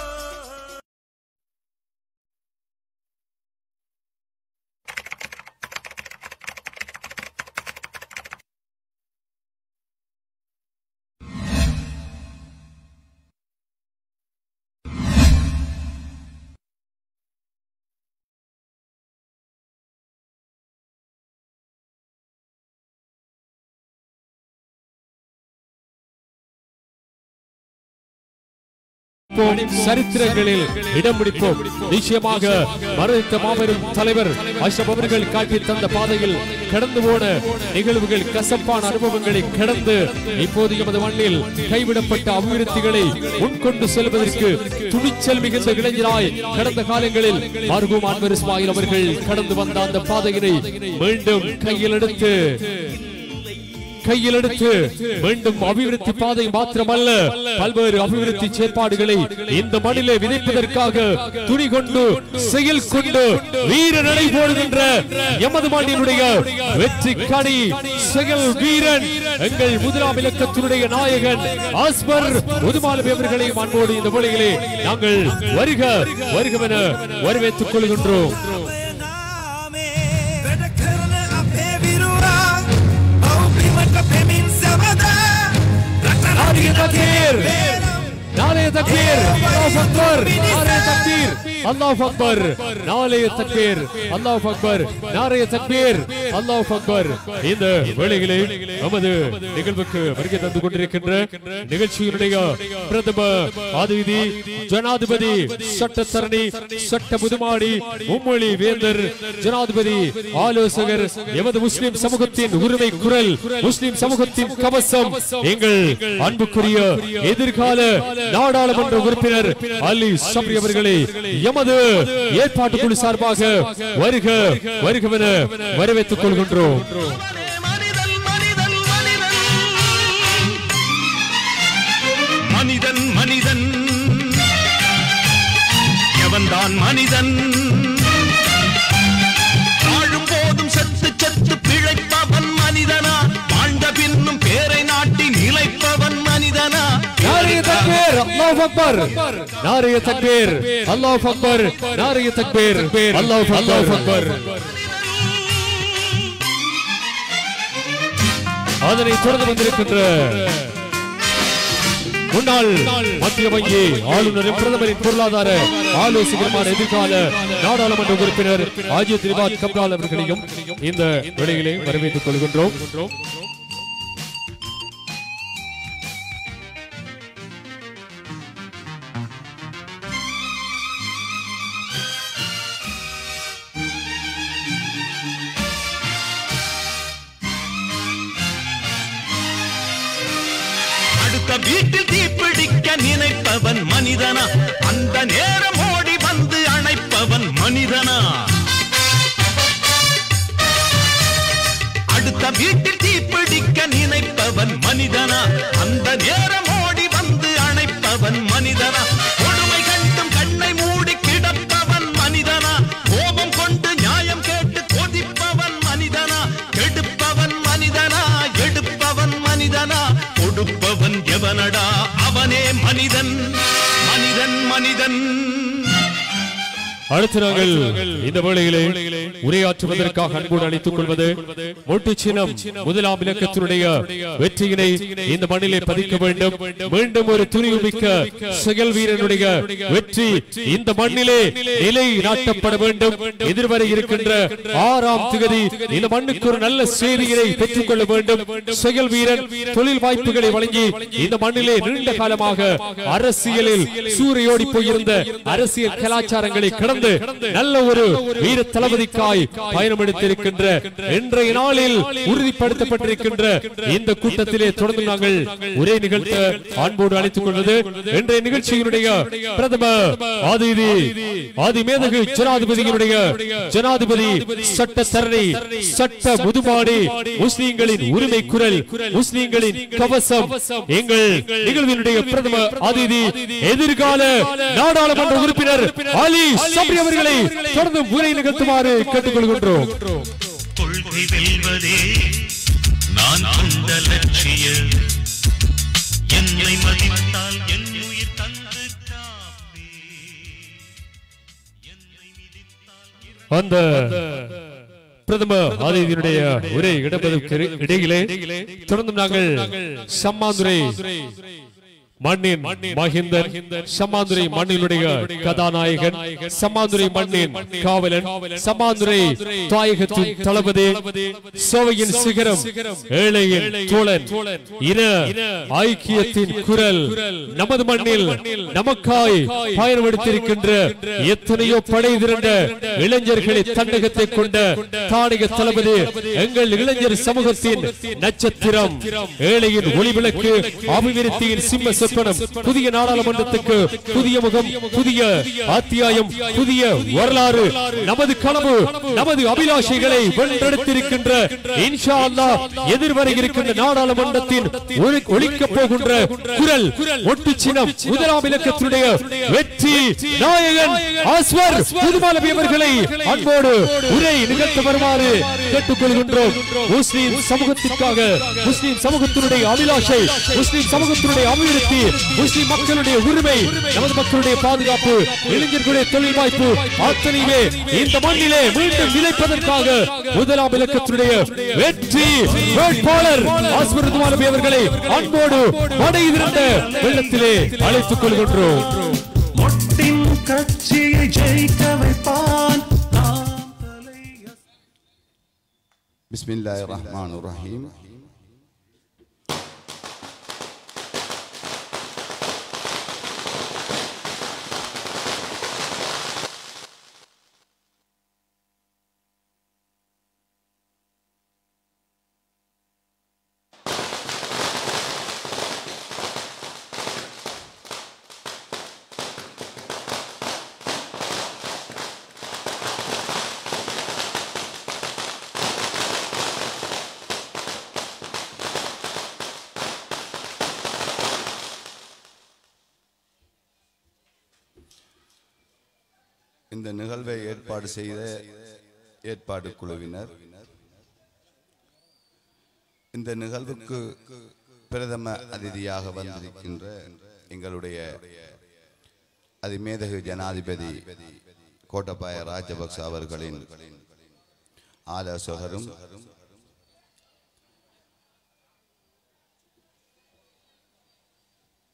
பிடிப்போம், சரித்திரங்களில் இடம் பிடிப்போம் நிச்சயமாக மறைத்த மாபெரும் தலைவர் அஷ்ரப் அவர்கள் காட்டி தந்த பாதையில் கடந்து போன நிகழ்வுகள் கசப்பான அனுபவங்களை கடந்து இப்போது எமது மண்ணில் கைவிடப்பட்ட அபிவிருத்திகளை முன்கொண்டு செல்வதற்கு துணிச்சல் மிகுந்த இளைஞராய் கடந்த காலங்களில் மர்ஹூம் அன்வர் இஸ்மாயில் அவர்கள் கடந்து வந்த அந்த பாதையினை மீண்டும் கையில் எடுத்து கையில் எடுத்து மீண்டும் அபிவிருத்தி பாதை மாத்திரமல்ல பல்வேறு அபிவிருத்தி செயற்பாடுகளை இந்த மண்ணிலே விதைப்பதற்காக துணி கொண்டு செயல் கொண்டு வீர நடை போடுகின்ற எமது மண்ணினுடைய வெற்றி கனி செயல் வீரன் எங்கள் முதலாம் இலக்கத்தினுடைய நாயகன் ஆஸ்பர் முதுமாலபி அவர்களையும் அன்போடு இந்த வேளையிலே நாங்கள் வருக வருகவென வரவேற்றுக் கொள்கின்றோம் நாளைய தக்பீர் நாளைய தக்பீர் அல்லாஹ் அக்பர் நாளைய தக்பீர் அல்லாஹ் அக்பர் நாளைய தக்பீர் அல்லாஹ் அக்பர் நாளைய தக்பீர் அல்லாஹ் அக்பர் இந்த வேளையிலே நமது நிகழ்வுக்கு வருகை தந்து கொண்டிருக்கின்ற நிகழ்ச்சியினுடைய பிரதம அதிதி ஜனாதிபதி சட்டத்தரணி சட்ட புதுமாடி மும்மொழி வேந்தர் ஜனாதிபதி ஆலோசகர் எமது முஸ்லிம் சமூகத்தின் உரிமை குரல் முஸ்லிம் சமூகத்தின் கவசம் எங்கள் அன்புக்குரிய எதிர்கால நாடாளுமன்ற உறுப்பினர் அலி சப்ரி அவர்களை எமது ஏற்பாட்டு குழு சார்பாக வருக வருகவென வரவேற்றுக் கொள்கின்றோம் மனிதன் மனிதன் எவன்தான் மனிதன் வாழும் போதும் செத்து செத்து பிழைப்பவன் மனிதனா வாழ்ந்த பின்னும் பேரை நாட்டி நிலைப்பவன் மனிதனா நாரிய தக்பீர் அல்லாஹ் அக்பர் நாரிய தக்பீர் அல்லாஹ் அக்பர் நாரிய தக்பீர் அல்லாஹ் அல்லாஹ் அக்பர் அதனை தொடர்ந்து வந்திருக்கின்ற முன்னாள் மத்திய வங்கி ஆளுநரும் பிரதமரின் பொருளாதார ஆலோசகருமான எதிர்கால நாடாளுமன்ற உறுப்பினர் அஜித் ரிவாத் கப்ரால் அவர்களையும் இந்த வேளையிலே வரவேற்றுக் கொள்கின்றோம் அடுத்த வீட்டில் தீப்பிடிக்க நினைப்பவன் மனிதனா அந்த நேரம் ஓடி வந்து அணைப்பவன் மனிதனா அடுத்த வீட்டில் தீப்பிடிக்க நினைப்பவன் மனிதனா அந்த நேரம் ஓடி வந்து அணைப்பவன் மனிதனா கொடுமை கண்டும் கண்ணை மூடி கிடப்பவன் மனிதனா கோபம் கொண்டு நியாயம் கேட்டு கொதிப்பவன் மனிதனா கெடுப்பவன் மனிதனா எடுப்பவன் மனிதனா கொடுப்பவன் எவனடா அவனே மனிதன் மனிதன் மனிதன் அடுத்து நாங்கள் இந்த வேளையிலே உரையாற்றுவதற்காக அன்போடு அழைத்துக் கொள்வது மொட்டு சின்னம் முதலாம் இலக்கத்தினுடைய வெற்றியினை இந்த மண்ணிலே பதிக்க வேண்டும் மீண்டும் ஒரு துணிவுமிக்க செயல் வீரனுடைய வெற்றி இந்த மண்ணிலே நிலை நாட்டப்பட வேண்டும் எதிர்வரை இருக்கின்ற ஆறாம் திகதி இந்த மண்ணுக்கு ஒரு நல்ல செய்தியினை பெற்றுக் கொள்ள வேண்டும் செயல் வீரன் தொழில் வாய்ப்புகளை வழங்கி இந்த மண்ணிலே நீண்ட காலமாக அரசியலில் சூறையோடி போயிருந்த அரசியல் கலாச்சாரங்களை கடந்து நல்ல ஒரு வீர தளபதிக்காய் பயணம் எடுத்திருக்கின்ற இன்றைய நாளில் உறுதிப்படுத்தப்பட்டிருக்கின்ற இந்த கூட்டத்திலே தொடர்ந்து நாங்கள் உரை நிகழ்த்த அன்போடு அழைத்துக் கொள்வது இன்றைய நிகழ்ச்சியினுடைய பிரதம ஆதிதி ஆதிமேதகு ஜனாதிபதியினுடைய ஜனாதிபதி சட்ட தரணி சட்ட முதுமாடி முஸ்லிம்களின் உரிமை குரல் முஸ்லிம்களின் கவசம் எங்கள் நிகழ்வினுடைய பிரதம அதிதி எதிர்கால நாடாளுமன்ற உறுப்பினர் அலி சப்ரி அவர்களை தொடர்ந்து உரை நிகழ்த்துமாறு கேட்டுக்கொள்கின்றோம் கொள்கை வெல்வதே நான் கொண்ட லட்சிய என்னை மதித்தால் என் உயிர் தந்து காப்பே என்னை மிதித்தால் அந்த பிரதம ஆதிதியினுடைய உரை இடம்பெறுவதற்கு இடையிலே தொடர்ந்து நாங்கள் சம்மாந்துரை மண்ணின் மகிந்தன் சம்மாந்துரை மண்ணினுடைய கதாநாயகன் சம்மாந்துரை மண்ணின் காவலன் சம்மாந்துரை தாயகத்தின் தளபதி சோவையின் சிகரம் ஏழையின் தோழன் இன ஐக்கியத்தின் குரல் நமது மண்ணில் நமக்காய் பயணமெடுத்திருக்கின்ற எத்தனையோ படை திரண்ட இளைஞர்களை தன்னகத்தை கொண்ட தாடக தளபதி எங்கள் இளைஞர் சமூகத்தின் நட்சத்திரம் ஏழையின் ஒளிவிளக்கு அபிவிருத்தியின் சிம்ம சொற்பனம் புதிய நாடாளுமன்றத்துக்கு புதிய முகம் புதிய அத்தியாயம் புதிய வரலாறு நமது கனவு நமது அபிலாஷைகளை வென்றெடுத்திருக்கின்ற இன்ஷா அல்லாஹ் எதிர்வரை இருக்கின்ற நாடாளுமன்றத்தின் ஒலி- ஒலிக்கப் போகின்ற குரல் ஒட்டு சின்னம் முதலாம் இலக்கத்தினுடைய வெற்றி நாயகன் அஸ்வர் புதுமாலபி அவர்களை அன்போடு உரை நிகழ்த்த வருமாறு கேட்டுக்கொள்கின்றோம் முஸ்லிம் சமூகத்திற்காக முஸ்லிம் சமூகத்தினுடைய அபிலாஷை முஸ்லிம் சமூகத்தினுடைய அபிவிருத்தி முஸ்லிம் மக்களுடைய உரிமை நமது மக்களுடைய பாதுகாப்பு இளைஞர்களுடைய தொழில் வாய்ப்பு அத்தனையுமே இந்த மண்ணிலே மீண்டும் நிலைப்பதற்காக முதலாம் இலக்கத்தினுடைய வெற்றி வேட்பாளர் ஆஸ்வர் துமாலபி அவர்களை அன்போடு படையிலிருந்த வெள்ளத்திலே அழைத்துக் கொள்கின்றோம் மொட்டின் கட்சியை ஜெயிக்க வைப்பான் நாம் தலை بسم الله الرحمن الرحيم இந்த நிகழ்வை ஏற்பாடு செய்த ஏற்பாடு குழுவினர் இந்த நிகழ்வுக்கு பிரதம அதிதியாக வந்திருக்கின்ற எங்களுடைய அதிமேதகு ஜனாதிபதி கோட்டபாய ராஜபக்ச அவர்களின் ஆலோசகரும்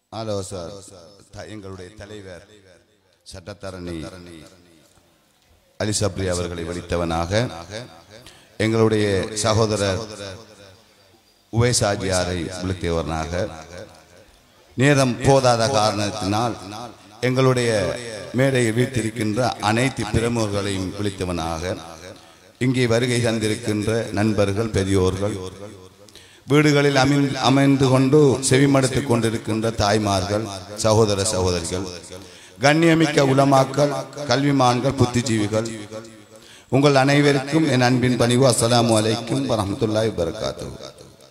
ஆலோசர் த- எங்களுடைய தலைவர் சட்டத்தரணி அலிசப்ரி அவர்களை வலித்தவனாக எங்களுடைய சகோதரர் உவைசாஜியாரை விழுத்தியவனாக நேரம் போதாத காரணத்தினால் எங்களுடைய மேடையில் வீட்டிருக்கின்ற அனைத்து பிரமுகர்களையும் விழித்தவனாக இங்கே வருகை தந்திருக்கின்ற நண்பர்கள் பெரியோர்கள் வீடுகளில் அமிழ் அமைந்து கொண்டு செவிமடுத்துக் கொண்டிருக்கின்ற தாய்மார்கள் சகோதர சகோதரிகள் கண்ணியமிக்க உலமாக்கள் கல்விமான்கள் புத்திஜீவிகள் உங்கள் அனைவருக்கும் என் அன்பின் பணிவு அஸ்ஸலாமு அலைக்கும் வரஹ்மத்துல்லாஹி வபரகாத்துஹு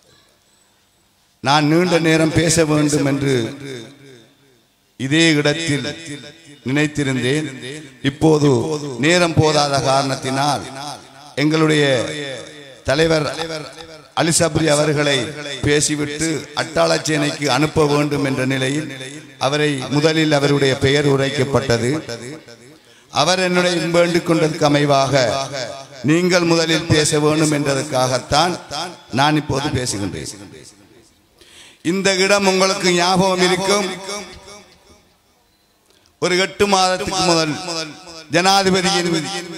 நான் நீண்ட நேரம் பேச வேண்டும் என்று இதே இடத்தில் நினைத்திருந்தேன் இப்போது நேரம் போதாத காரணத்தினால் எங்களுடைய தலைவர் அலிசப்ரி அவர்களை பேசிவிட்டு அட்டாளச்சேனைக்கு அனுப்ப வேண்டும் என்ற நிலையில் அவரை முதலில் அவருடைய பெயர் உரைக்கப்பட்டது அவர் என்னுடைய வேண்டிக் கொண்டதற்கு அமைவாக நீங்கள் முதலில் பேச வேண்டும் என்றதற்காகத்தான் நான் இப்போது பேசுகின்றேன் இந்த இடம் உங்களுக்கு ஞாபகம் இருக்கும் ஒரு எட்டு மாதத்துக்கு முதல் ஜனாதிபதியின்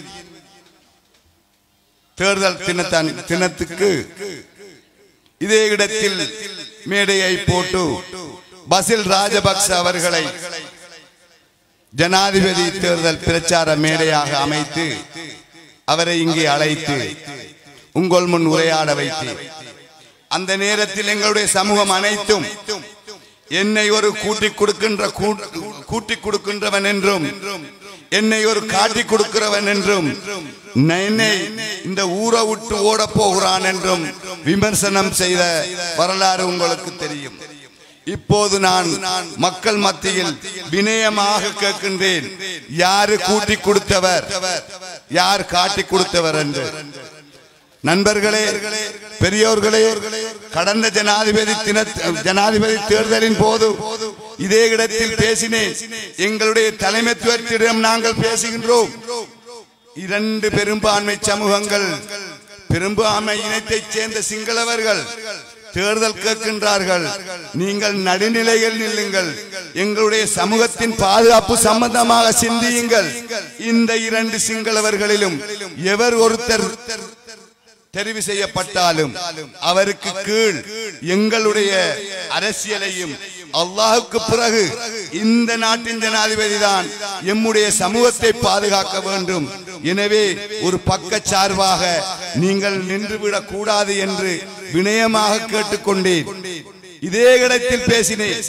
தேர்தல் தினத்தன் தினத்துக்கு இதே இடத்தில் மேடையை போட்டு பசில் ராஜபக்ச அவர்களை ஜனாதிபதி தேர்தல் பிரச்சார மேடையாக அமைத்து அவரை இங்கே அழைத்து உங்கள் முன் உரையாட வைத்து அந்த நேரத்தில் எங்களுடைய சமூகம் அனைத்தும் என்னை ஒரு கூட்டி கொடுக்கின்ற கூட்டி கொடுக்கின்றவன் என்றும் என்னை ஒரு காட்டி கொடுக்கிறவன் என்றும் என்னை இந்த ஊரை விட்டு ஓட போகிறான் என்றும் விமர்சனம் செய்த வரலாறு உங்களுக்கு தெரியும் இப்போது நான் மக்கள் மத்தியில் வினயமாக கேட்கின்றேன் யாரு கூட்டி கொடுத்தவர் யார் காட்டி கொடுத்தவர் என்று நண்பர்களே பெரியோர்களே கடந்த ஜனாதிபதி தின ஜனாதிபதி தேர்தலின் போது இதே இடத்தில் பேசினேன் எங்களுடைய தலைமைத்துவத்திடம் நாங்கள் பேசுகின்றோம் இரண்டு பெரும்பான்மை சமூகங்கள் பெரும்பான்மை இனத்தைச் சேர்ந்த சிங்களவர்கள் தேர்தல் கேட்கின்றார்கள் நீங்கள் நடுநிலையில் நில்லுங்கள் எங்களுடைய சமூகத்தின் பாதுகாப்பு சம்பந்தமாக சிந்தியுங்கள் இந்த இரண்டு சிங்களவர்களிலும் எவர் ஒருத்தர் தெரிவு செய்யப்பட்டாலும் அவருக்கு கீழ் எங்களுடைய அரசியலையும் அல்லாஹுக்கு பிறகு இந்த நாட்டின் ஜனாதிபதி தான் எம்முடைய சமூகத்தை பாதுகாக்க வேண்டும் எனவே ஒரு பக்க சார்பாக நீங்கள் நின்றுவிடக் கூடாது என்று வினயமாக கேட்டுக்கொண்டேன் இதே இடத்தில் பேசினேன்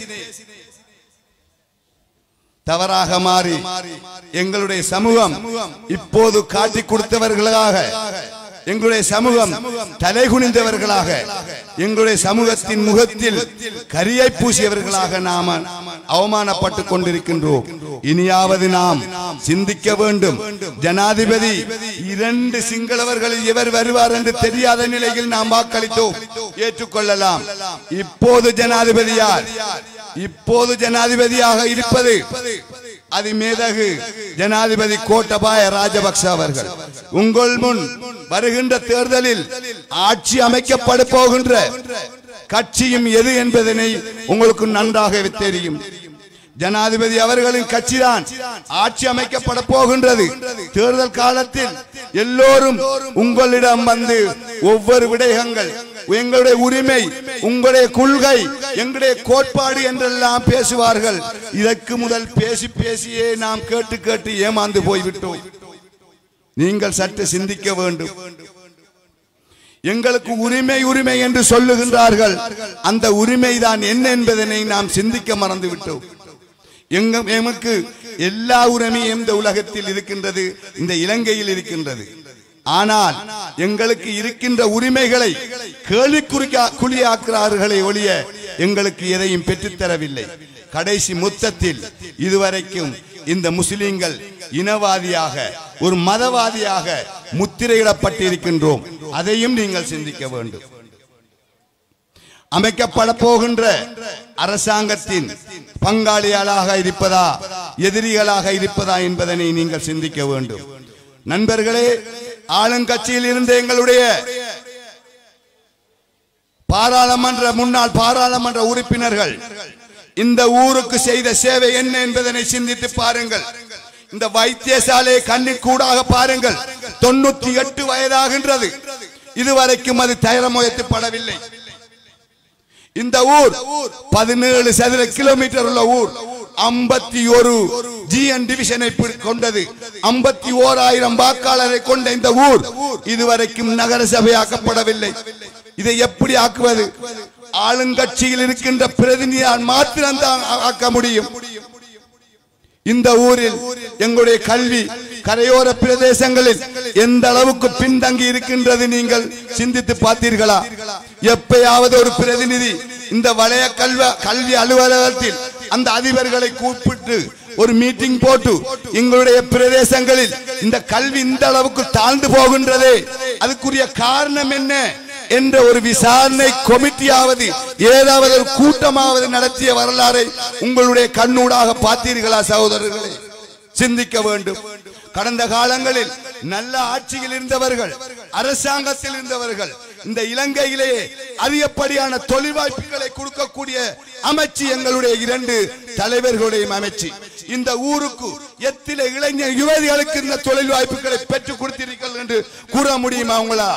தவறாக மாறி எங்களுடைய சமூகம் இப்போது காட்டி கொடுத்தவர்களாக எங்களுடைய சமூகம் தலைகுனிந்தவர்களாக எங்களுடைய சமூகத்தின் முகத்தில் கரியை பூசியவர்களாக நாம அவமானப்பட்டுக் கொண்டிருக்கின்றோம் இனியாவது நாம் சிந்திக்க வேண்டும் ஜனாதிபதி இரண்டு சிங்களவர்களில் எவர் வருவார் என்று தெரியாத நிலையில் நாம் வாக்களித்தோம் ஏற்றுக்கொள்ளலாம் இப்போது ஜனாதிபதி யார் இப்போது ஜனாதிபதியாக இருப்பது அதிமேதகு ஜனாதிபதி கோட்டபாய ராஜபக்ச அவர்கள் உங்கள் முன் வருகின்ற தேர்தலில் ஆட்சி அமைக்கப்பட போகின்ற கட்சியும் எது என்பதனை உங்களுக்கு நன்றாக தெரியும் ஜனாதிபதி அவர்களின் கட்சிதான் ஆட்சி அமைக்கப்பட போகின்றது தேர்தல் காலத்தில் எல்லோரும் உங்களிடம் வந்து ஒவ்வொரு விடயங்கள் எங்களுடைய உரிமை உங்களுடைய கொள்கை எங்களுடைய கோட்பாடு என்றெல்லாம் பேசுவார்கள் இதற்கு முதல் பேசி பேசியே நாம் கேட்டு கேட்டு ஏமாந்து போய்விட்டோம் நீங்கள் சற்று சிந்திக்க வேண்டும் எங்களுக்கு உரிமை உரிமை என்று சொல்லுகின்றார்கள் அந்த உரிமை தான் என்ன என்பதனை நாம் சிந்திக்க மறந்து விட்டோம் எங்க எமக்கு எல்லா உரிமையும் இந்த உலகத்தில் இருக்கின்றது இந்த இலங்கையில் இருக்கின்றது ஆனால் எங்களுக்கு இருக்கின்ற உரிமைகளை கேள்விக்குறிக்கா குழியாக்குறார்களே ஒழிய எங்களுக்கு எதையும் பெற்றுத்தரவில்லை கடைசி மொத்தத்தில் இதுவரைக்கும் இந்த முஸ்லிம்கள் இனவாதியாக ஒரு மதவாதியாக முத்திரையிடப்பட்டிருக்கின்றோம் அதையும் நீங்கள் சிந்திக்க வேண்டும் அமைக்கப்பட போகின்ற அரசாங்கத்தின் பங்காளிகளாக இருப்பதா எதிரிகளாக இருப்பதா என்பதனை நீங்கள் சிந்திக்க வேண்டும் நண்பர்களே ஆளுங்கட்சியில் இருந்த எங்களுடைய பாராளுமன்ற முன்னாள் பாராளுமன்ற உறுப்பினர்கள் இந்த ஊருக்கு செய்த சேவை என்ன என்பதனை சிந்தித்து பாருங்கள் இந்த வைத்தியசாலையை கண்ணில் கூடாக பாருங்கள் தொண்ணூத்தி எட்டு வயதாகின்றது இதுவரைக்கும் அது தயாரமுயர்த்தப்படவில்லை இந்த ஊர் பதினேழு சதுர கிலோமீட்டர் உள்ள ஊர் ஐம்பத்தி ஒரு ஜிஎன் டிவிஷனை பி- கொண்டது ஐம்பத்தி ஓராயிரம் வாக்காளரை கொண்ட இந்த ஊர் இதுவரைக்கும் நகர சபையாக்கப்படவில்லை இதை எப்படி ஆக்குவது ஆளுங்கட்சியில் இருக்கின்ற பிரதிநிதியால் மாத்திரம்தான் ஆ- ஆக்க முடியும் இந்த ஊரில் எங்களுடைய கல்வி கரையோர பிரதேசங்களில் எந்த அளவுக்கு பின்தங்கி இருக்கின்றது நீங்கள் சிந்தித்து பார்த்தீர்களா எப்பயாவது ஒரு பிரதிநிதி இந்த வளைய கல்வ கல்வி அலுவலகத்தில் அந்த அதிபர்களை கூப்பிட்டு ஒரு மீட்டிங் போட்டு எங்களுடைய பிரதேசங்களில் இந்த கல்வி இந்த அளவுக்கு தாழ்ந்து போகின்றதே அதுக்குரிய காரணம் என்ன என்ற ஒரு விசாரணை கொமிட்டியாவது ஏதாவது ஒரு கூட்டமாவது நடத்திய வரலாறை உங்களுடைய கண்ணூடாக பார்த்தீர்களா சகோதரர்களே சிந்திக்க வேண்டும் கடந்த காலங்களில் நல்ல ஆட்சியில் இருந்தவர்கள் அரசாங்கத்தில் இருந்தவர்கள் இந்த இலங்கையிலேயே அதிகப்படியான தொழில் வாய்ப்புகளை கொடுக்கக்கூடிய அமைச்சு எங்களுடைய இரண்டு தலைவர்களுடைய அமைச்சு இந்த ஊருக்கு எத்தனை இளைஞர் யுவதிகளுக்கு இந்த தொழில் வாய்ப்புகளை பெற்றுக் கொடுத்தீர்கள் என்று கூற முடியுமா உங்களா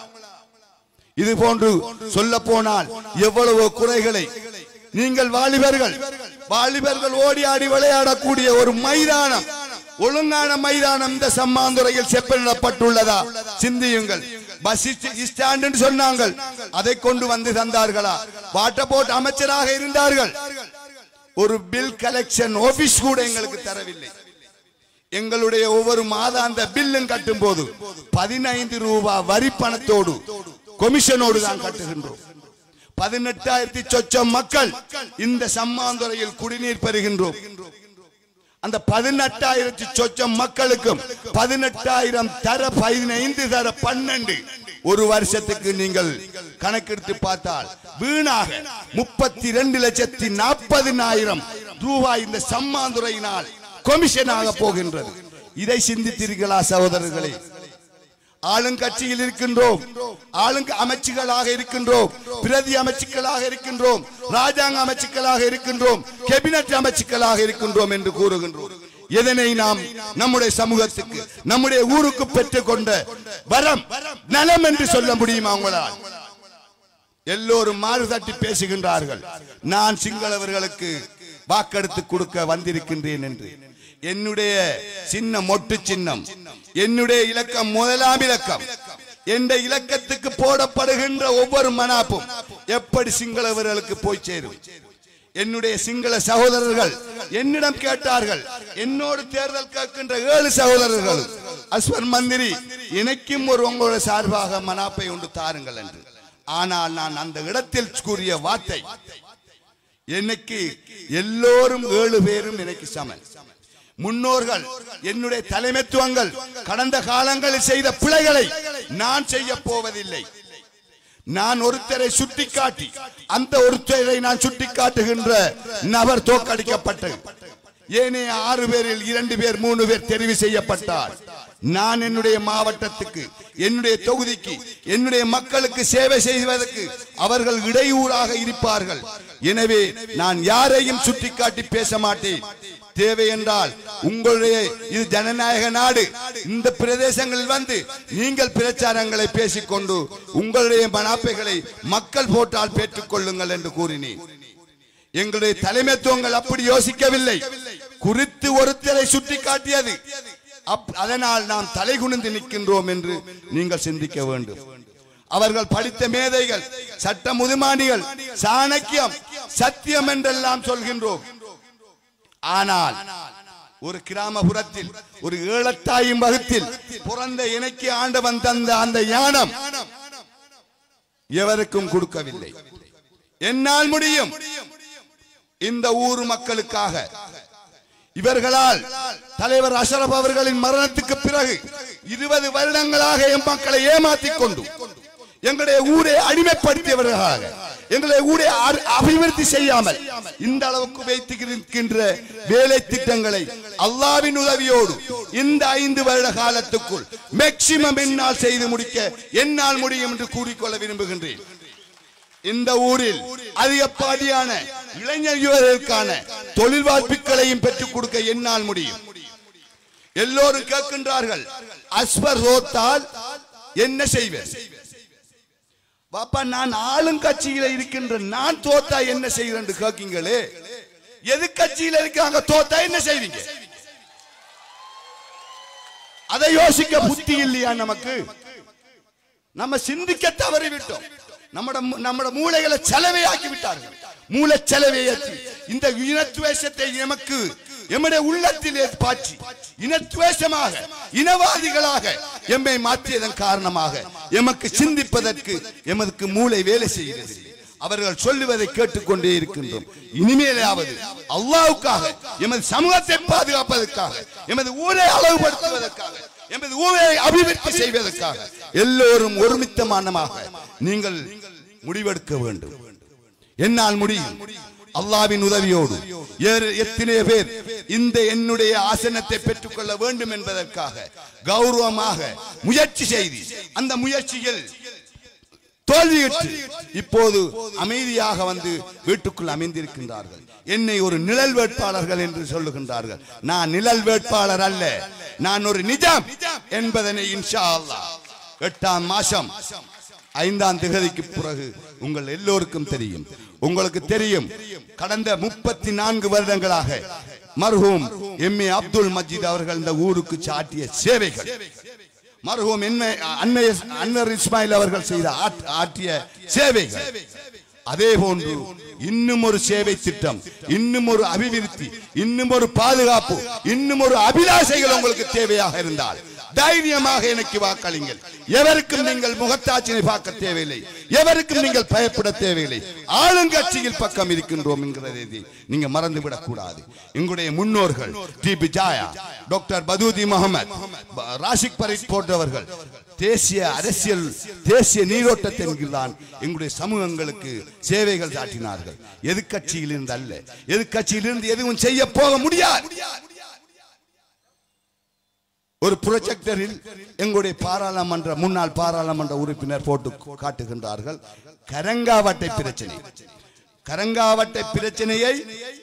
இது போன்று சொல்ல போனால் எவ்வளவு குறைகளை நீங்கள் வாலிபர்கள் வாலிபர்கள் ஓடி ஆடி விளையாடக்கூடிய ஒரு மைதானம் ஒழுங்கான மைதானம் இந்த சம்மாந்துறையில் செப்பனிடப்பட்டுள்ளதா சிந்தியுங்கள் பஸ் ஸ்டாண்ட் என்று சொன்னாங்கள் அதை கொண்டு வந்து தந்தார்களா வாட்டர் போட் அமைச்சராக இருந்தார்கள் ஒரு பில் கலெக்ஷன் ஆபீஸ் கூட எங்களுக்கு தரவில்லை எங்களுடைய ஒவ்வொரு மாதாந்த பில்லும் கட்டும் போது பதினைந்து ரூபாய் வரி பணத்தோடு கொமிஷனோடு தான் கட்டுகின்றோம் பதினெட்டாயிரத்தி சொச்சம் மக்கள் இந்த சம்மாந்துறையில் குடிநீர் பெறுகின்றோம் அந்த பதினெட்டாயிரத்தி சொச்சம் மக்களுக்கும் பதினெட்டாயிரம் தர பதினைந்து தர பன்னெண்டு ஒரு வருஷத்துக்கு நீங்கள் கணக்கெடுத்து பார்த்தால் வீணாக முப்பத்தி ரெண்டு லட்சத்தி நாற்பதினாயிரம் ரூபாய் இந்த சம்மாந்துறையினால் கொமிஷனாக போகின்றது இதை சிந்தித்தீர்களா சகோதரர்களே ஆளுங்கட்சியில் இருக்கின்றோம் ஆளுங்க அமைச்சுகளாக இருக்கின்றோம் பிரதி அமைச்சுக்களாக இருக்கின்றோம் ராஜாங்க அமைச்சுக்களாக இருக்கின்றோம் கேபினட் அமைச்சுக்களாக இருக்கின்றோம் என்று கூறுகின்றோம் எதனை நாம் நம்முடைய சமூகத்துக்கு நம்முடைய ஊருக்கு பெற்றுக்கொண்ட வரம் நலம் என்று சொல்ல முடியுமா உங்களால் எல்லோரும் மாறு தட்டி பேசுகின்றார்கள் நான் சிங்களவர்களுக்கு வாக்கெடுத்து கொடுக்க வந்திருக்கின்றேன் என்று என்னுடைய சின்ன மொட்டு சின்னம் என்னுடைய இலக்கம் முதலாம் இலக்கம் என்ற இலக்கத்துக்கு போடப்படுகின்ற ஒவ்வொரு மனாப்பும் எப்படி சிங்களவர்களுக்கு போய் சேரும் என்னுடைய சிங்கள சகோதரர்கள் என்னிடம் கேட்டார்கள் என்னோடு தேர்தல் கேட்கின்ற ஏழு சகோதரர்கள் அஸ்வர் மந்திரி எனக்கும் ஒரு உங்களோட சார்பாக மனாப்பை உண்டு தாருங்கள் என்று ஆனால் நான் அந்த இடத்தில் கூறிய வார்த்தை எனக்கு எல்லோரும் ஏழு பேரும் எனக்கு சமன் முன்னோர்கள் என்னுடைய தலைமைத்துவங்கள் கடந்த காலங்களில் செய்த பிழைகளை நான் செய்ய போவதில்லை நான் ஒருத்தரை சுட்டிக்காட்டி அந்த ஒருத்தரை நான் சுட்டிக்காட்டுகின்ற நபர் தோற்கடிக்கப்பட்டது ஏனே ஆறு பேரில் இரண்டு பேர் மூணு பேர் தெரிவு செய்யப்பட்டார் நான் என்னுடைய மாவட்டத்துக்கு என்னுடைய தொகுதிக்கு என்னுடைய மக்களுக்கு சேவை செய்வதற்கு அவர்கள் இடையூறாக இருப்பார்கள் எனவே நான் யாரையும் சுட்டிக்காட்டி பேச மாட்டேன் தேவை என்றால் உங்களுடைய இது ஜனநாயக நாடு இந்த பிரதேசங்களில் வந்து நீங்கள் பிரச்சாரங்களை பேசிக்கொண்டு உங்களுடைய மனாப்பைகளை மக்கள் போட்டால் பெற்றுக் கொள்ளுங்கள் என்று கூறினேன் எங்களுடைய தலைமைத்துவங்கள் அப்படி யோசிக்கவில்லை குறித்து ஒருத்தரை சுட்டி காட்டியது அப்- அதனால் நாம் தலை குனிந்து நிற்கின்றோம் என்று நீங்கள் சிந்திக்க வேண்டும் அவர்கள் படித்த மேதைகள் சட்ட முதுமானிகள் சாணக்கியம் சத்தியம் என்றெல்லாம் சொல்கின்றோம் ஆனால் ஒரு கிராமப்புறத்தில் ஒரு ஏழத்தாயும் வகுத்தில் பிறந்த இணைக்கு ஆண்டவன் தந்த அந்த ஞானம் எவருக்கும் கொடுக்கவில்லை என்னால் முடியும் இந்த ஊர் மக்களுக்காக இவர்களால் தலைவர் அஷரப் அவர்களின் மரணத்துக்கு பிறகு இருபது வருடங்களாக எம் மக்களை ஏமாத்திக் கொண்டு எங்களுடைய ஊரை அடிமைப்படுத்தியவர்களாக எங்களை ஊரை அ- அபிவிருத்தி செய்யாமல் இந்த அளவுக்கு வைத்திருக்கின்ற வேலை திட்டங்களை அல்லாவின் உதவியோடு இந்த ஐந்து வருட காலத்துக்குள் மேக்சிமம் என்னால் செய்து முடிக்க என்னால் முடியும் என்று கூறிக்கொள்ள விரும்புகின்றேன் இந்த ஊரில் அதிகப்படியான இளைஞர் யுவதற்கான தொழில் வாய்ப்புகளையும் பெற்றுக் கொடுக்க என்னால் முடியும் எல்லோரும் கேட்கின்றார்கள் அஸ்வர் ரோத்தால் என்ன செய்வேன் பாப்பா நான் ஆளுங்கட்சியில இருக்கின்ற நான் தோத்தா என்ன செய்வேன் என்று கேட்கீங்களே எது கட்சியில இருக்காங்க தோத்தா என்ன செய்வீங்க அதை யோசிக்க புத்தி இல்லையா நமக்கு நம்ம சிந்திக்க தவறி விட்டோம் நம்மட நம்மட மூளைகளை செலவையாக்கி விட்டார்கள் மூளை செலவையாக்கி இந்த இனத்துவேஷத்தை எமக்கு எம்முடைய உள்ளத்திலே பாய்ச்சி இனத்துவேஷமாக இனவாதிகளாக எம்மை மாற்றியதன் காரணமாக எமக்கு சிந்திப்பதற்கு எமக்கு மூளை வேலை செய்கிறது அவர்கள் சொல்லுவதை கேட்டுக்கொண்டே இருக்கின்றோம் இனிமேலாவது அல்லாவுக்காக எமது சமூகத்தை பாதுகாப்பதற்காக எமது ஊரை அளவுபடுத்துவதற்காக எமது ஊரை அபிவிருத்தி செய்வதற்காக எல்லோரும் ஒருமித்தமானமாக நீங்கள் முடிவெடுக்க வேண்டும் என்னால் முடியும் அல்லாவின் உதவியோடு ஏறு எத்தனை பேர் இந்த என்னுடைய ஆசனத்தை பெற்றுக்கொள்ள வேண்டும் என்பதற்காக கௌரவமாக முயற்சி செய்து அந்த முயற்சியில் தோல்வியுற்று இப்போது அமைதியாக வந்து வீட்டுக்குள் அமைந்திருக்கின்றார்கள் என்னை ஒரு நிழல் வேட்பாளர்கள் என்று சொல்லுகின்றார்கள் நான் நிழல் வேட்பாளர் அல்ல நான் ஒரு நிஜம் என்பதனை இன்ஷா அல்லாஹ் எட்டாம் மாசம் ஐந்தாம் திகதிக்கு பிறகு உங்கள் எல்லோருக்கும் தெரியும் உங்களுக்கு தெரியும் கடந்த முப்பத்தி நான்கு வருடங்களாக மர்ஹூம் எம் ஏ அப்துல் மஜீத் அவர்கள் இந்த ஊருக்கு சாட்டிய சேவைகள் மருகும் என்ன அன்னை அன்னர் இஸ்மாயில் அவர்கள் செய்த ஆட்- ஆற்றிய சேவைகள் அதே போன்று இன்னும் ஒரு சேவை திட்டம் இன்னும் ஒரு அபிவிருத்தி இன்னும் ஒரு பாதுகாப்பு இன்னும் ஒரு அபிலாஷைகள் உங்களுக்கு தேவையாக இருந்தால் தைரியமாக எனக்கு வாக்களிங்கள் எவருக்கும் நீங்கள் முகத்தாட்சியை பார்க்க தேவையில்லை எவருக்கும் நீங்கள் பயப்பட தேவையில்லை ஆளுங்கட்சியில் பக்கம் இருக்கின்றோம் என்கிறதை நீங்க மறந்துவிடக் கூடாது எங்களுடைய முன்னோர்கள் D B Jaya doctor Badiuddin Mohamed ப- ராஷிக் பரீத் போன்றவர்கள் தேசிய அரசியல் தேசிய நீரோட்டத்தின் தான் எங்களுடைய சமூகங்களுக்கு சேவைகள் காட்டினார்கள் எதிர்க்கட்சியிலிருந்து அல்ல எதிர்க்கட்சியிலிருந்து எதுவும் செய்ய போக முடியாது ஒரு புரொஜெக்டரில் எங்களுடைய பாராளுமன்ற முன்னாள் பாராளுமன்ற உறுப்பினர் போட்டு காட்டுகின்றார்கள் கரங்காவட்டை பிரச்சனை கரங்காவட்டை பிரச்சனையை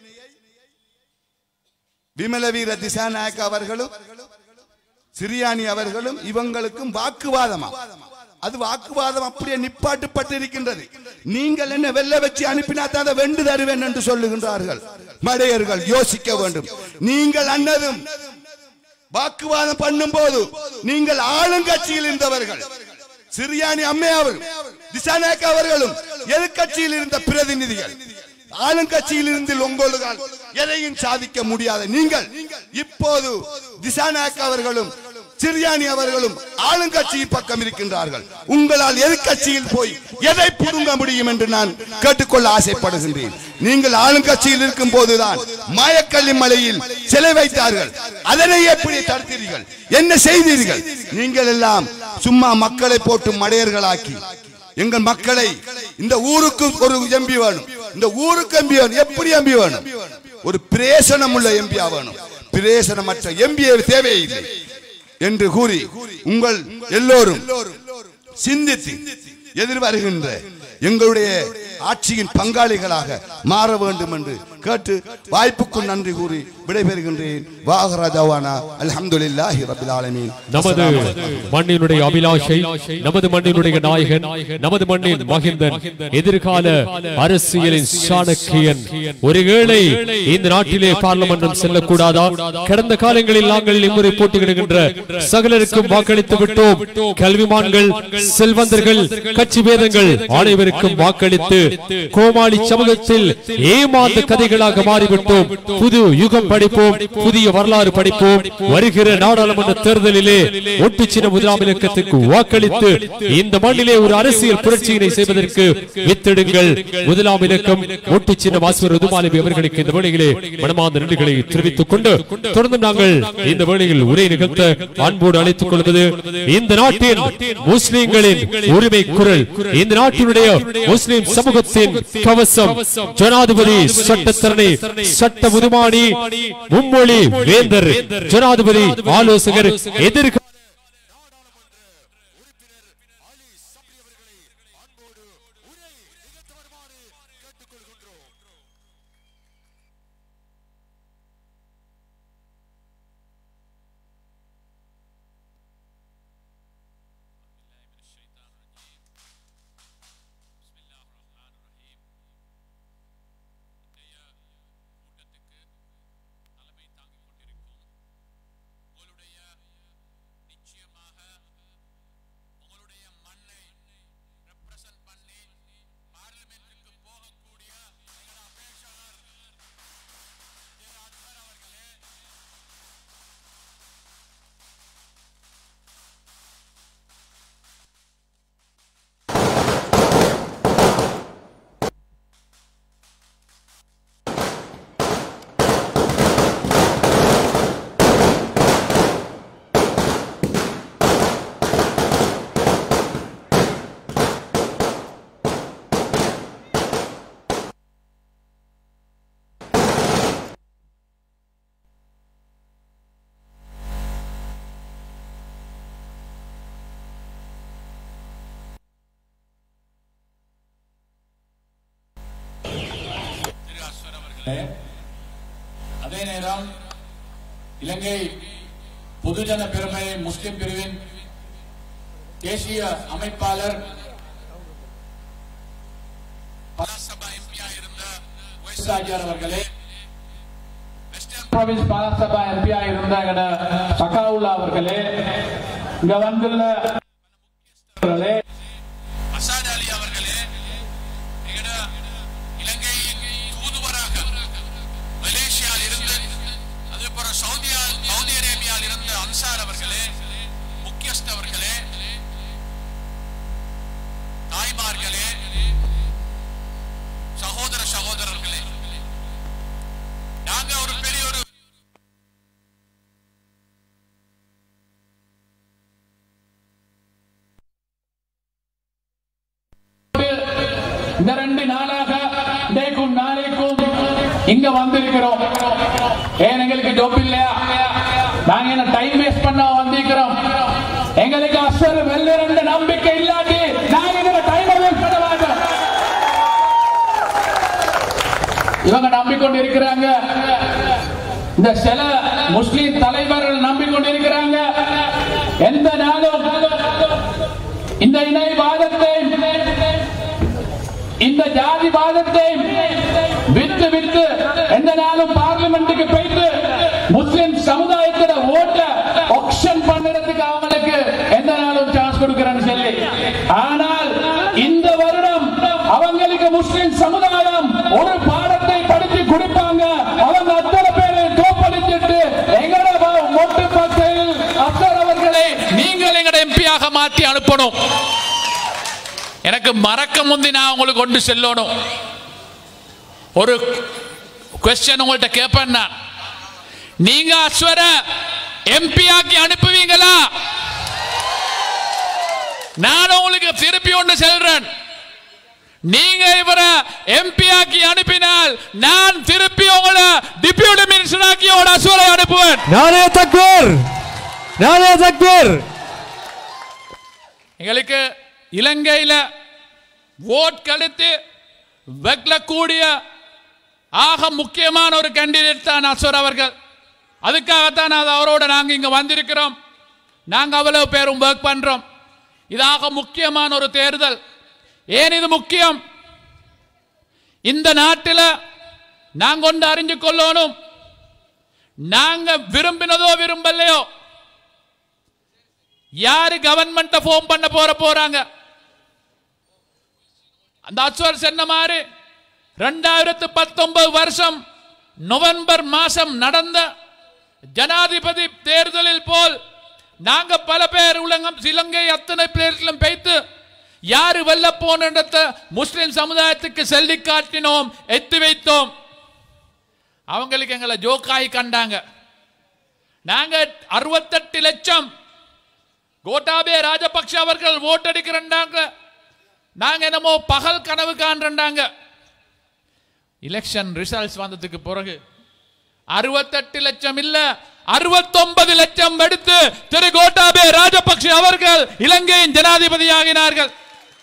விமலவீர திசாநாயக் அவர்களும் சிரியானி அவர்களும் இவங்களுக்கும் வாக்குவாதமா அது வாக்குவாதம் அப்படியே நிப்பாட்டுப்பட்டு இருக்கின்றது நீங்கள் என்ன வெல்ல வச்சு அனுப்பினா தான் அதை வெண்டு தருவேன் என்று சொல்லுகின்றார்கள் மடையர்கள் யோசிக்க வேண்டும் நீங்கள் அன்னதும் வாக்குவாதம் பண்ணும் போது நீங்கள் ஆளுங்கட்சியில் இருந்தவர்கள் சிரியானி அம்மையாவரும் திசாநாயக் அவர்களும் எதிர்கட்சியில் இருந்த பிரதிநிதிகள் ஆளுங்கட்சியில் இருந்து உங்களால் எதையும் சாதிக்க முடியாத நீங்கள் இப்போது திசாநாயக் அவர்களும் சிரியானி அவர்களும் ஆளுங்கட்சியின் பக்கம் இருக்கின்றார்கள் உங்களால் எதிர்கட்சியில் போய் எதை புடுங்க முடியும் என்று நான் கேட்டுக்கொள்ள ஆசைப்படுகின்றேன் நீங்கள் ஆளுங்கட்சியில் இருக்கும் போதுதான் மாயக்கல்லி மலையில் சிலை வைத்தார்கள் அதனை எப்படி தடுத்தீர்கள் என்ன செய்தீர்கள் நீங்கள் எல்லாம் சும்மா மக்களை போட்டு மடையர்களாக்கி எங்கள் மக்களை இந்த ஊருக்கு ஒரு எம்பி வேணும் இந்த ஊருக்கு எம்பி வேணும் எப்படி எம்பி வேணும் ஒரு பிரேசனம் உள்ள எம்பியா வேணும் பிரேசனமற்ற எம்பியே தேவையில்லை என்று கூறி உங்கள் எல்லோரும் சிந்தித்து எதிர்வருகின்ற எங்களுடைய ஆட்சியின் பங்காளிகளாக மாற வேண்டும் என்று கேட்டு வாய்ப்புக்கு நன்றி கூறி விடைபெறுகின்றேன் வாகராஜாவானா அல்ஹம்துலில்லாஹி ரபில் ஆலமீன் நமது மண்ணினுடைய அபிலாஷை நமது மண்ணினுடைய நாயகன் நமது மண்ணின் மகிந்தன் எதிர்கால அரசியலின் சாணக்கியன் ஒரு ஏழை இந்த நாட்டிலே பார்லமென்றம் செல்லக்கூடாதா கடந்த காலங்களில் நாங்கள் இம்முறை போட்டியிடுகின்ற சகலருக்கும் வாக்களித்து விட்டோம் கல்விமான்கள் செல்வந்தர்கள் கட்சி பேதங்கள் அனைவருக்கும் வாக்களித்து கோமாளி சமூகத்தில் ஏமாந்த கதைகளாக மாறிவிட்டோம் புது யுகம் படிப்போம் புதிய வரலாறு படிப்போம் வருகிற நாடாளுமன்ற தேர்தலிலே ஒட்டு சின்ன முதலாம் இலக்கத்துக்கு வாக்களித்து இந்த மண்ணிலே ஒரு அரசியல் புரட்சியினை செய்வதற்கு வித்திடுங்கள் முதலாம் இலக்கம் ஒட்டு சின்ன மாஸ்வர் உதுமாலிபி அவர்களுக்கு இந்த வேளையிலே மனமார்ந்த நன்றிகளை தெரிவித்துக் கொண்டு தொடர்ந்து நாங்கள் இந்த வேளையில் உரை நிகழ்த்த அன்போடு அழைத்துக் கொள்வது இந்த நாட்டின் முஸ்லிம்களின் உரிமை குரல் இந்த நாட்டினுடைய முஸ்லிம் சமூகத்தின் கவசம் ஜனாதிபதி சட்டத்தரணி சட்ட முதுமானி மும்மொழி வேந்தர் ஜனாதிபதி ஆலோசகர் எதிர்க அதே நேரம் இலங்கை பொதுஜன பெருமை முஸ்லிம் பிரிவின் தேசிய அமைப்பாளர் பராசபா எம்பியா இருந்த வைசாஜியார் அவர்களே ப்ராவின்ஸ் பாலசபா எம்பியா இருந்த எங்கட சகாவுல்லா அவர்களே இங்க வந்துள்ள அவர்களே அசாத் அலி அவர்களே எங்கட இலங்கையின் தூதுவராக மலேசியாவில் இருந்து அதே போல சவுதி சவுதி அரேபியாவில் இருந்த அன்சார் அவர்களே முக்கியஸ்த அவர்களே தாய்மார்களே சகோதர சகோதரர்களே நாங்க ஒரு பெரிய ஒரு இந்த ரெண்டு நாளாக இன்றைக்கும் நாளைக்கும் இங்க வந்திருக்கிறோம் ஏன் எங்களுக்கு ஜோப் இல்லையா நாங்க என்ன டைம் வேஸ்ட் பண்ண வந்திருக்கிறோம் எங்களுக்கு அசல் வெள்ள ரெண்டு நம்பிக்கை இல்லாட்டி நாங்க இதுல டைம் வேஸ்ட் பண்ண மாட்டோம் இவங்க நம்பிக்கொண்டு இருக்கிறாங்க இந்த சில முஸ்லிம் தலைவர்கள் நம்பிக்கொண்டு இருக்கிறாங்க எந்த நாளும் இந்த இணைவாதத்தை இந்த ஜாதிவாதத்தை வித்து வித்து எந்த நாளும் பார்லிமெண்ட்டுக்கு போயிட்டு முஸ்லிம் சமுதாயத்தோட ஓட்ட ஆக்ஷன் பண்ணுறதுக்கு அவங்களுக்கு எந்த நாளும் சான்ஸ் கொடுக்கிறேன்னு சொல்லி ஆனால் இந்த வருடம் அவங்களுக்கு முஸ்லிம் சமுதாயம் ஒரு பாடத்தை படித்து கொடுப்பாங்க அவங்க அத்தனை பேரை தோப்பளிச்சிட்டு எங்கட மொட்டு பக்கையில் அத்தர் அவர்களை நீங்கள் எங்கட எம்பியாக மாற்றி அனுப்பணும் எனக்கு மறக்க முந்தி நான் உங்களுக்கு கொண்டு செல்லணும் ஒரு கொஸ்டின் உங்கள்கிட்ட கேட்பேன் நான் நீங்க அஸ்வர எம்பி ஆக்கி அனுப்புவீங்களா நான் உங்களுக்கு திருப்பி ஒன்று செல்றேன் நீங்க இவரை எம்பி ஆக்கி அனுப்பினால் நான் திருப்பி உங்களை டிப்யூட்டி மினிஸ்டர் ஆக்கி உங்களோட அஸ்வரை அனுப்புவேன் நானே தக்பீர் நானே தக்பீர் எங்களுக்கு இலங்கையில ஓட் கெடுத்து வெல்லக்கூடிய ஆக முக்கியமான ஒரு கேண்டிடேட் தான் அஸ்வர் அவர்கள் அதுக்காகத்தான் அது அவரோட நாங்க இங்க வந்திருக்கிறோம் நாங்க அவ்வளவு பேரும் ஒர்க் பண்றோம் இதாக முக்கியமான ஒரு தேர்தல் ஏன் இது முக்கியம் இந்த நாட்டில் நாங்க ஒன்று அறிஞ்சு கொள்ளணும் நாங்க விரும்பினதோ விரும்பலையோ யாரு கவர்மெண்ட்டை ஃபோன் பண்ண போற போறாங்க அந்த அஸ்வர் சொன்ன மாதிரி ரெண்டாயிரத்து பத்தொன்பது வருஷம் நவம்பர் மாசம் நடந்த ஜனாதிபதி தேர்தலில் போல் நாங்க பல பேர் உலகம் இலங்கை அத்தனை பேர்களும் வைத்து யாரு வெல்ல போனத முஸ்லிம் சமுதாயத்துக்கு சொல்லி காட்டினோம் எத்து வைத்தோம் அவங்களுக்கு எங்களை ஜோக்காய் கண்டாங்க நாங்க அறுபத்தெட்டு லட்சம் கோட்டாபே ராஜபக்ஷ அவர்கள் ஓட்டடிக்கிறண்டாங்க நாங்க என்னமோ பகல் கனவு காண்றாங்க எலெக்ஷன் ரிசல்ட்ஸ் வந்ததுக்கு பிறகு அறுபத்தெட்டு லட்சம் இல்ல அறுபத்தொன்பது லட்சம் எடுத்து திரு கோட்டாபே ராஜபக்ஷ அவர்கள் இலங்கையின் ஜனாதிபதியாகினார்கள்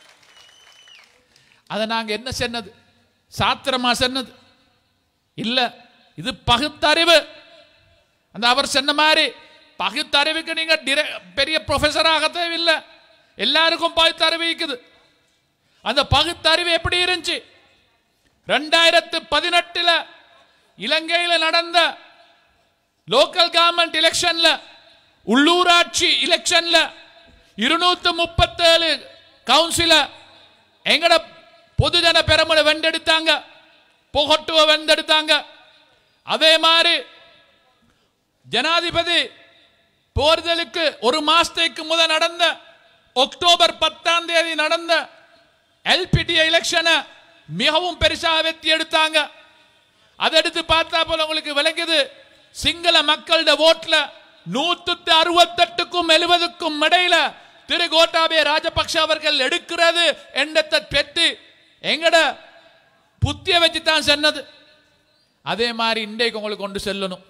அதை நாங்க என்ன சொன்னது சாத்திரமா சொன்னது இல்ல இது பகுத்தறிவு அந்த அவர் சொன்ன மாதிரி பகுத்தறிவுக்கு நீங்க டிரெ- பெரிய ப்ரொஃபஸர் ஆக தேவையில்லை எல்லாருக்கும் பகுத்தறிவு இருக்குது அந்த பகுத்தறிவு எப்படி இருந்துச்சு ரெண்டாயிரத்து பதினெட்டுல இலங்கையில நடந்த லோக்கல் கவர்மெண்ட் எலெக்ஷன்ல உள்ளூராட்சி எலெக்ஷன்ல இருநூத்து முப்பத்தேழு கவுன்சில எங்கட பொதுஜன பெருமளை வெண்டெடுத்தாங்க புகட்டுவ வெண்டெடுத்தாங்க அதே மாதிரி ஜனாதிபதி தேர்தலுக்கு ஒரு மாசத்துக்கு முத நடந்த அக்டோபர் பத்தாம் தேதி நடந்த எல்பிடி எலெக்ஷனை மிகவும் பெருசாக வெற்றி எடுத்தாங்க அதை எடுத்து பார்த்தா போல உங்களுக்கு விளங்குது சிங்கள மக்களோட ஓட்ல நூத்தி அறுபத்தெட்டுக்கும் எழுபதுக்கும் இடையில திரு கோட்டாபே ராஜபக்ஷ அவர்கள் எடுக்கிறது எண்ணத்தை பெற்று எங்கட புத்திய வச்சு தான் சொன்னது அதே மாதிரி இன்றைக்கு உங்களுக்கு கொண்டு செல்லணும்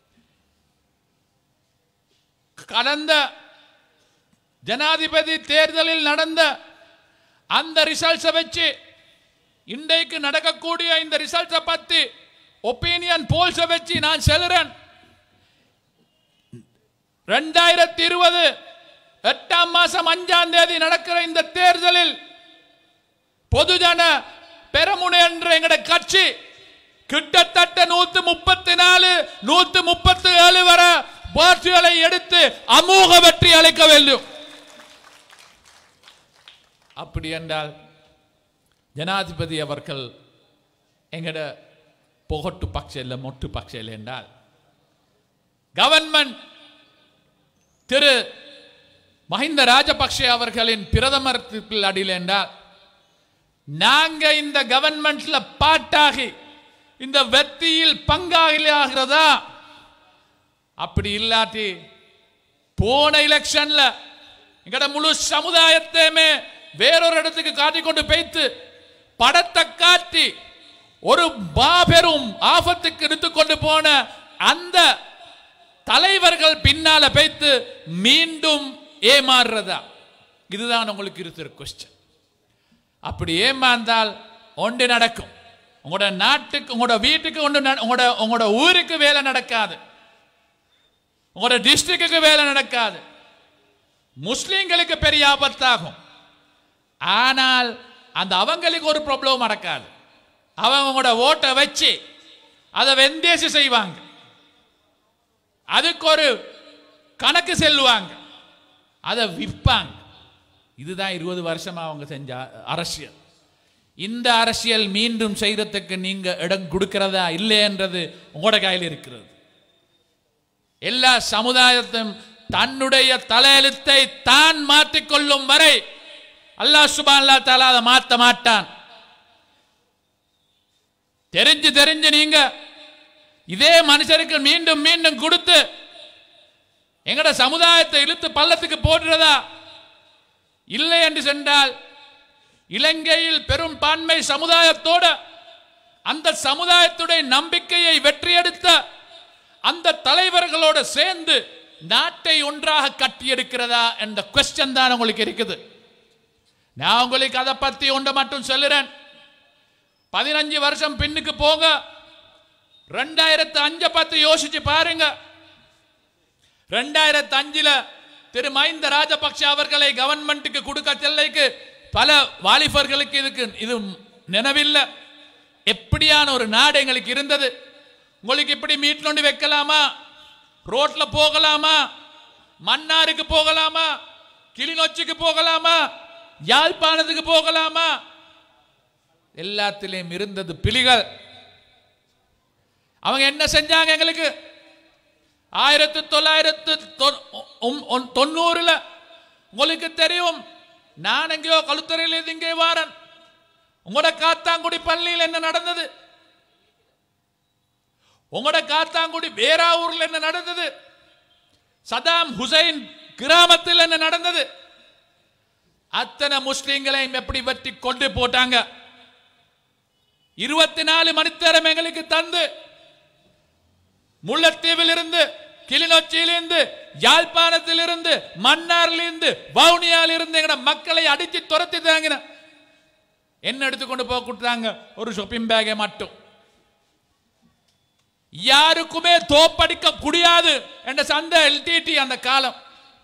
கடந்த ஜனாதிபதி தேர்தலில் நடந்த அந்த ரிசல்ட்ஸை வச்சு இன்றைக்கு நடக்கக்கூடிய இந்த ரிசல்ட்ஸை பத்தி ஒப்பீனியன் போல்ஸ வச்சு நான் செல்றேன் ரெண்டாயிரத்தி இருபது எட்டாம் மாசம் அஞ்சாம் தேதி நடக்கிற இந்த தேர்தலில் பொதுஜன பெரமுனை என்ற எங்கட கட்சி கிட்டத்தட்ட நூத்தி முப்பத்தி நாலு நூத்தி முப்பத்தி ஏழு வர வாக்குகளை எடுத்து அமோக வெற்றி அளிக்க வேண்டும் அப்படி என்றால் ஜனாதிபதி அவர்கள் எங்கட புகட்டு பக்ஷ இல்லை மொட்டு பக்ஷ இல்லை என்றால் கவர்மெண்ட் திரு மஹிந்த ராஜபக்ஷ அவர்களின் பிரதமருக்கு அடியில் என்றால் நாங்க இந்த கவர்மெண்ட்ல பாட்டாகி இந்த வெற்றியில் பங்காகிறதா அப்படி இல்லாட்டி போன எலெக்ஷன்ல எங்கட முழு சமுதாயத்தையுமே வேறொரு இடத்துக்கு காட்டிக் கொண்டு போய்த்து படத்தை காட்டி ஒரு மாபெரும் ஆபத்துக்கு எடுத்துக்கொண்டு போன அந்த தலைவர்கள் பின்னால பேய்த்து மீண்டும் ஏமாறுறதா இதுதான் உங்களுக்கு இருக்கிற கொஸ்டின் அப்படி ஏமாந்தால் ஒன்று நடக்கும் உங்களோட நாட்டுக்கு உங்களோட வீட்டுக்கு ஒன்று நட- உங்களோட உங்களோட ஊருக்கு வேலை நடக்காது உங்களோட டிஸ்ட்ரிக்டுக்கு வேலை நடக்காது முஸ்லிம்களுக்கு பெரிய ஆபத்தாகும் ஆனால் அந்த அவங்களுக்கு ஒரு ப்ராப்ளம் நடக்காது அவங்க உங்களோட ஓட்டை வச்சு அதை வெந்தேசி செய்வாங்க அதுக்கு ஒரு கணக்கு செல்லுவாங்க அதை விற்பாங்க இதுதான் இருபது வருஷமா அவங்க செஞ்ச அரசியல் இந்த அரசியல் மீண்டும் செய்யறதுக்கு நீங்க இடம் கொடுக்கிறதா இல்லைன்றது உங்களோட கையில் இருக்கிறது எல்லா சமுதாயத்தையும் தன்னுடைய தலையெழுத்தை தான் மாற்றிக்கொள்ளும் வரை அல்லாஹ் சுபான் அல்லா தாலா அதை மாற்ற மாட்டான் தெரிஞ்சு தெரிஞ்சு நீங்க இதே மனுஷருக்கு மீண்டும் மீண்டும் கொடுத்து எங்கட சமுதாயத்தை இழுத்து பள்ளத்துக்கு போடுறதா இல்லை என்று சென்றால் இலங்கையில் பெரும் பான்மை சமுதாயத்தோட அந்த சமுதாயத்துடைய நம்பிக்கையை வெற்றியெடுத்த அந்த தலைவர்களோட சேர்ந்து நாட்டை ஒன்றாக கட்டியெடுக்கிறதா என்ற கொஸ்டின் தான் உங்களுக்கு இருக்குது நான் உங்களுக்கு அதை பத்தி ஒன்று மட்டும் சொல்லுறேன் பதினஞ்சு வருஷம் பின்னுக்கு போங்க ரெண்டாயிரத்து அஞ்ச பத்து யோசிச்சு பாருங்க ரெண்டாயிரத்து அஞ்சுல திரு மஹிந்த ராஜபக்ஷ அவர்களை கவர்மெண்ட்டுக்கு கொடுக்க செல்லைக்கு பல வாலிபர்களுக்கு இதுக்கு இது நினைவில்லை எப்படியான ஒரு நாடு எங்களுக்கு இருந்தது உங்களுக்கு இப்படி மீட்லொண்டு வைக்கலாமா ரோட்ல போகலாமா மன்னாருக்கு போகலாமா கிளிநொச்சிக்கு போகலாமா யாழ்ப்பாணத்துக்கு போகலாமா எல்லாத்திலையும் இருந்தது பிலிகள் அவங்க என்ன செஞ்சாங்க எங்களுக்கு ஆயிரத்தி தொள்ளாயிரத்து தொ- ஒம்- ஒன்- தொண்ணூறுல உங்களுக்கு தெரியும் நான் எங்கேயோ கழுத்தறையில் இருந்து இங்கே வாரன் உங்களோட காத்தாங்குடி பள்ளியில் என்ன நடந்தது உங்களோட காத்தாங்குடி வேறாவூர்ல என்ன நடந்தது சதாம் ஹுசைன் கிராமத்தில் என்ன நடந்தது அத்தனை முஸ்லிம்களையும் எப்படி வெட்டி கொண்டு போட்டாங்க இருபத்தி நாலு மணித்தேரம் எங்களுக்கு தந்து முல்லைத்தீவில் இருந்து கிளிநொச்சியிலிருந்து யாழ்ப்பாணத்திலிருந்து மன்னாரிலிருந்து வவுனியால இருந்து எங்கட மக்களை அடிச்சு துரத்தி தாங்கின என்ன எடுத்துக்கொண்டு போக கொடுத்தாங்க ஒரு ஷாப்பிங் பேக்கை மட்டும் யாருக்குமே தோப்படிக்க முடியாது என்ற சந்தை எல்டிடி அந்த காலம்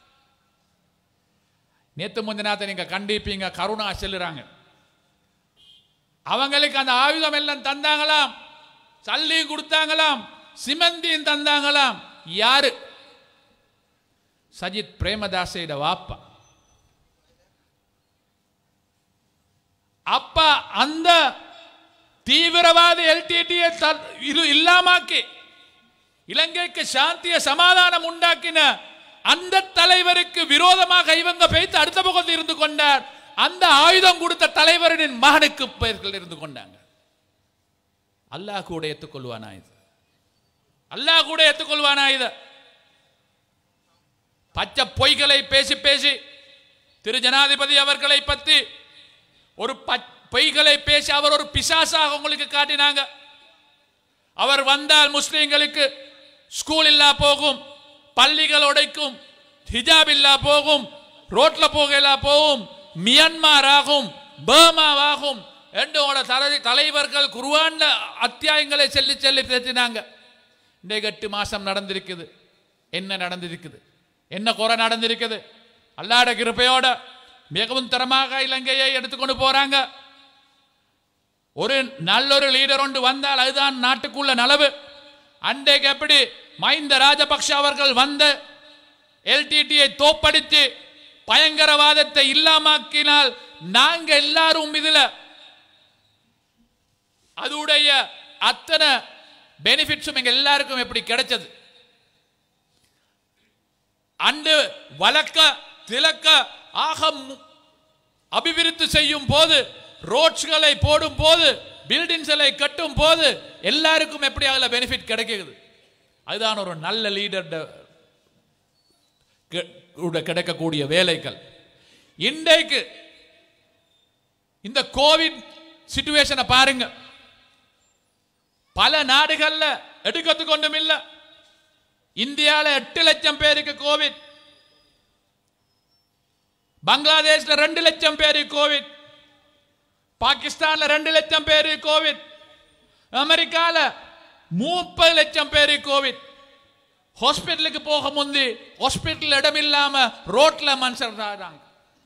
நேத்து முந்தினாத்த நீங்க கண்டிப்பீங்க கருணா செல்லுறாங்க அவங்களுக்கு அந்த ஆயுதம் எல்லாம் தந்தாங்களாம் சல்லியும் கொடுத்தாங்களாம் சிமந்தியும் தந்தாங்களாம் யாரு சஜித் பிரேமதாசையோட வாப்பா அப்ப அந்த தீவிரவாத எல்டிடியை இது இல்லாமாக்கி இலங்கைக்கு சாந்திய சமாதானம் உண்டாக்கின அந்த தலைவருக்கு விரோதமாக இவங்க பேய்த்து அடுத்த பக்கத்தில் இருந்து கொண்டார் அந்த ஆயுதம் கொடுத்த தலைவரின் மகனுக்கு பெயர்கள் இருந்து கொண்டாங்க அல்லாஹ் கூட ஏற்றுக்கொள்வானா இது அல்லாஹ் கூட ஏற்றுக்கொள்வானா இது பச்சை பொய்களை பேசி பேசி திரு ஜனாதிபதி அவர்களை பற்றி ஒரு பச்- பொய்களை பேசி அவர் ஒரு பிசாசாக உங்களுக்கு காட்டினாங்க அவர் வந்தால் முஸ்லிம்களுக்கு ஸ்கூல் இல்லா போகும் பள்ளிகள் உடைக்கும் ஹிஜாப் இல்லா போகும் ரோட்ல போகலா போகும் மியன்மார் ஆகும் பர்மாவாகும் எண்டோட தலை தலைவர்கள் குருவான அத்தியாயங்களை சொல்லி சொல்லி பேசினாங்க இன்றைக்கு எட்டு மாசம் நடந்திருக்குது என்ன நடந்திருக்குது என்ன குறை நடந்திருக்குது அல்லாட கிருப்பையோட மிகவும் தரமாக இலங்கையை எடுத்துக்கொண்டு போறாங்க ஒரு நல்லொரு லீடர் ஒன்று வந்தால் அதுதான் நாட்டுக்குள்ள நலவு அன்றைக்கு எப்படி மஹிந்த ராஜபக்ஷ அவர்கள் வந்த எல்டிடியை தோப்படித்து பயங்கரவாதத்தை இல்லாமாக்கினால் நாங்க எல்லாரும் இதுல அதுடைய அத்தனை பெனிஃபிட்ஸும் எங்க எல்லாருக்கும் எப்படி கிடைச்சது அன்று வழக்க திலக்க ஆக மு- அபிவிருத்தி செய்யும் போது ரோட்ஸ்களை போடும் போது பில்டிங்ஸ்களை கட்டும் போது எல்லாருக்கும் எப்படி அதுல பெனிஃபிட் கிடைக்குது அதுதான் ஒரு நல்ல லீடர் கிடைக்கக்கூடிய வேலைகள் இன்றைக்கு இந்த கோவிட் சிச்சுவேஷனை பாருங்க பல நாடுகள்ல எடுக்கிறது கொண்டும் இல்ல இந்தியால எட்டு லட்சம் பேருக்கு கோவிட் பங்களாதேஷ்ல ரெண்டு லட்சம் பேருக்கு கோவிட் பாகிஸ்தான்ல ரெண்டு லட்சம் பேரு கோவிட் அமெரிக்கால முப்பது லட்சம் பேரு கோவிட் ஹாஸ்பிட்டலுக்கு போக முந்தி ஹாஸ்பிட்டல் இடம் இல்லாம ரோட்ல மனுஷன் சாகுறாங்க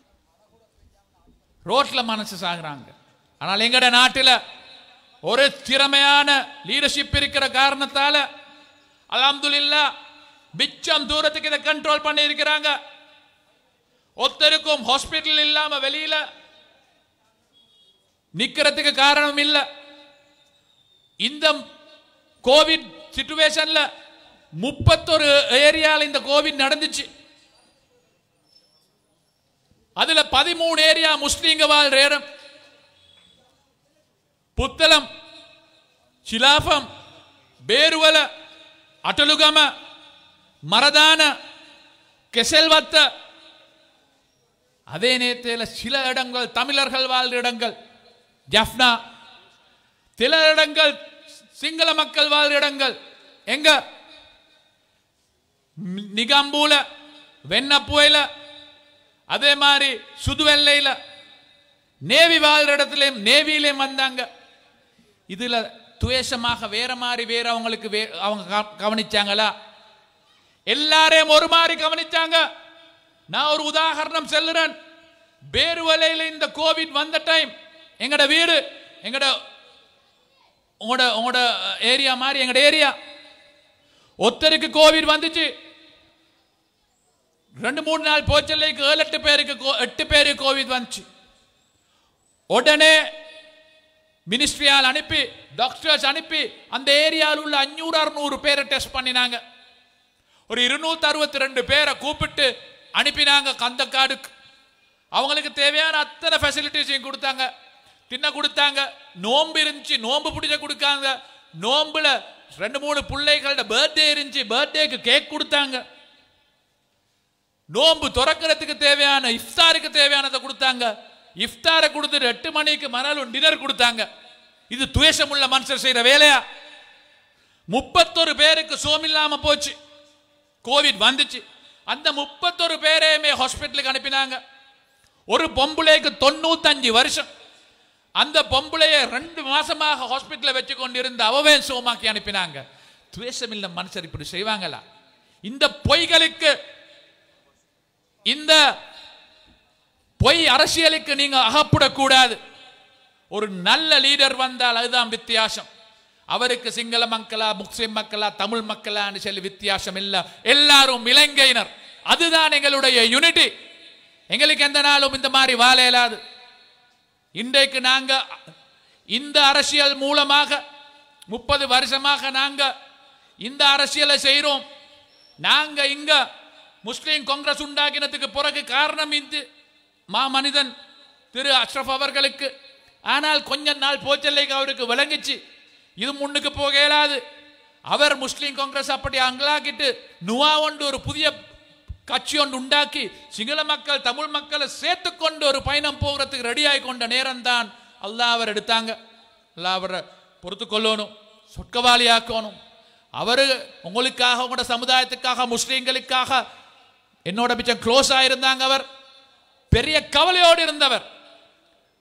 ரோட்ல மனசு சாகுறாங்க ஆனால் எங்கட நாட்டில் ஒரு திறமையான லீடர்ஷிப் இருக்கிற காரணத்தால அல்ஹம்துலில்லா மிச்சம் தூரத்துக்கு இதை கண்ட்ரோல் பண்ணி இருக்கிறாங்க ஒருத்தருக்கும் ஹாஸ்பிட்டல் இல்லாம வெளியில நிக்கிறதுக்கு காரணம் இல்ல இந்த கோவிட் சிச்சுவேஷன்ல முப்பத்தொரு ஏரியால இந்த கோவிட் நடந்துச்சு அதுல பதிமூணு ஏரியா முஸ்லீங்க வாழ்ற இடம் புத்தளம் சிலாபம் பேருவல அட்டலுகம மரதான கெசல்வத்த அதே நேரத்தில் சில இடங்கள் தமிழர்கள் வாழ்ற இடங்கள் ஜஃப்னா சில இடங்கள் சிங்கள மக்கள் வாழ்ற இடங்கள் எங்க நி- நிகம்பூல வெண்ணப்புவையில அதே மாதிரி சுதுவெல்லையில நேவி வாழ்ற இடத்துலயும் நேவியிலையும் வந்தாங்க இதுல துவேஷமாக வேற மாதிரி வேற அவங்களுக்கு வே- அவங்க க- கவனிச்சாங்களா எல்லாரையும் ஒரு மாதிரி கவனிச்சாங்க நான் ஒரு உதாரணம் சொல்லுறேன் பேருவலையில இந்த கோவிட் வந்த டைம் எங்கட வீடு எங்கட உங்களோட உங்களோட ஏரியா மாதிரி எங்கட ஏரியா ஒருத்தருக்கு கோவிட் வந்துச்சு ரெண்டு மூணு நாள் போச்சல்லைக்கு ஏழு எட்டு பேருக்கு கோ- எட்டு பேருக்கு கோவிட் வந்துச்சு உடனே மினிஸ்ட்ரியால் அனுப்பி டாக்டர்ஸ் அனுப்பி அந்த ஏரியாவில் உள்ள அஞ்சூறு அறுநூறு பேரை டெஸ்ட் பண்ணினாங்க ஒரு இருநூத்தி அறுபத்தி ரெண்டு பேரை கூப்பிட்டு அனுப்பினாங்க கந்தக்காடுக்கு அவங்களுக்கு தேவையான அத்தனை ஃபெசிலிட்டிஸையும் கொடுத்தாங்க தின்ன கொடுத்தாங்க நோன்பு இருந்துச்சு நோன்பு பிடிச்ச கொடுக்காங்க நோன்புல ரெண்டு மூணு பிள்ளைகளோட பர்த்டே இருந்துச்சு பர்த்டேக்கு கேக் கொடுத்தாங்க நோன்பு துறக்கிறதுக்கு தேவையான இஃப்தாருக்கு தேவையானதை கொடுத்தாங்க இஃப்தாரை கொடுத்துட்டு எட்டு மணிக்கு மணலும் டின்னர் கொடுத்தாங்க இது துவேஷமுள்ள மனுஷர் செய்யற வேலையா முப்பத்தொரு பேருக்கு சோமில்லாம போச்சு கோவிட் வந்துச்சு அந்த முப்பத்தொரு பேரையுமே ஹாஸ்பிட்டலுக்கு அனுப்பினாங்க ஒரு பொம்பளைக்கு தொண்ணூத்தஞ்சு வருஷம் அந்த பொம்பளைய ரெண்டு மாசமாக ஹாஸ்பிட்டல வச்சு கொண்டிருந்த அவவே சோமாக்கி அனுப்பினாங்க துவேஷமில்ல மனுஷர் இப்படி செய்வாங்களா இந்த பொய்களுக்கு இந்த பொய் அரசியலுக்கு நீங்க அகப்படக்கூடாது ஒரு நல்ல லீடர் வந்தால் அதுதான் வித்தியாசம் அவருக்கு சிங்கள மக்களா முஸ்லிம் மக்களா தமிழ் மக்களான்னு சொல்லி வித்தியாசம் இல்ல எல்லாரும் இலங்கையினர் அதுதான் எங்களுடைய யூனிட்டி எங்களுக்கு எந்த நாளும் இந்த மாதிரி வாழ இயலாது இன்றைக்கு நாங்க இந்த அரசியல் மூலமாக முப்பது வருஷமாக நாங்க இந்த அரசியலை செய்கிறோம் நாங்க இங்க முஸ்லிம் காங்கிரஸ் உண்டாக்கினதுக்கு பிறகு காரணம் இந்த மா மனிதன் திரு அஷ்ரஃப் அவர்களுக்கு ஆனால் கொஞ்ச நாள் போச்சல்லைக்கு அவருக்கு விளங்கிச்சு இது முன்னுக்கு போக இயலாது அவர் முஸ்லிம் காங்கிரஸ் அப்படி அங்கலாக்கிட்டு நுவா ஒன்று ஒரு புதிய கட்சி ஒன்று உண்டாக்கி சிங்கள மக்கள் தமிழ் மக்களை சேர்த்து கொண்டு ஒரு பயணம் போகிறதுக்கு ரெடியாகி கொண்ட நேரம் தான் அல்லாஹ் அவர் எடுத்தாங்க அல்லாஹ் அவரை பொறுத்து கொள்ளணும் சொர்க்கவாளியாக்கணும் அவர் உங்களுக்காக உங்களோட சமுதாயத்துக்காக முஸ்லீம்களுக்காக என்னோட மிச்சம் க்ளோஸ் ஆயிருந்தாங்க அவர் பெரிய கவலையோடு இருந்தவர்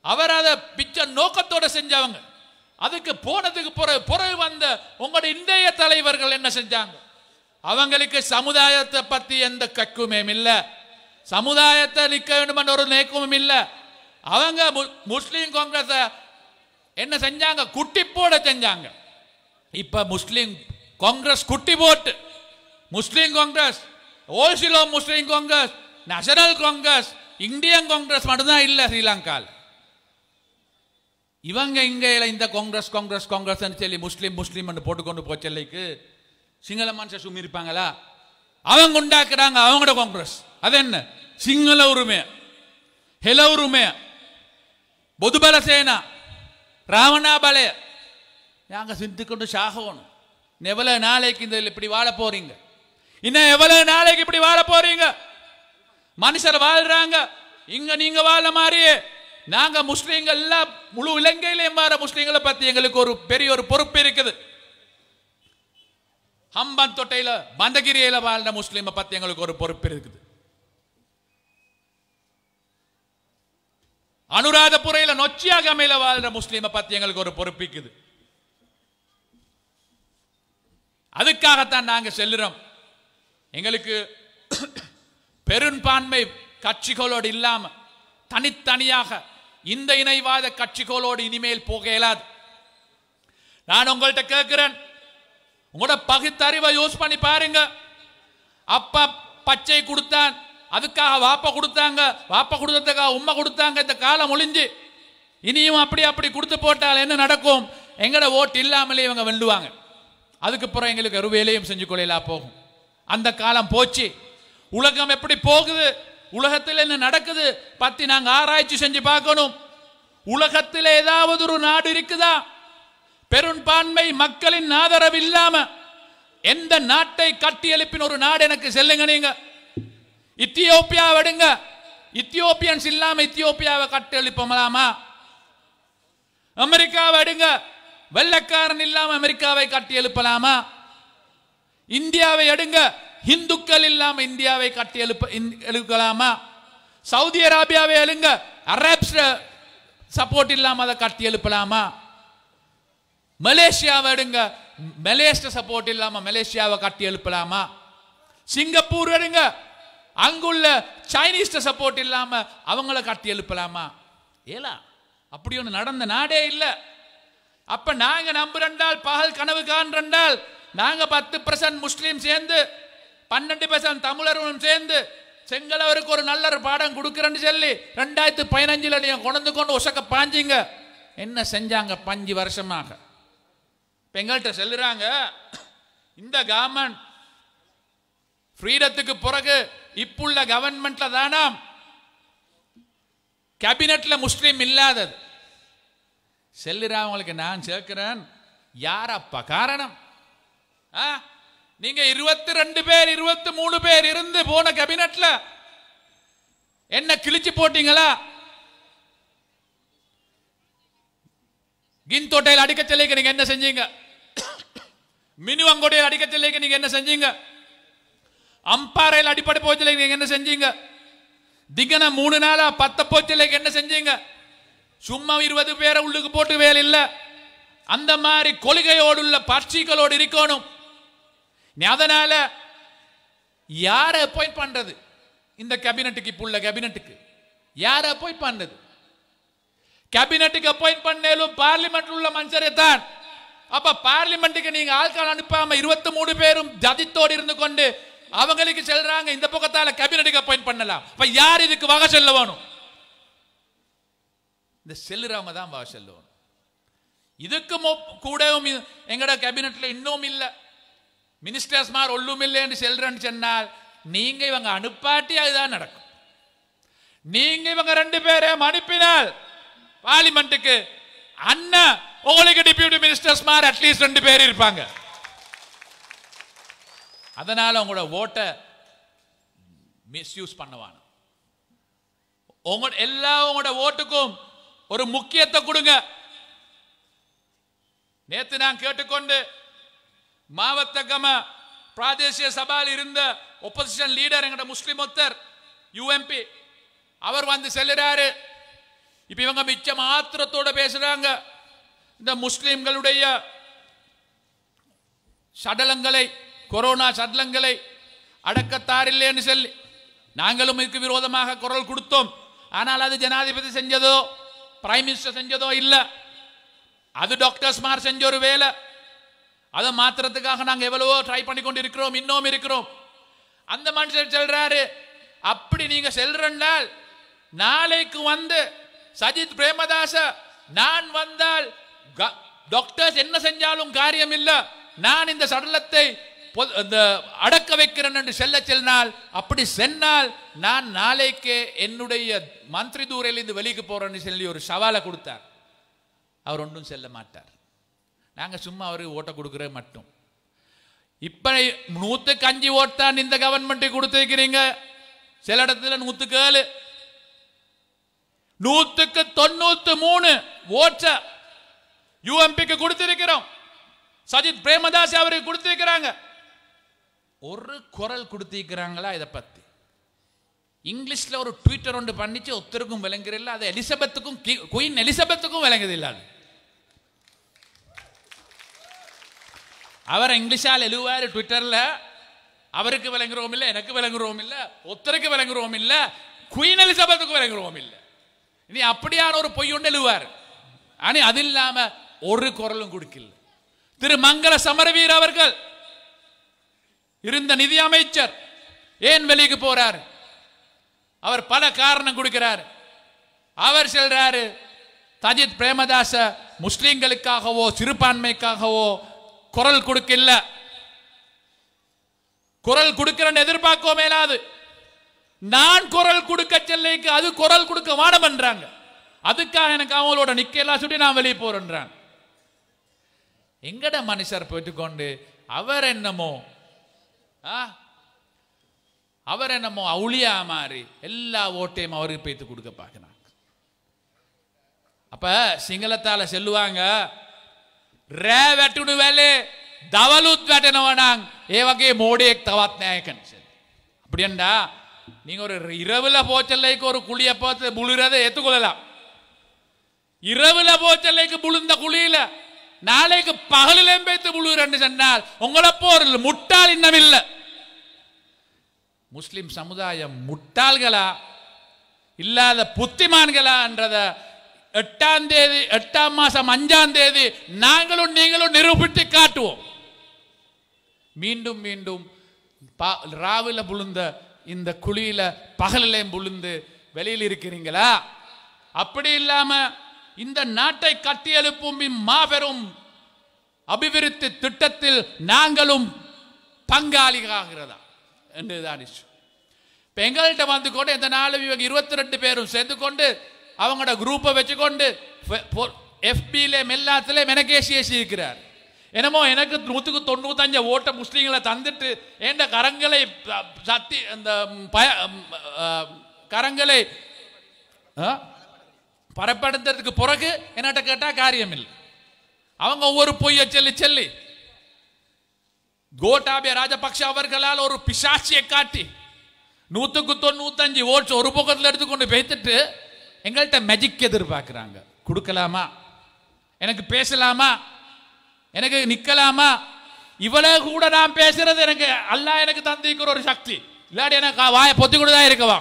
அவர் அதை பிச்சை நோக்கத்தோட செஞ்சவங்க அதுக்கு போனதுக்கு பிறகு பிறகு வந்த உங்களுடைய இன்றைய தலைவர்கள் என்ன செஞ்சாங்க அவங்களுக்கு சமுதாயத்தை பத்தி எந்த கக்குமே இல்ல சமுதாயத்தை நிக்க வேண்டும் ஒரு நேக்கமும் இல்ல அவங்க மு- முஸ்லீம் காங்கிரஸ என்ன செஞ்சாங்க குட்டி போட செஞ்சாங்க இப்ப முஸ்லீம் காங்கிரஸ் குட்டி போட்டு முஸ்லீம் காங்கிரஸ் ஓல்சிலோ Muslim Congress National Congress Indian Congress மட்டும்தான் இல்ல ஸ்ரீலங்காவில் இவங்க இங்க இந்த காங்கிரஸ் காங்கிரஸ் காங்கிரஸ் சொல்லி முஸ்லீம் முஸ்லீம் போட்டுக்கொண்டு போச்சல்லைக்கு சிங்கள மனுஷன் சும்மி இருப்பாங்களா அவங்க உண்டாக்குறாங்க அவங்களோட காங்கிரஸ் அது என்ன சிங்கள உரிமை ஹெல உரிமை பொதுபல சேனா ராவணா பலே நாங்க சிந்திக்கொண்டு சாகணும் இன்னும் எவ்வளவு நாளைக்கு இந்த இப்படி வாழ போறீங்க இன்னும் எவ்வளவு நாளைக்கு இப்படி வாழ போறீங்க மனுஷர் வாழ்றாங்க இங்க நீங்க வாழ மாதிரியே நாங்க முஸ்லீம்கள் எல்லாம் முழு இலங்கையிலேயும் வார முஸ்லீம்களை பத்தி எங்களுக்கு ஒரு பெரிய ஒரு பொறுப்பு இருக்குது ஹம்பன் தொட்டையில பந்தகிரியில வாழ்ந்த முஸ்லீமை பத்தி எங்களுக்கு ஒரு பொறுப்பு இருக்குது அனுராதபுரையில நொச்சியாகமையில வாழ்ற முஸ்லீமை பத்தி எங்களுக்கு ஒரு பொறுப்பு இருக்குது அதுக்காகத்தான் நாங்க செல்லுறோம் எங்களுக்கு பெரும்பான்மை கட்சிகளோடு இல்லாம தனித்தனியாக இந்த இணைவாத கட்சிகளோடு இனிமேல் போக இயலாது நான் உங்கள்கிட்ட கேட்கிறேன் உங்களோட பகுத்தறிவை யூஸ் பண்ணி பாருங்க அப்பா பச்சை கொடுத்தான் அதுக்காக வாப்ப கொடுத்தாங்க வாப்ப கொடுத்ததுக்காக உம்மை கொடுத்தாங்க இந்த காலம் ஒளிஞ்சு இனியும் அப்படி அப்படி கொடுத்து போட்டால் என்ன நடக்கும் எங்கட ஓட்டு இல்லாமலே இவங்க வெல்லுவாங்க அதுக்கு அப்புறம் எங்களுக்கு ஒரு வேலையும் செஞ்சு கொள்ளலாம் போகும் அந்த காலம் போச்சு உலகம் எப்படி போகுது உலகத்தில் என்ன நடக்குது பத்தி நாங்க ஆராய்ச்சி செஞ்சு பார்க்கணும் உலகத்தில் ஏதாவது ஒரு நாடு இருக்குதா பெரும்பான்மை மக்களின் ஆதரவு இல்லாம எந்த நாட்டை கட்டி எழுப்பின ஒரு நாடு எனக்கு செல்லுங்க நீங்க இத்தியோப்பியா எடுங்க இத்தியோப்பியன்ஸ் இல்லாம இத்தியோப்பியாவை கட்டி எழுப்பலாமா அமெரிக்காவை எடுங்க வெள்ளக்காரன் இல்லாம அமெரிக்காவை கட்டி எழுப்பலாமா இந்தியாவை எடுங்க இந்துக்கள் இல்லாம இந்தியாவை கட்டி எழுப்ப இந்- எழுப்பலாமா சவுதி அரேபியாவை எழுங்க அரப்ஸ் சப்போர்ட் இல்லாம அதை கட்டி எழுப்பலாமா மலேசியாவை எடுங்க மலேசிய சப்போர்ட் இல்லாம மலேசியாவை கட்டி எழுப்பலாமா சிங்கப்பூர் எடுங்க அங்குள்ள சைனீஸ் சப்போர்ட் இல்லாம அவங்கள கட்டி எழுப்பலாமா ஏலா அப்படி ஒன்று நடந்த நாடே இல்லை அப்ப நாங்க நம்புறண்டால் பகல் கனவு காண்றால் நாங்க பத்து பர்சன்ட் முஸ்லீம் சேர்ந்து பன்னெண்டு பர்சன்ட் தமிழரும் சேர்ந்து செங்கலவருக்கு ஒரு நல்ல ஒரு பாடம் கொடுக்குறேன்னு சொல்லி ரெண்டாயிரத்து பதினஞ்சுல நீங்க கொண்டு கொண்டு உசக்க பாஞ்சிங்க என்ன செஞ்சாங்க பஞ்சு வருஷமாக இப்ப எங்கள்கிட்ட சொல்லுறாங்க இந்த கவர்மெண்ட் ஃப்ரீடத்துக்கு பிறகு இப்புள்ள கவர்மெண்ட்ல தானாம் கேபினெட்ல முஸ்லீம் இல்லாதது செல்லுறவங்களுக்கு நான் சேர்க்கிறேன் யாரப்பா காரணம் ஆ? நீங்க இருபத்தி ரெண்டு பேர் இருபத்தி மூணு பேர் இருந்து போன கேபினெட்ல என்ன கிழிச்சு போட்டீங்களா கின் தோட்டையில் அடிக்க சொல்லிக்க நீங்க என்ன செஞ்சீங்க மினுவங்கோடையில் அடிக்க சொல்லிக்க நீங்க என்ன செஞ்சீங்க அம்பாறையில் அடிப்படை போச்சலை நீங்க என்ன செஞ்சீங்க திகன மூணு நாளா பத்த போச்சலைக்கு என்ன செஞ்சீங்க சும்மா இருபது பேரை உள்ளுக்கு போட்டு வேலை இல்ல அந்த மாதிரி கொள்கையோடு உள்ள பட்சிகளோடு இருக்கணும் நீ அதனால யாரை அப்பாயிண்ட் பண்றது இந்த கேபினட்டுக்கு இப்போ உள்ள கேபினட்டுக்கு யாரை அப்பாயிண்ட் பண்றது கேபினட்டுக்கு அப்பாயிண்ட் பண்ணேலும் பார்லிமெண்ட் உள்ள மனுஷரே தான் அப்ப பார்லிமெண்ட்டுக்கு நீங்க ஆட்கள் அனுப்பாம இருபத்தி மூணு பேரும் ஜதித்தோடு இருந்து கொண்டு அவங்களுக்கு செல்றாங்க இந்த பக்கத்தால கேபினட்டுக்கு அப்பாயிண்ட் பண்ணலாம் அப்ப யார் இதுக்கு வகை செல்ல வேணும் இந்த செல்லுறவங்க தான் வகை செல்லுவோம் இதுக்கு மொ- கூடவும் இ- எங்கட கேபினெட்ல இன்னும் இல்ல மினிஸ்டர்ஸ் மார் ஒல்லும் இல்லைன்னு செல்றேன்னு சொன்னால் நீங்க இவங்க அனுப்பாட்டி அதுதான் நடக்கும் நீங்க இவங்க ரெண்டு பேரையும் அனுப்பினால் பார்லிமெண்ட்டுக்கு அண்ணா உங்களுக்கு டிப்யூட்டி மினிஸ்டர்ஸ் மாதிரி அட்லீஸ்ட் ரெண்டு பேர் இருப்பாங்க அதனால உங்களோட ஓட்டை மிஸ்யூஸ் பண்ணுவாங்க உங்க எல்லா உங்களோட ஓட்டுக்கும் ஒரு முக்கியத்தை கொடுங்க நேத்து நான் கேட்டுக்கொண்டு மாவத்தகம பிராதேசிய சபாவில் இருந்த ஒப்போசிஷன் லீடர் எங்கட முஸ்லிம் ஒத்தர் யூஎம்பி அவர் வந்து செல்லுறாரு இப்ப இவங்க மிச்ச மாத்திரத்தோட பேசுறாங்க இந்த முஸ்லிம்களுடைய சடலங்களை கொரோனா சடலங்களை அடக்கத்தாரில்லைன்னு சொல்லி நாங்களும் இதுக்கு விரோதமாக குரல் கொடுத்தோம் ஆனால் அது ஜனாதிபதி செஞ்சதோ பிரைம் மினிஸ்டர் செஞ்சதோ இல்ல அது டாக்டர்ஸ் மார் செஞ்ச ஒரு வேலை அதை மாத்திரத்துக்காக நாங்க எவ்வளவோ ட்ரை பண்ணி கொண்டு இருக்கிறோம் இன்னும் இருக்கிறோம் அந்த மனுஷர் சொல்றாரு அப்படி நீங்க செல்றால் நாளைக்கு வந்து சஜித் பிரேமதாச நான் வந்தால் க- டாக்டர்ஸ் என்ன செஞ்சாலும் காரியம் இல்ல நான் இந்த சடலத்தை பொ- இந்த அடக்க வைக்கிறேன் என்று செல்ல செல்னால் அப்படி சென்னால் நான் நாளைக்கே என்னுடைய மந்திரி தூரையிலிருந்து வெளிக்கு போறேன்னு சொல்லி ஒரு சவாலை கொடுத்தார் அவர் ஒன்றும் செல்ல மாட்டார் நாங்க சும்மா அவருக்கு ஓட்ட கொடுக்குற மட்டும் இப்ப நூத்துக்கு அஞ்சு ஓட் தான் இந்த கவர்மெண்ட் கொடுத்திருக்கிறீங்க சில இடத்துல நூத்துக்கு ஏழு நூத்துக்கு தொண்ணூத்து மூணு ஓட்ட யூஎம்பிக்கு கொடுத்திருக்கிறோம் சஜித் பிரேமதாஸ் அவருக்கு கொடுத்திருக்கிறாங்க ஒரு குரல் கொடுத்திருக்கிறாங்களா இதை பத்தி இங்கிலீஷ்ல ஒரு ட்விட்டர் ஒன்று பண்ணிச்சு ஒருத்தருக்கும் விளங்குறில்ல அது எலிசபெத்துக்கும் குயின் எலிசபெத்துக்கும் விளங்குது இல்ல அது அவர் இங்கிலீஷால் எழுவாரு ட்விட்டர்ல அவருக்கு விளங்குறோம் இல்ல எனக்கு விளங்குறோம் இல்ல ஒருத்தருக்கு விளங்குறோம் இல்ல குயின் எலிசபெத்துக்கு விளங்குறோம் இல்ல இனி அப்படியான ஒரு பொய் ஒன்று எழுவார் ஆனா அது இல்லாம ஒரு குரலும் கொடுக்கல திரு மங்கள சமரவீர் அவர்கள் இருந்த நிதி அமைச்சர் ஏன் வெளிக்கு போறார் அவர் பல காரணம் கொடுக்கிறார் அவர் சொல்றாரு தஜித் பிரேமதாச முஸ்லிம்களுக்காகவோ சிறுபான்மைக்காகவோ குரல் கொடுக்கல குரல் கொடுக்கிறேன்னு எதிர்பார்க்கோ மேலாது நான் குரல் கொடுக்க செல்லைக்கு அது குரல் கொடுக்க வானம் என்றாங்க அதுக்காக எனக்கு அவங்களோட நிக்கலாம் சுட்டி நான் வெளியே போறேன்றான் எங்கட மனுஷர் போட்டுக்கொண்டு அவர் என்னமோ ஆ? அவர் என்னமோ அவுளியா மாறி எல்லா ஓட்டையும் அவருக்கு பேத்து கொடுக்க பார்க்கிறாங்க அப்ப சிங்களத்தால செல்லுவாங்க රෑ වැටුණු වැලේ දවලුත් වැටෙනවනං ඒ වගේ මෝඩයෙක් තවත් නෑකන් அப்படியண்டா நீங்க ஒரு இரவுல போச்சல்லைக்கு ஒரு குழிய பார்த்து புழுறதை ஏத்துக்கொள்ளலாம் இரவுல போச்சல்லைக்கு புழுந்த குழியில நாளைக்கு பகலிலும் பேத்து புழுறன்னு சொன்னால் உங்களை போர் முட்டாள் இன்னும் இல்ல முஸ்லிம் சமுதாயம் முட்டாள்களா இல்லாத புத்திமான்களா என்றத எட்டாம் தேதி எட்டாம் மாசம் அஞ்சாம் தேதி நாங்களும் நீங்களும் நிரூபித்து காட்டுவோம் மீண்டும் மீண்டும் பா- ராவில புழுந்த இந்த குழியில பகலிலையும் புழுந்து வெளியில் இருக்கிறீங்களா அப்படி இல்லாம இந்த நாட்டை கட்டி எழுப்பும் மாபெரும் அபிவிருத்தி திட்டத்தில் நாங்களும் பங்காளிகளாகிறதா என்றுதான் issue. இப்ப எங்கள்கிட்ட வந்து கொண்டு இந்த நாலு இவங்க இருபத்தி ரெண்டு பேரும் சேர்ந்து கொண்டு அவங்களோட குரூப்பை வச்சுக்கொண்டு எஃபில எல்லாத்துலயும் எனக்கேசி ஏசி இருக்கிறார் என்னமோ எனக்கு நூற்றுக்கு தொண்ணூத்தஞ்சு ஓட்ட முஸ்லீம்களை தந்துட்டு ஏண்ட கரங்களை ப- சத்தி அந்த ம், பய ம், ஆ, கரங்களை ஆ? பரப்படுத்துறதுக்கு பிறகு என்னட்ட கேட்டா காரியம் இல்லை அவங்க ஒவ்வொரு பொய்யை சொல்லி சொல்லி கோட்டாபிய ராஜபக்ஷ அவர்களால் ஒரு பிசாசியை காட்டி நூத்துக்கு தொண்ணூத்தஞ்சு ஓட்ஸ் ஒரு பக்கத்தில் எடுத்துக்கொண்டு பேத்துட்டு எங்கள்கிட்ட மேஜிக் எதிர்பார்க்குறாங்க கொடுக்கலாமா எனக்கு பேசலாமா எனக்கு நிக்கலாமா இவ்வளவு கூட நான் பேசுறது எனக்கு அல்லாஹ் எனக்கு தந்திக்கிற ஒரு சக்தி இல்லாட்டி எனக்கு வாயை பொத்தி கூட தான் இருக்கவா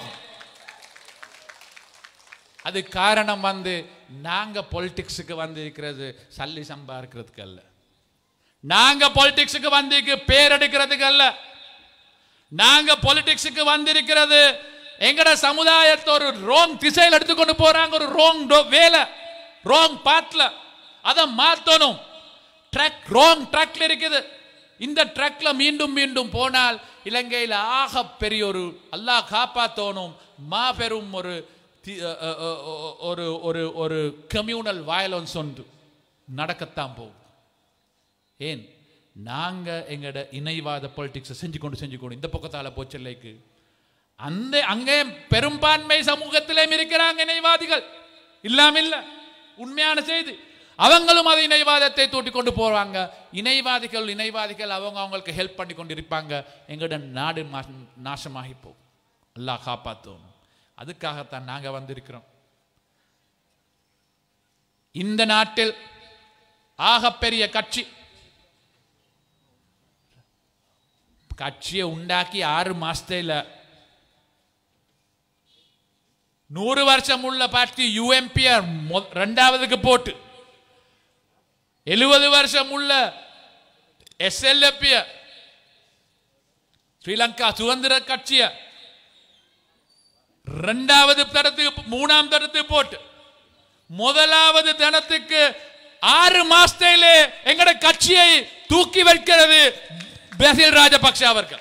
அது காரணம் வந்து நாங்க பொலிட்டிக்ஸுக்கு வந்து இருக்கிறது சல்லி சம்பாதிக்கிறதுக்கு அல்ல நாங்க பொலிட்டிக்ஸுக்கு வந்து பேர் எடுக்கிறதுக்கு அல்ல நாங்க பொலிட்டிக்ஸுக்கு வந்திருக்கிறது எங்கட சமுதாயத்தை ஒரு ரோங் திசையில் எடுத்துக்கொண்டு போறாங்க ஒரு ரோங் வேலை ரோங் பாத்ல அதை மாத்தணும் ட்ரக் ரோங் ட்ரக்ல இருக்குது இந்த ட்ரக்ல மீண்டும் மீண்டும் போனால் இலங்கையில் ஆக பெரிய ஒரு அல்லாஹ் காப்பாத்தோணும் மாபெரும் ஒரு தி- அ, அ, அ, அ, ஒரு ஒரு ஒரு கம்யூனல் வயலன்ஸ் ஒன்று நடக்கத்தான் போகும் ஏன் நாங்க எங்கட இணைவாத பொலிட்டிக்ஸை செஞ்சு கொண்டு செஞ்சு கொண்டு இந்த பக்கத்தால போச்சல்லைக்கு அந்த அங்கே பெரும்பான்மை சமூகத்திலும் இருக்கிறாங்க இணைவாதிகள் இல்லாம இல்ல உண்மையான செய்தி அவங்களும் அதை இணைவாதத்தை தூட்டி கொண்டு போவாங்க இணைவாதிகள் இணைவாதிகள் அவங்க அவங்களுக்கு ஹெல்ப் பண்ணி கொண்டு இருப்பாங்க எங்களோட நாடு மா- நாசமாகி போகும் அல்லாஹ் காப்பாற்றும் அதுக்காகத்தான் நாங்க வந்திருக்கிறோம் இந்த நாட்டில் ஆகப்பெரிய கட்சி கட்சியை உண்டாக்கி ஆறு மாசத்துல நூறு வருஷம் உள்ள பார்ட்டி யூஎம்பிஆர் ரெண்டாவதுக்கு போட்டு எழுபது வருஷம் உள்ள எஸ்எல்எப்பிய ஸ்ரீலங்கா சுதந்திர கட்சிய ரெண்டாவது தடத்துக்கு மூணாம் தடத்துக்கு போட்டு முதலாவது தனத்துக்கு ஆறு மாசத்திலே எங்கட கட்சியை தூக்கி வைக்கிறது பசில் ராஜபக்ஷ அவர்கள்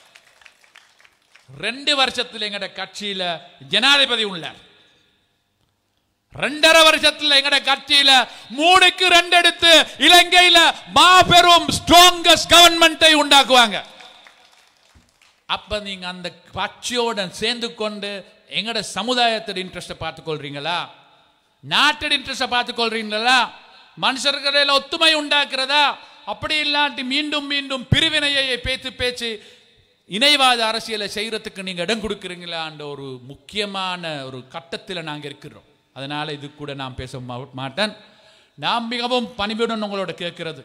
ரெண்டு வருஷத்தில் எங்கட கட்சியில ஜனாதிபதி உள்ளார் ரெண்டரை வருஷத்துல எங்கட கட்சியில மூணுக்கு ரெண்டு எடுத்து இலங்கையில மாபெரும் ஸ்ட்ராங்கஸ்ட் கவர்மெண்ட்டை உண்டாக்குவாங்க அப்ப நீங்க அந்த கட்சியோட சேர்ந்து கொண்டு எங்கட சமுதாயத்தோட இன்ட்ரெஸ்ட பார்த்துக்கொள்றீங்களா நாட்டோட இன்ட்ரெஸ்ட பார்த்துக்கொள்றீங்களா மனுஷர்களில் ஒத்துமை உண்டாக்குறதா அப்படி இல்லாட்டி மீண்டும் மீண்டும் பிரிவினையை பேச்சு பேச்சு இணைவாத அரசியலை செய்யறதுக்கு நீங்க இடம் கொடுக்குறீங்களான்ற ஒரு முக்கியமான ஒரு கட்டத்தில் நாங்க இருக்கிறோம் அதனால இது கூட நான் பேச மா- மாட்டேன் நான் மிகவும் பணிவுடன் உங்களோட கேட்கிறது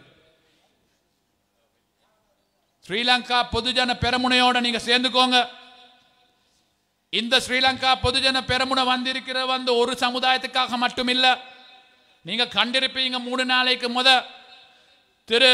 ஸ்ரீலங்கா பொதுஜன பெரமுனையோட நீங்க சேர்ந்துக்கோங்க இந்த ஸ்ரீலங்கா பொதுஜன பெரமுனை வந்திருக்கிற வந்து ஒரு சமுதாயத்துக்காக மட்டும் இல்ல நீங்க கண்டிருப்பீங்க மூணு நாளைக்கு முத திரு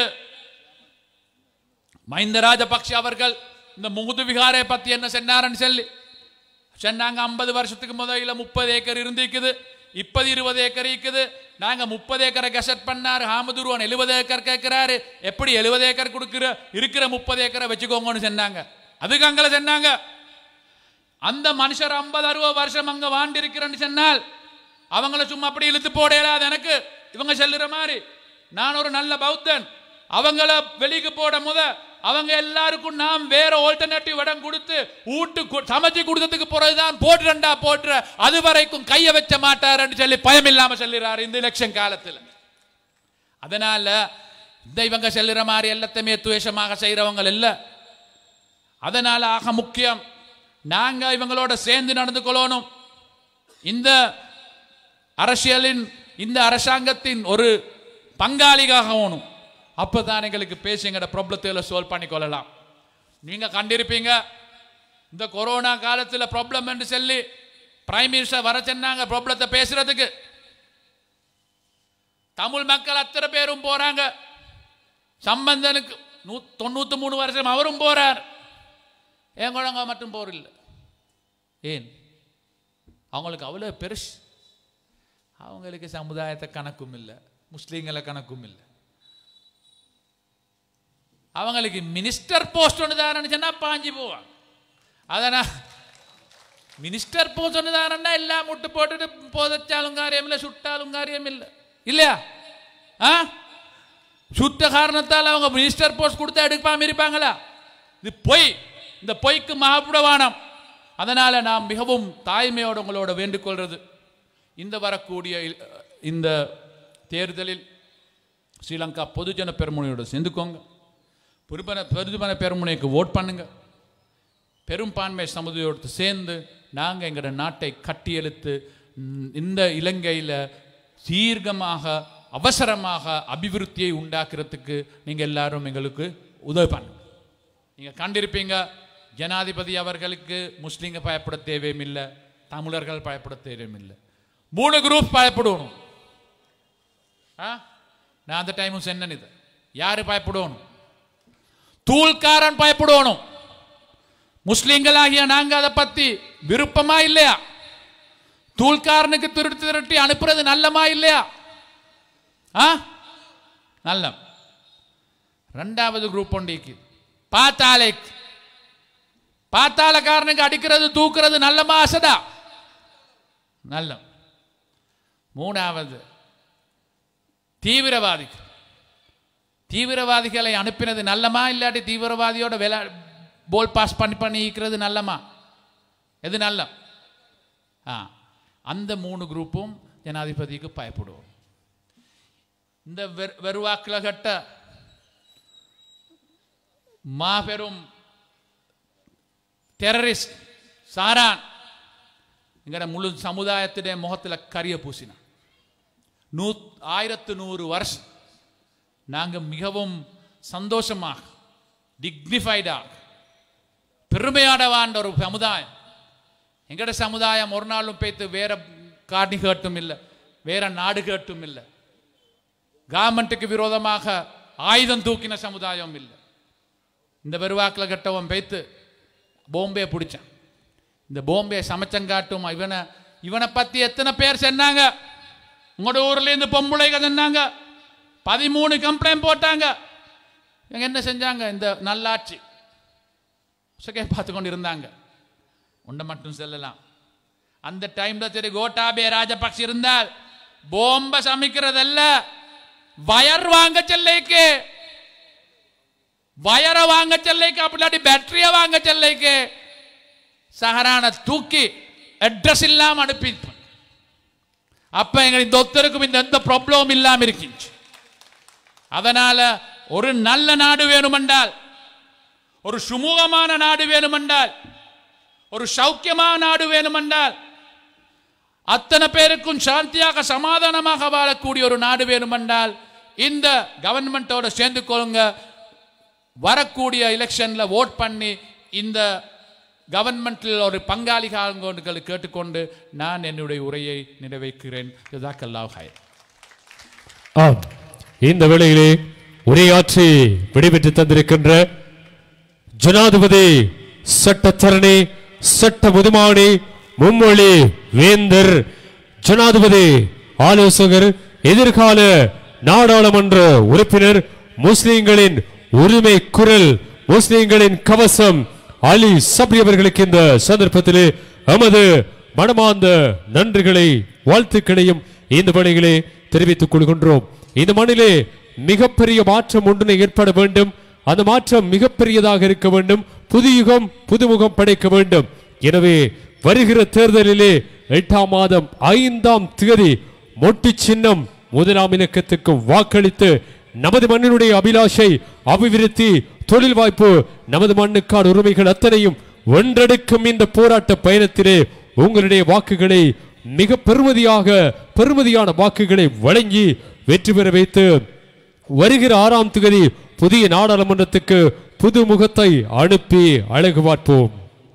மஹிந்த ராஜபக்ஷ அவர்கள் இந்த முகுது விகாரை பத்தி என்ன சொன்னாருன்னு சொல்லி சொன்னாங்க ஐம்பது வருஷத்துக்கு முதல்ல முப்பது ஏக்கர் இருந்திருக்குது இப்பது இருபது ஏக்கர் இருக்குது நாங்க முப்பது ஏக்கரை கெசட் பண்ணாரு ஹாமதுருவன் எழுபது ஏக்கர் கேட்கிறாரு எப்படி எழுபது ஏக்கர் கொடுக்குற இருக்கிற முப்பது ஏக்கரை வச்சுக்கோங்கன்னு சொன்னாங்க அதுக்கு அங்கே சொன்னாங்க அந்த மனுஷர் ஐம்பது அறுபது வருஷம் அங்க வாழ்ந்திருக்கிறேன்னு சொன்னால் அவங்கள சும்மா அப்படி இழுத்து போடையலாது எனக்கு இவங்க சொல்லுற மாதிரி நான் ஒரு நல்ல பௌத்தன் அவங்கள வெளிக்கு போட முத அவங்க எல்லாருக்கும் நாம் வேற ஆல்டர்னேட்டிவ் இடம் கொடுத்து ஊட்டு கு- சமைச்சு கொடுத்ததுக்கு பிறகுதான் போட்டுறண்டா போட்டுற அது வரைக்கும் கைய வைக்க மாட்டாருன்னு சொல்லி பயம் இல்லாம சொல்லிடுறாரு இந்த எலெக்ஷன் காலத்துல அதனால இந்த இவங்க செல்லுற மாதிரி எல்லாத்தையுமே துவேஷமாக செய்யறவங்க இல்ல அதனால ஆக முக்கியம் நாங்க இவங்களோட சேர்ந்து நடந்து கொள்ளணும் இந்த அரசியலின் இந்த அரசாங்கத்தின் ஒரு பங்காளியாக ஆகணும் அப்பதான் எங்களுக்கு பேசி எங்களோட ப்ராப்ளத்தை சால்வ் பண்ணி கொள்ளலாம் நீங்க கண்டிருப்பீங்க இந்த கொரோனா காலத்துல ப்ராப்ளம் என்று சொல்லி பிரைம் மினிஸ்டர் வர சொன்னாங்க ப்ராப்ளத்தை பேசுறதுக்கு தமிழ் மக்கள் அத்தனை பேரும் போறாங்க சம்பந்தனுக்கு நூ தொண்ணூத்தி மூணு வருஷம் அவரும் போறார் ஏன் குழந்தை மட்டும் போரில்லை ஏன் அவங்களுக்கு அவ்வளோ பெருசு அவங்களுக்கு சமுதாயத்தை கணக்கும் இல்லை முஸ்லீம்களை கணக்கும் இல்லை அவங்களுக்கு மினிஸ்டர் போஸ்ட் ஒன்று தாரன்னு சொன்னா பாஞ்சு போவாங்க அதனால் மினிஸ்டர் போஸ்ட் ஒன்று தாரன்னா எல்லாம் முட்டு போட்டுட்டு போதச்சாலும் காரியம் இல்லை சுட்டாலும் காரியம் இல்லை இல்லையா ஆ சுத்த காரணத்தால் அவங்க மினிஸ்டர் போஸ்ட் கொடுத்தா எடுக்காம இருப்பாங்களா இது பொய் இந்த பொய்க்கு மகாபுடவானம் அதனால நாம் மிகவும் தாய்மையோடு உங்களோட வேண்டிக்கொள்றது இந்த வரக்கூடிய இல்- இந்த தேர்தலில் ஸ்ரீலங்கா பொதுஜன பெருமுனையோட சேர்ந்துக்கோங்க பொதுபன பொதுஜன பெருமுனைக்கு ஓட் பண்ணுங்க பெரும்பான்மை சமுதாயத்தோடு சேர்ந்து நாங்கள் எங்களோட நாட்டை கட்டியெழுத்து ம், இந்த இலங்கையில் தீர்க்கமாக அவசரமாக அபிவிருத்தியை உண்டாக்குறதுக்கு நீங்கள் எல்லாரும் எங்களுக்கு உதவி பண்ணுங்க நீங்கள் கண்டிருப்பீங்க ஜனாதிபதி அவர்களுக்கு முஸ்லீம்க பயப்பட தேவையும் இல்லை தமிழர்கள் பயப்பட தேவையும் இல்லை மூணு குரூப் பயப்படணும் ஆ நான் அந்த டைமும் சொன்னேன் இது யாரு பயப்படணும் தூள்காரன் பயப்படணும் முஸ்லிம்களாகிய நாங்க அதை பத்தி விருப்பமா இல்லையா தூள்காரனுக்கு திருட்டு திரட்டி அனுப்புறது நல்லமா இல்லையா ஆ நல்ல ரெண்டாவது குரூப் ஒன்றைக்கு பாத்தாலே பாத்தாளக்காரனுக்கு அடிக்கிறது தூக்குறது நல்லமா அசடா நல்ல மூணாவது தீவிரவாதிகள் தீவிரவாதிகளை அனுப்பினது நல்லமா இல்லாட்டி தீவிரவாதியோட விளா போல் பாஸ் பண்ணி பண்ணி இருக்கிறது நல்லமா எது நல்ல ஆ அந்த மூணு குரூப்பும் ஜனாதிபதிக்கு பயப்படுவோம் இந்த வெறு- வெறுவாக்கில் கட்ட மாபெரும் டெரரிஸ்ட் சாரான் எங்கட முழு சமுதாயத்துடைய முகத்தில் கரிய பூசினான் நூ ஆயிரத்து நூறு வருஷம் நாங்கள் மிகவும் சந்தோஷமாக டிக்னிஃபைடாக பெருமையாட வாழ்ந்த ஒரு சமுதாயம் எங்கட சமுதாயம் ஒரு நாளும் பேத்து வேற காணி கேட்டும் இல்லை வேற நாடு கேட்டும் இல்லை கவர்மெண்ட்டுக்கு விரோதமாக ஆயுதம் தூக்கின சமுதாயம் இல்லை இந்த பெருவாக்கில் கெட்டவன் பேத்து போம்பே பிடிச்சான் இந்த போம்பே சமைச்சங்காட்டும் இவனை இவனை பத்தி எத்தனை பேர் சொன்னாங்க உங்களோட ஊர்ல இருந்து பொம்பளைங்க சொன்னாங்க பதிமூணு கம்ப்ளைண்ட் போட்டாங்க இவங்க என்ன செஞ்சாங்க இந்த நல்லாட்சி சுகே பார்த்து கொண்டு இருந்தாங்க உண்டை மட்டும் சொல்லலாம் அந்த டைம்ல சரி கோட்டாபே ராஜபக்ஷ இருந்தால் போம்ப சமைக்கிறதல்ல வயர் வாங்க செல்லைக்கு வயரை வாங்க செல்லைக்கு அப்படி பேட்டரிய வாங்க செல்லைக்கு சஹரான தூக்கி அட்ரஸ் இல்லாம அனுப்பி அப்ப எங்களுக்கு இந்த ஒத்தருக்கும் இந்த எந்த ப்ராப்ளமும் இல்லாம இருக்கிச்சு அதனால ஒரு நல்ல நாடு வேணுமென்றால் ஒரு சுமூகமான நாடு வேணுமென்றால் ஒரு சௌக்கியமான நாடு வேணுமென்றால் அத்தனை பேருக்கும் சாந்தியாக சமாதானமாக வாழக்கூடிய ஒரு நாடு வேணுமென்றால் இந்த கவர்மெண்டோட சேர்ந்து கொள்ளுங்க வரக்கூடிய எலெக்ஷன்ல ஓட் பண்ணி இந்த கவர்மெண்டில் ஒரு பங்காளிகள் கேட்டுக்கொண்டு நான் என்னுடைய உரையை நிறைவேற்றுகிறேன் ஜஸாக்கல்லாஹ் ஹைர் ஆம் இந்த வேளையிலே உரையாற்றி விடைபெற்று தந்திருக்கின்ற ஜனாதிபதி சட்டத்தரணி சட்ட முதுமானி மும்மொழி வேந்தர் ஜனாதிபதி ஆலோசகர் எதிர்கால நாடாளுமன்ற உறுப்பினர் முஸ்லிம்களின் உரிமை குரல் முஸ்லிம்களின் கவசம் அலி சப்ரி அவர்களுக்கு இந்த சந்தர்ப்பத்திலே எமது மனமார்ந்த நன்றிகளை வாழ்த்துக்களையும் இந்த பணிகளை தெரிவித்துக் கொள்கின்றோம் இந்த மண்ணிலே மிகப்பெரிய மாற்றம் ஒன்றினை ஏற்பட வேண்டும் அந்த மாற்றம் மிகப்பெரியதாக இருக்க வேண்டும் புதுயுகம் புதுமுகம் படைக்க வேண்டும் எனவே வருகிற தேர்தலிலே எட்டாம் மாதம் ஐந்தாம் தேதி மொட்டு சின்னம் முதலாம் இலக்கத்துக்கு வாக்களித்து நமது மண்ணினுடைய அபிலாஷை அபிவிருத்தி தொழில் வாய்ப்பு நமது மண்ணுக்கான உரிமைகள் அத்தனையும் வென்றெடுக்கும் இந்த போராட்ட பயணத்திலே உங்களுடைய வாக்குகளை மிக பெருமதியாக பெருமதியான வாக்குகளை வழங்கி வெற்றி பெற வைத்து வருகிற ஆறாம் தேதி புதிய நாடாளுமன்றத்துக்கு புது முகத்தை அனுப்பி அழகு பார்ப்போம்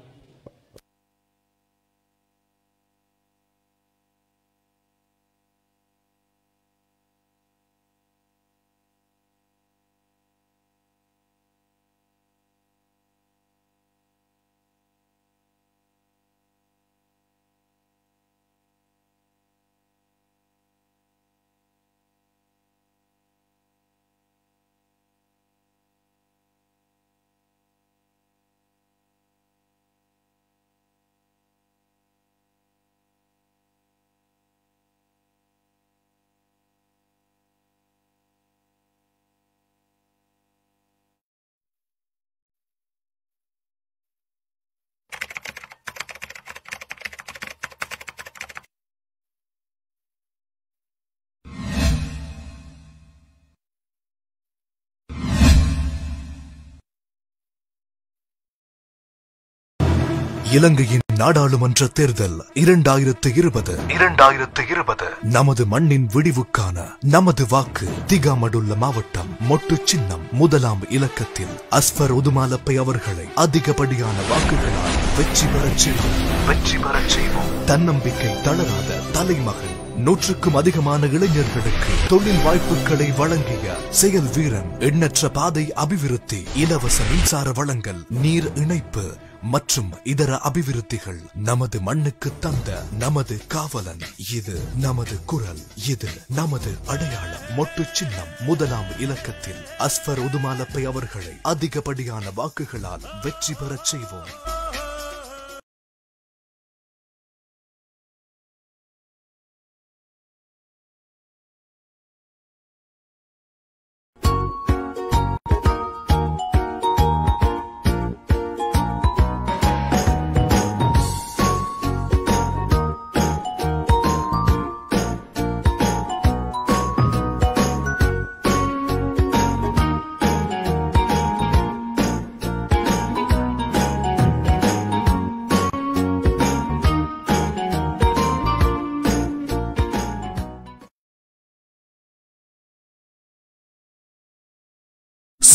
இலங்கையின் நாடாளுமன்ற தேர்தல் இரண்டாயிரத்து இருபது இரண்டாயிரத்து இருபது நமது மண்ணின் விடிவுக்கான நமது வாக்கு திகாமடுள்ள மாவட்டம் மொட்டு சின்னம் முதலாம் இலக்கத்தில் அஸ்பர் உதுமாலப்பை அவர்களை அதிகப்படியான வாக்குகளால் வெற்றி பெறச் செய்வோம் வெற்றி பெறச் செய்வோம் தன்னம்பிக்கை தளராத தலைமகன் நூற்றுக்கும் அதிகமான இளைஞர்களுக்கு தொழில் வாய்ப்புகளை வழங்கிய செயல் வீரன் எண்ணற்ற பாதை அபிவிருத்தி இலவச மின்சார வழங்கல் நீர் இணைப்பு மற்றும் இதர அபிவிருத்திகள் நமது மண்ணுக்கு தந்த நமது காவலன் இது நமது குரல் இது நமது அடையாளம் மொட்டு சின்னம் முதலாம் இலக்கத்தில் அஸ்பர் உதுமாலப்பை அவர்களை அதிகப்படியான வாக்குகளால் வெற்றி பெறச் செய்வோம்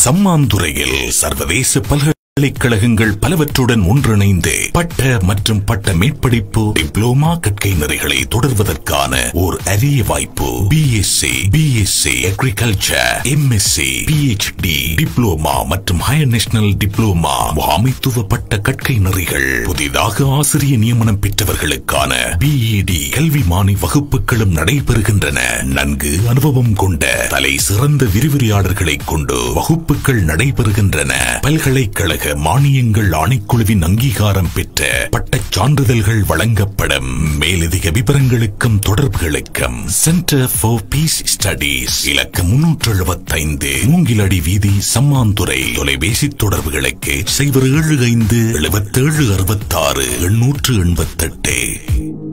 சம்மாந்துறையில் சர்வதேச பல்கலைக்கழகங்கள் பலவற்றுடன் ஒன்றிணைந்து பட்ட மற்றும் பட்ட மேற்படிப்பு டிப்ளோமா கற்கை நெறிகளை தொடர்வதற்கான ஓர் அரிய வாய்ப்பு BSc BSc agriculture MSc PhD diploma மற்றும் ஹையர் நேஷனல் டிப்ளோமா முகாமைத்துவ பட்ட கற்கை நெறிகள் புதிதாக ஆசிரிய நியமனம் பெற்றவர்களுக்கான பிஇடி கல்விமானி வகுப்புகளும் நடைபெறுகின்றன நன்கு அனுபவம் கொண்ட தலை சிறந்த விரிவுரையாளர்களை கொண்டு வகுப்புகள் நடைபெறுகின்றன பல்கலைக்கழக மானியங்கள் ஆணைக்குழுவின் அங்கீகாரம் பெற்ற பட்டச் சான்றிதழ்கள் வழங்கப்படும் மேலதிக விவரங்களுக்கும் தொடர்புகளுக்கும் சென்டர் ஃபார் பீஸ் ஸ்டடீஸ் இலக்கம் முன்னூற்று எழுபத்தைந்து மூங்கிலடி வீதி சம்மாந்துறை தொலைபேசி தொடர்புகளுக்கு சைபர் ஏழு ஐந்து எழுபத்தேழு அறுபத்தாறு எண்ணூற்று எண்பத்தெட்டு